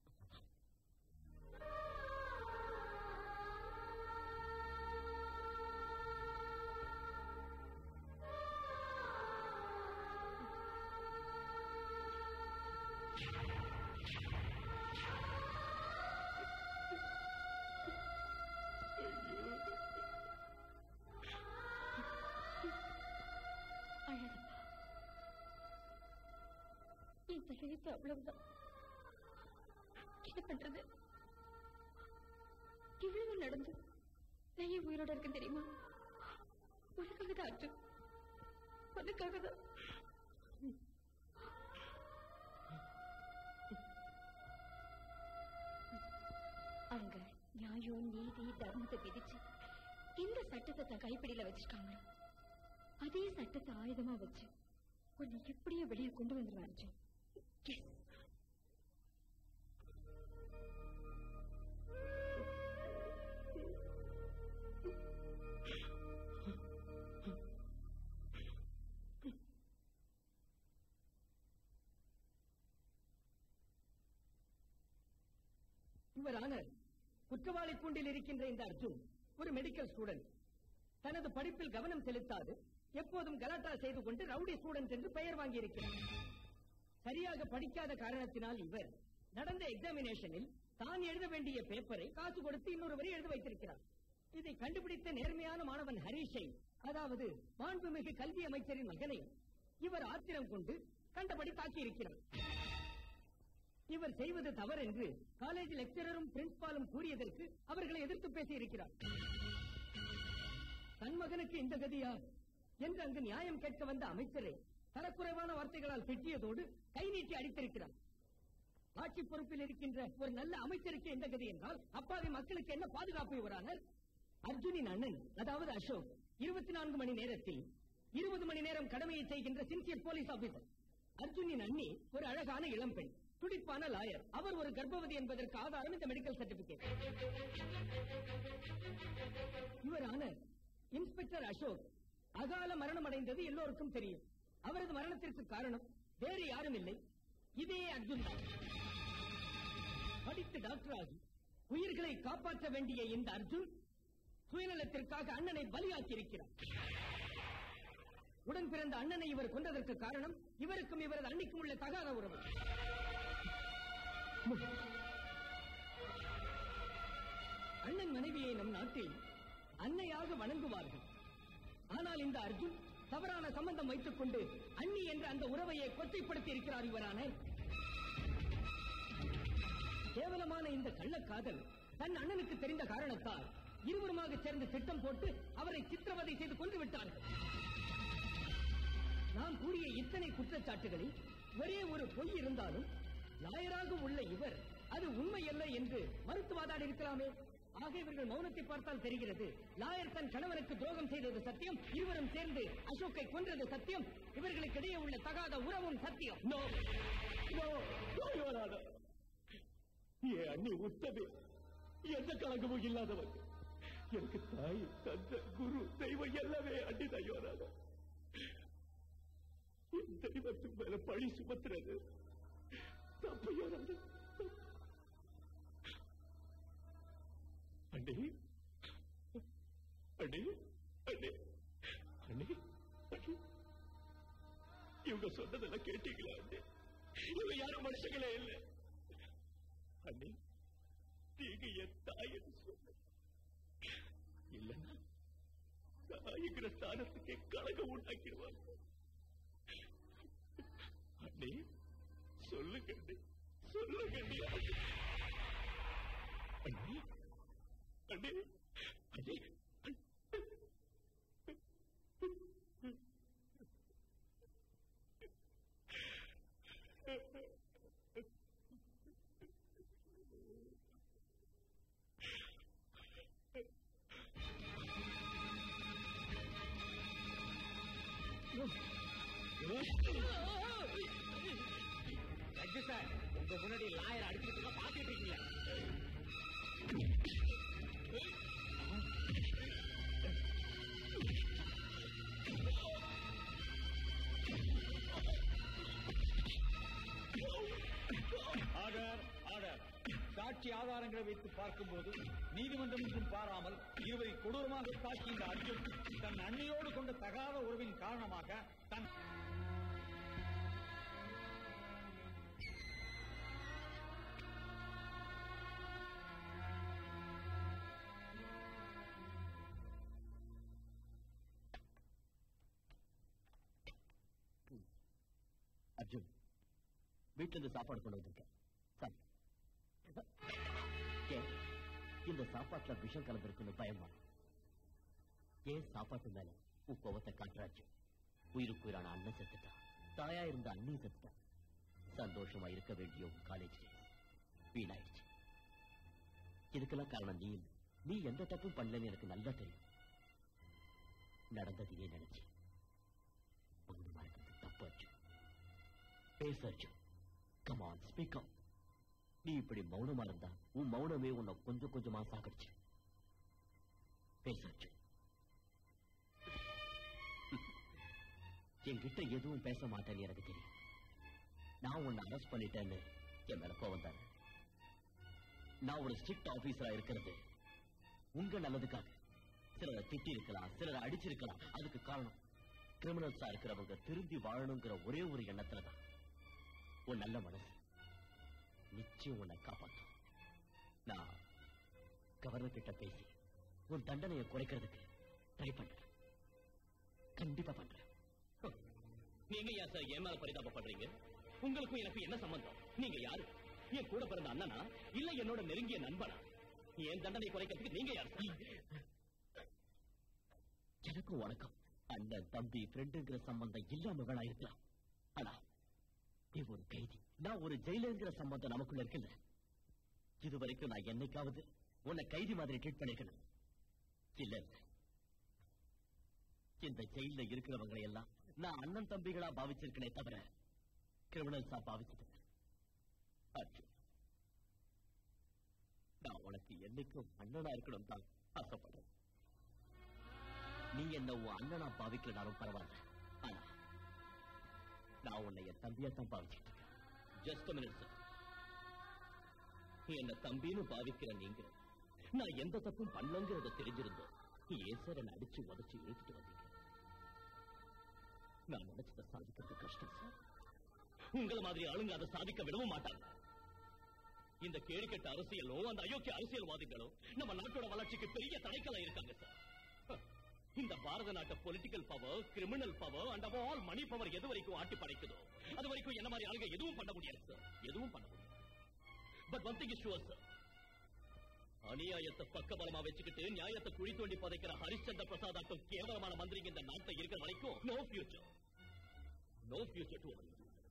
அழகப்பா என் தலையெழுத்து அவ்வளவுதான் என்ன பண்றது இவ்வளவு நடந்து நான் ஏன் உயிரோட இருக்கேன் தெரியுமா உனக்காக தான் அர்ஜுன் உனக்காக தான் அவங்க நியாயம் நீதி தர்மத்தை விதிச்சு இந்த சட்டத்தை தன் கைப்பிடியில வச்சிருக்காங்களோ அதே சட்டத்தை ஆயுதமா வச்சு உன்னை எப்படியோ வெளியே கொண்டு வந்துருவேன் அர்ஜுன் Yes. இவரான குற்றவாளி கூண்டில் இருக்கின்ற இந்த அர்ஜுன் ஒரு மெடிக்கல் ஸ்டூடெண்ட் தனது படிப்பில் கவனம் செலுத்தாது எப்போதும் கலாட்டா செய்து கொண்டு ரவுடி ஸ்டூடெண்ட் என்று பெயர் வாங்கியிருக்கிறார் சரியாக படிக்காத காரணத்தினால் இவர் நடந்த எக்ஸாமினேஷனில் தான் எழுத வேண்டிய பேப்பரை காசு கொடுத்து இன்னொருவரை எழுத வைத்திருக்கிறார் இதை கண்டுபிடித்த நேர்மையான மாணவன் ஹரிஷை அதாவது மாண்புமிகு கல்வி அமைச்சரின் மகனை இவர் ஆத்திரம் கொண்டு கண்டபடி தாக்கியிருக்கிறார் இவர் செய்வது தவறென்று காலேஜ் லெக்சரரும் பிரின்சிபாலும் கூறியதற்கு அவர்களை எதிர்த்து பேசியிருக்கிறார் தன் மகனுக்கு இந்த கதியா என்று அங்கு நியாயம் கேட்க வந்த அமைச்சரை தரக்குறைவான வார்த்தைகளால் திட்டியதோடு கை நீட்டி அடித்திருக்கிறார் ஆட்சி பொறுப்பில் இருக்கின்ற ஒரு நல்ல அமைச்சருக்கு எந்த கதி என்றால் அப்பாவி மக்களுக்கு என்ன பாதுகாப்பு இவரானர் அர்ஜுனின் அண்ணன் அதாவது அசோக் இருபத்தி நான்கு மணி நேரத்தில் இருபது மணி நேரம் கடமையை செய்கின்ற சின்சியர் போலீஸ் ஆபீசர் அர்ஜுனின் அண்ணி ஒரு அழகான இளம்பெண் துடிப்பான லாயர் அவர் ஒரு கர்ப்பவதி என்பதற்கு ஆதாரம் இந்த மெடிக்கல் சர்டிபிகேட் இவரான இன்ஸ்பெக்டர் அசோக் அகால மரணம் அடைந்தது எல்லோருக்கும் தெரியும் அவரது மரணத்திற்கு காரணம் வேறு யாரும் இல்லை இதே அர்ஜுன் தான் படித்து டாக்டர் ஆகி உயிர்களை காப்பாற்ற வேண்டிய இந்த அர்ஜுன் சுயநலத்திற்காக அண்ணனை பலியாக்கி இருக்கிறார் உடன் பிறந்த அண்ணனை இவர் கொண்டதற்கு காரணம் இவருக்கும் இவரது அன்னைக்கும் உள்ள தகாத உறவு அண்ணன் மனைவியை நம் நாட்டில் அன்னையாக வணங்குவார்கள் ஆனால் இந்த அர்ஜுன் தவறான சம்பந்தம் வைத்துக் கொண்டு அண்ணி என்ற அந்த உறவையை கொச்சைப்படுத்தி இருக்கிறார் இவரான கேவலமான இந்த கள்ளக்காதல் தன் அண்ணனுக்கு தெரிந்த காரணத்தால் இருவருமாக சேர்ந்து திட்டம் போட்டு அவரை சித்திரவதை செய்து கொண்டு விட்டார்கள் நாம் கூறிய இத்தனை குற்றச்சாட்டுகளில் ஒரே ஒரு பொய் இருந்தாலும் லாயராக உள்ள இவர் அது உண்மையல்ல என்று மறுத்து வாதாடி இருக்கலாமே ஆக இவர்கள் மௌனத்தை பார்த்தால் தெரிகிறது லாயர் தன் கணவனுக்கு துரோகம் செய்தது சத்தியம் இருவரும் சேர்ந்து அசோக்கை கொன்றது சத்தியம் இவர்களுக்கு இடையே உள்ள தகாத உறவும் சத்தியம் நோ நோ நோ என் அண்ணி உத்தமே எந்த கலங்கமும் இல்லாதவன் எனக்கு தாய் தந்த குரு தெய்வம் எல்லாமே அண்ணி தான் யோராத என் தெய்வத்துக்கு மேல பழி சுமத்துறது தப்பு யோராத அண்ணி அண்ணி அண்ணி அண்ணி அண்ணி இவங்க சொன்னதெல்லாம் கேட்டீங்களா அண்ணி இவங்க யாரும் மனுஷங்களே இல்லை அண்ணி நீங்க என் தாயின்னு சொன்ன இல்லைன்னா தாய்ங்கிற ஸ்தானத்துக்கே கழகம் உண்டாக்கிடுவாங்க அண்ணி சொல்லுங்க அண்ணி சொல்லுங்க அண்ணி அண்ணி அண்ணி அண்ணி ஜட்ஜு சார் உங்க முன்னாடி லாயர் அடிச்சுட்டு பாத்துட்டு இருக்கீங்க ஆர்டர் ஆர்டர் சாட்சி ஆதாரங்களை வைத்து பார்க்கும்போது நீதிமன்றம் என்றும் பாராமல் இருவரை கொடூரமாக தாக்கிய இந்த அர்ஜுன் தன் அன்னையோடு கொண்ட தகாத உறவின் காரணமாக தன் அர்ஜுன் வீட்டுல இருந்து சாப்பாடு கொண்டு வந்திருக்கேன் சார் ஏன் இந்த சாப்பாட்டுல விஷம் கலந்திருக்குன்னு பயமா ஏன் சாப்பாட்டு மேல உன் கோவத்தை காட்டுறாச்சு உயிருக்கு உயிரான அண்ணன் செத்துட்டான் தாயா இருந்த அண்ணி செத்துட்டான் சந்தோஷமா இருக்க வேண்டிய உன் காலேஜ் டேஸ் வீணாயிடுச்சு இதுக்கெல்லாம் காரணம் நீ இல்லை. நீ எந்த தப்பும் பண்ணலன்னு எனக்கு நல்லா தெரியும் நடந்ததையே நினைச்சு மௌனமா இருக்கிறது தப்பு அர்ஜுன் பேச அர்ஜுன் கமான் ஸ்பீக் அப் நீ இப்படி மௌனமா இருந்தா உன் மௌனமே உன்னை கொஞ்சம் கொஞ்சமா சாகடிச்சு பேச அர்ஜுன் என்கிட்ட எதுவும் பேச மாட்டேன்னு எனக்கு தெரியும் நான் உன்னை அரெஸ்ட் பண்ணிட்டேன்னு என் மேல கோவம் தானே நான் ஒரு ஸ்ட்ரிக்ட் ஆபீசரா இருக்கிறது உங்க நல்லதுக்காக சிலரை திட்டி இருக்கலாம் சிலரை அடிச்சிருக்கலாம் அதுக்கு காரணம் கிரிமினல்ஸா இருக்கிறவங்க திரும்பி வாழணுங்கிற ஒரே ஒரு எண்ணத்துல தான் உன் நல்ல மனசு நிச்சயம் உன்னை காப்பாற்றும் நான் கவர்னர் கிட்ட பேசி உன் தண்டனையை குறைக்கிறதுக்கு ட்ரை பண்றேன் கண்டிப்பா பண்றேன் நீங்க ஏன் சார் என் மேல பரிதாபப்படுறீங்க உங்களுக்கும் எனக்கு என்ன சம்பந்தம் நீங்க யாரு என் கூட பிறந்த அண்ணனா இல்ல என்னோட நெருங்கிய நண்பனா என் தண்டனை குறைக்கிறதுக்கு நீங்க யார் சார் எனக்கும் உனக்கும் அண்ணன் தம்பி ஃப்ரெண்டுங்கிற சம்பந்தம் இல்லாம வேணா இருக்கலாம் ஆனா நீ ஒரு கைதி நான் ஒரு ஜெயிலருங்கிற சம்பந்தம் நமக்குள்ள இருக்குல்ல இது வரைக்கும் நான் என்னைக்காவது உன்னை கைதி மாதிரி ட்ரீட் பண்ணிருக்கணும் இல்ல இல்ல இந்த ஜெயில இருக்கிறவங்களை எல்லாம் நான் அண்ணன் தம்பிகளா பாவிச்சிருக்கனே தவிர கிரிமினல்ஸா பாவிச்சது அர்ஜுன் நான் உனக்கு என்னைக்கும் அண்ணனா இருக்கணும் தான் ஆசைப்படுறேன் நீ என்ன உன் அண்ணனா பாவிக்கலனாலும் பரவாயில்ல ஆனா நான் உன்னை என் தம்பியா தான் பாவிச்சிட்டு இருக்கேன் ஜஸ்ட் மினிட் சார் என்ன தம்பின்னு பாவிக்கிற நீங்க நான் எந்த தப்பும் பண்ணலங்கிறத தெரிஞ்சிருந்தோம் ஏன் சார் என்ன அடிச்சு உதச்சு இழுத்துட்டு வந்தீங்க நான் நினைச்சதை சாதிக்கிறது கஷ்டம் சார் உங்கள மாதிரி ஆளுங்க அதை சாதிக்க விடவும் மாட்டாங்க இந்த கேடுகெட்ட அரசியலும் அந்த அயோக்கிய அரசியல்வாதிகளும் நம்ம நாட்டோட வளர்ச்சிக்கு பெரிய தடைக்கலா இருக்காங்க சார் ஹ, இந்த பாரத நாட்டு political power criminal power and all money power எது வரைக்கும் ஆட்டி படைக்குதோ அது வரைக்கும் என்ன மாதிரி ஆளுங்க எதுவும் பண்ண முடியாது சார் எதுவும் பண்ண முடியாது but one thing is sure sir அநியாயத்தை பக்கபலமா வச்சுக்கிட்டு நியாயத்தை குழி தோண்டி புதைக்கிற ஹரிச்சந்திர பிரசாத் ஆட்டம் கேவலமான மந்திரிங்க இந்த நாட்டை இருக்கிற வரைக்கும் no future no future to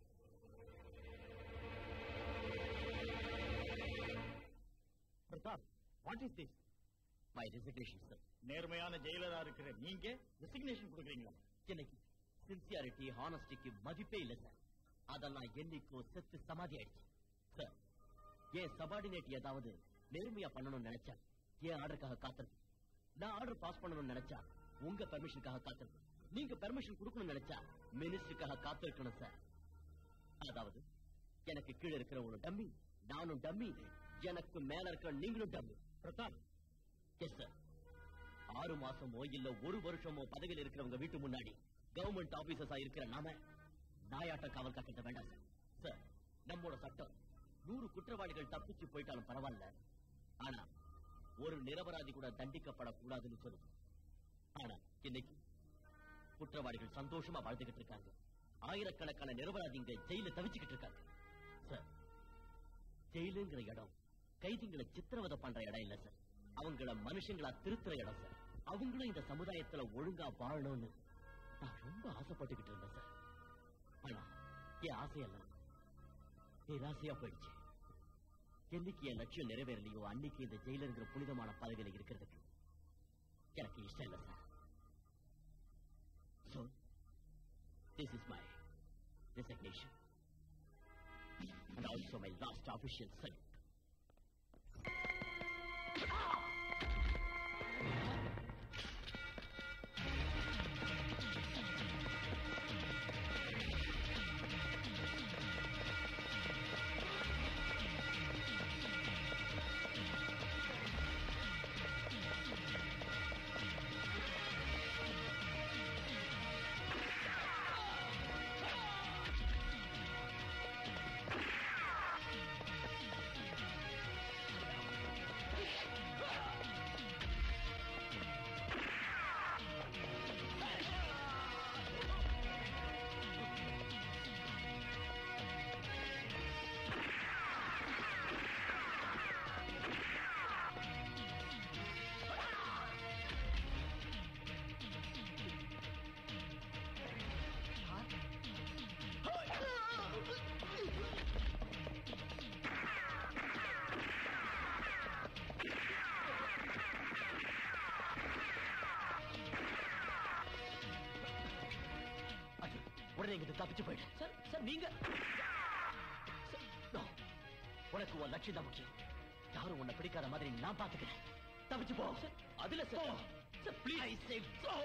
Pratap what is this my resignation sir நேர்மையான ஜெயிலரா இருக்கிற நீங்க ரெசிக்னேஷன் கொடுக்குறீங்களா எனக்கு சின்சியாரிட்டி ஹானஸ்டிக்கு மதிப்பே இல்ல சார் அதெல்லாம் என்னைக்கோ செத்து சமாதி ஆயிடுச்சு சார் ஏன் சபார்டினேட் ஏதாவது நேர்மையா பண்ணணும்னு நினைச்சா ஏன் ஆர்டருக்காக காத்திருக்கு நான் ஆர்டர் பாஸ் பண்ணணும்னு நினைச்சா உங்க பெர்மிஷனுக்காக காத்திருக்கு நீங்க பெர்மிஷன் கொடுக்கணும்னு நினைச்சா மினிஸ்டருக்காக காத்திருக்கணும் சார் அதாவது எனக்கு கீழே இருக்கிற ஒரு டம்மி நானும் டம்மி எனக்கு மேல இருக்கிற நீங்களும் டம்மி பிரதாப் எஸ் சார் ஆறு மாசமோ இல்ல ஒரு வருஷமோ பதவியில் இருக்கிறவங்க வீட்டு முன்னாடி கவர்மெண்ட் ஆபீசர்ஸா இருக்கிற நாம நாயாட்ட காவல் காட்ட வேண்டாம் சார் சார் நம்மோட சட்டம் நூறு குற்றவாளிகள் தப்பிச்சு போயிட்டாலும் பரவாயில்ல ஆனா ஒரு நிரபராதி கூட தண்டிக்கப்படக்கூடாதுன்னு சொல்லுது ஆனா இன்னைக்கு குற்றவாளிகள் சந்தோஷமா வாழ்ந்துகிட்டு இருக்காங்க ஆயிரக்கணக்கான நிரபராதிங்க ஜெயில தவிச்சுக்கிட்டு இருக்காங்க சார் ஜெயிலுங்கிற இடம் கைதிங்களை சித்திரவதை பண்ற இடம் இல்ல சார் அவங்கள மனுஷங்களா திருத்துற இடம் சார் அவங்களும் இந்த சமுதாயத்துல ஒழுங்கா வாழணும்னு நான் ரொம்ப ஆசைப்பட்டுக்கிட்டு இருந்தேன் சார் ஆனா என் ஆசையெல்லாம் நிராசையா போயிடுச்சு என்னைக்கு என் லட்சியம் நிறைவேறலையோ அன்னைக்கு இந்த ஜெயிலருங்கிற புனிதமான பதவியில இருக்கிறதுக்கு எனக்கு இஷ்டம் இல்லை sir So, this is my resignation. And also my last official salute. உடனே இங்கிட்டு தப்பிச்சு போயிடு சார் சார் நீங்க சார், no. உனக்கு உன் லட்சியம் தான் முக்கியம் யாரும் உன்னை பிடிக்காத மாதிரி நான் பாத்துக்கிறேன் தப்பிச்சு போ சார் அதுல sir sir please I save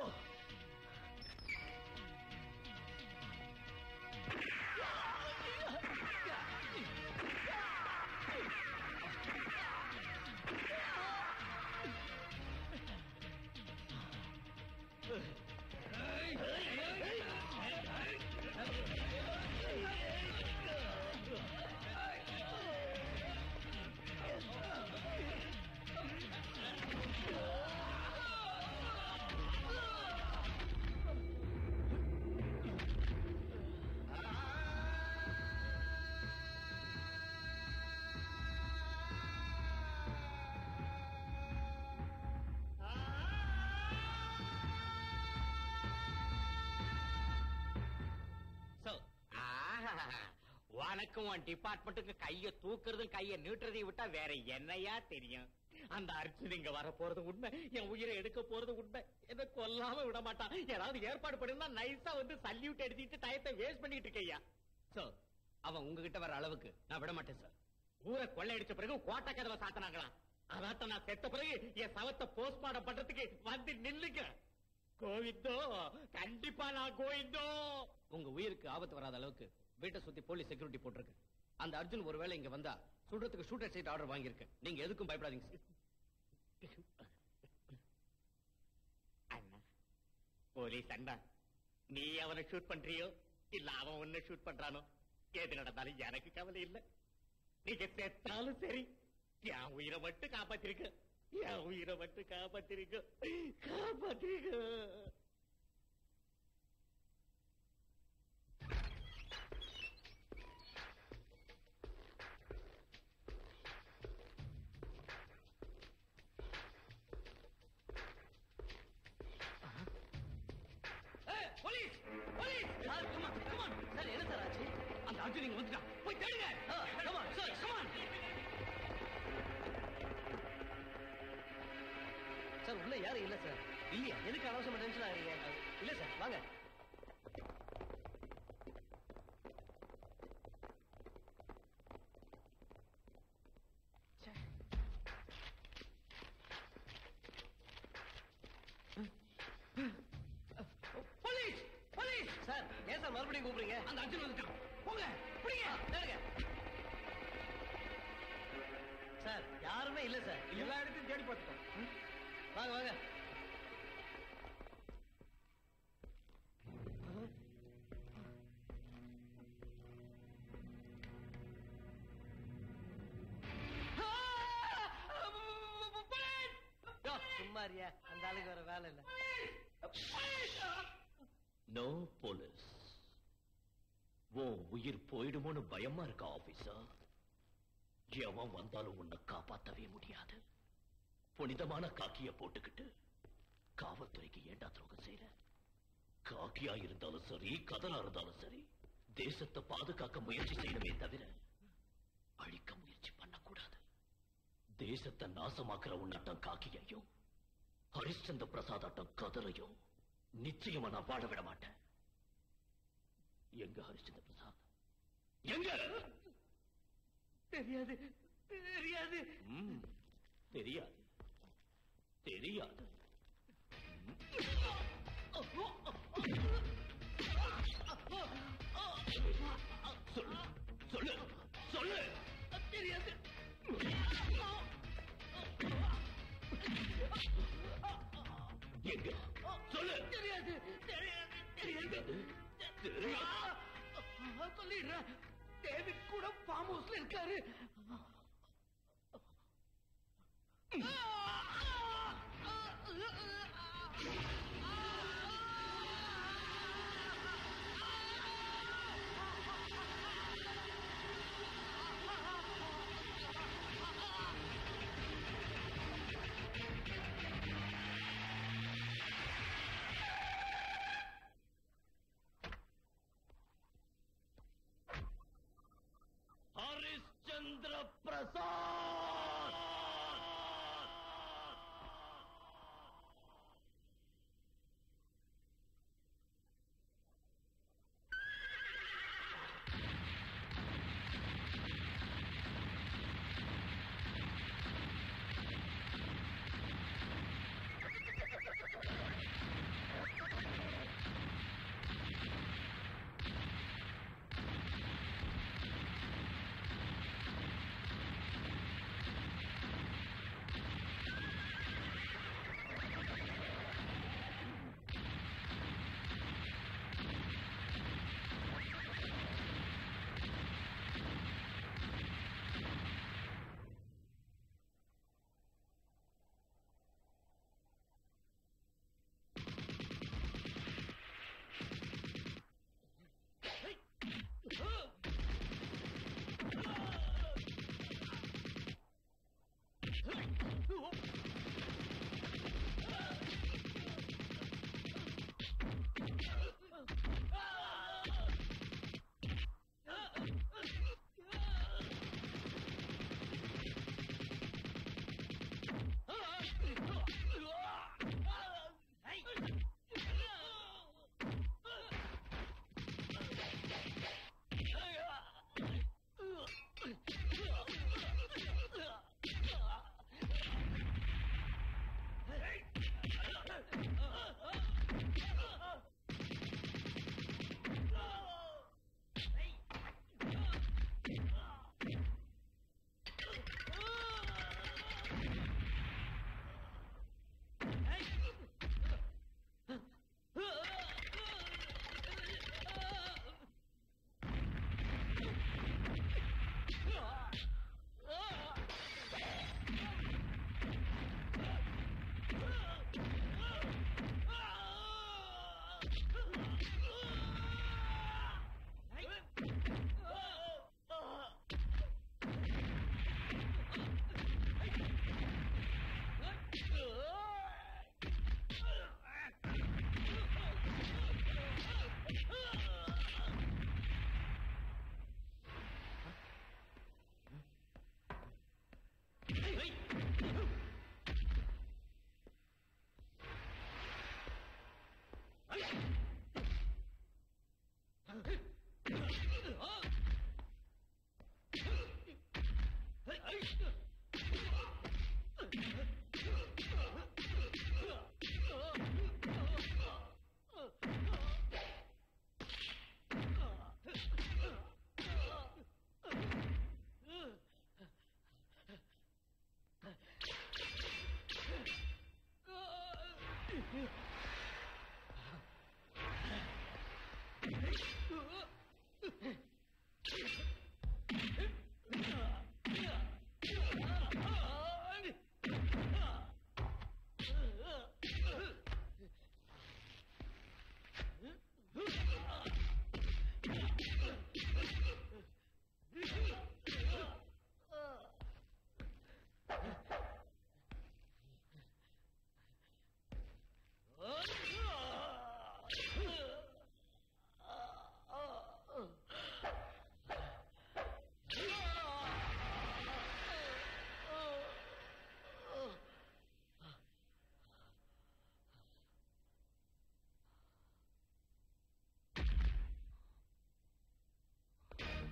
உனக்கும் உன் டிபார்ட்மெண்ட்டுக்கு கைய தூக்குறதும் கைய நீட்டுறதையும் விட்டா வேற என்னையா தெரியும் அந்த அர்ஜுன் இங்க வர போறது உண்மை என் உயிரை எடுக்க போறது உண்மை என்ன கொல்லாம விட மாட்டான் ஏதாவது ஏற்பாடு பண்ணிருந்தா நைஸா வந்து சல்யூட் எடுத்துட்டு டயத்தை வேஸ்ட் பண்ணிட்டு இருக்கையா சார் அவன் உங்ககிட்ட வர அளவுக்கு நான் விட மாட்டேன் சார் ஊரை கொள்ளையடிச்ச பிறகு கோட்டை கதவை சாத்தினாங்களாம் அதாட்ட நான் செத்த பிறகு என் சவத்தை போஸ்ட்மார்டம் பண்றதுக்கு வந்து நில்லுங்க கோவிந்தோ கண்டிப்பா நான் கோவிந்தோ உங்க உயிருக்கு ஆபத்து வராத அளவுக்கு வீட்டை சுத்தி போலீஸ் செக்யூரிட்டி போட்டிருக்கு அந்த அர்ஜுன் ஒருவேளை இங்க வந்தா சுடுறதுக்கு ஷூட்டர் சைட் ஆர்டர் வாங்கியிருக்கேன் நீங்க எதுக்கும் பயப்படாதீங்க சார் அண்ணா போலீஸ் அண்ணா நீ அவனை ஷூட் பண்றியோ இல்ல அவன் உன்னை ஷூட் பண்றானோ எது நடந்தாலும் எனக்கு கவலை இல்ல நீங்க செத்தாலும் சரி என் உயிரை மட்டும் காப்பாத்திருக்க என் உயிரை மட்டும் காப்பாத்திருக்க காப்பாத்திருக்க police police sir come on come on sir என்ன சார் ஆச்சு அந்த அர்ஜுன் இங்க வந்துட்டான் போய் தேடுங்க கமான் சார் கமான் சார் உள்ள யாரும் இல்ல சார் இல்லையா எதுக்கு அவசரமா டென்ஷன் ஆகிறீங்க இல்ல சார் வாங்க போலீஸ் போலீஸ் சார் ஏன் சார் மறுபடியும் கூப்பிடுறீங்க அந்த அர்ஜுன் வந்துட்டான் போங்க பிடிங்க தேடுங்க சார் யாருமே இல்ல சார் எல்லா இடத்தையும் தேடி பார்த்துட்டோம் வாங்க வாங்க சும்மாரியா அந்த ஆளுக்கு வேற வேலை இல்ல நோ போலீஸ் உன் உயிர் போயிடுமோன்னு பயமா இருக்கா ஆபீசர் எவன் வந்தாலும் உன்னை காப்பாத்தவே முடியாது புனிதமான காக்கிய போட்டுக்கிட்டு காவல்துறைக்கு ஏண்டா துரோகம் செய்யற காக்கியா இருந்தாலும் சரி கதலா இருந்தாலும் சரி தேசத்தை பாதுகாக்க முயற்சி செய்யணுமே தவிர அழிக்க முயற்சி பண்ணக்கூடாது தேசத்தை நாசமாக்குற உன்னாட்டம் காக்கியையும் ஹரிச்சந்திர பிரசாதாட்டம் கதலையும் நிச்சயமா நான் வாழ விட மாட்டேன் எங்க ஹரிச்சந்திர பிரசாத் எங்க தெரியாது தெரியாது ம், தெரியாது தெரியாது சொல்லு சொல்லு சொல்லு தெரியாது எங்க சொல்லு தெரியாது தெரியாது தெரியாது தெரியாது சொல்லிடுறேன் டேவிட் கூட ஃபார்ம் ஹவுஸ்ல இருக்காரு ஹரிಶ್ಚಂದ್ರ பிரசாத்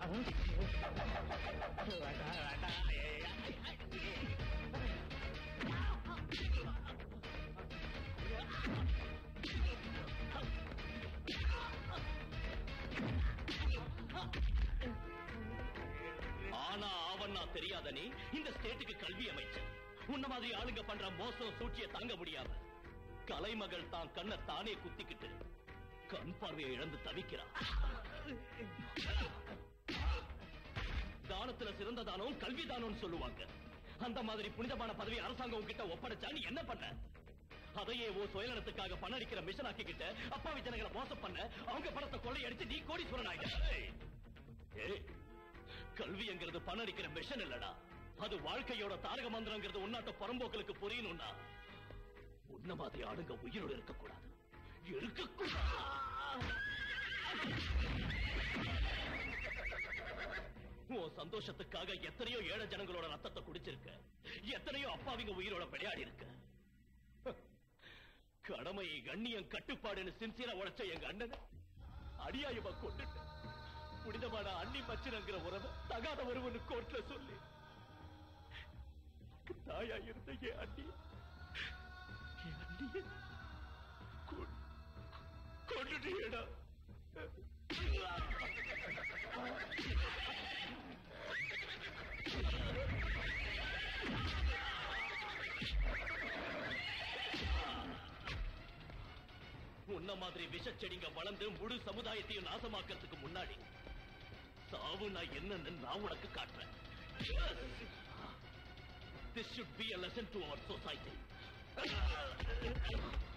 ஆனா ஆவன்னா தெரியாத நீ இந்த ஸ்டேட்டுக்கு கல்வி அமைச்சர் உன்ன மாதிரி ஆளுங்க பண்ற மோசம் சூழ்ச்சியை தாங்க முடியாம கலைமகள் தான் கண்ணை தானே குத்திக்கிட்டு கண் பார்வையை இழந்து தவிக்கிறான் தானத்துல சிறந்த தானம் கல்வி தானம்னு சொல்லுவாங்க அந்த மாதிரி புனிதமான பதவி அரசாங்கம் உன்கிட்ட ஒப்படைச்சா நீ என்ன பண்ண அதையே ஓ சுயநலத்துக்காக பணம் அடிக்கிற மிஷன் ஆக்கிக்கிட்ட அப்பாவி ஜனங்களை மோசம் பண்ண அவங்க பணத்தை கொள்ளையடிச்சு நீ கோடீஸ்வரன் ஆயிட்ட ஏய், ஏய், கல்விங்கிறது பணம் அடிக்கிற மிஷன் இல்லடா அது வாழ்க்கையோட தாரக மந்திரங்கிறது உன்னாட்ட புறம்போக்களுக்கு புரியணும்னா உன்ன மாதிரி ஆளுங்க உயிரோடு இருக்கக்கூடாது இருக்கக்கூடாது உன் சந்தோஷத்துக்காக எத்தனையோ ஏழை ஜனங்களோட ரத்தத்தை குடிச்சிருக்க எத்தனையோ அப்பாவிங்க உயிரோட விளையாடி இருக்க கடமை கண்ணியம் கட்டுப்பாடுன்னு சின்சியரா உழைச்ச எங்க அண்ணனை அடியாயமா கொண்டுட்டு புனிதமான அண்ணி மச்சினங்கிற உறவை தகாத ஒருவனு கோர்ட்ல சொல்லி எனக்கு தாயா இருந்த என் அண்ணி என் அண்ணிய கொ- கொன்னுட்டியேடா உன்ன மாதிரி விஷச்செடிங்க வளர்ந்து முழு சமுதாயத்தையும் நாசமாக்கிறதுக்கு முன்னாடி சாவு நான் என்னன்னு நான் உனக்கு காட்டுறேன் This should be a lesson to our society.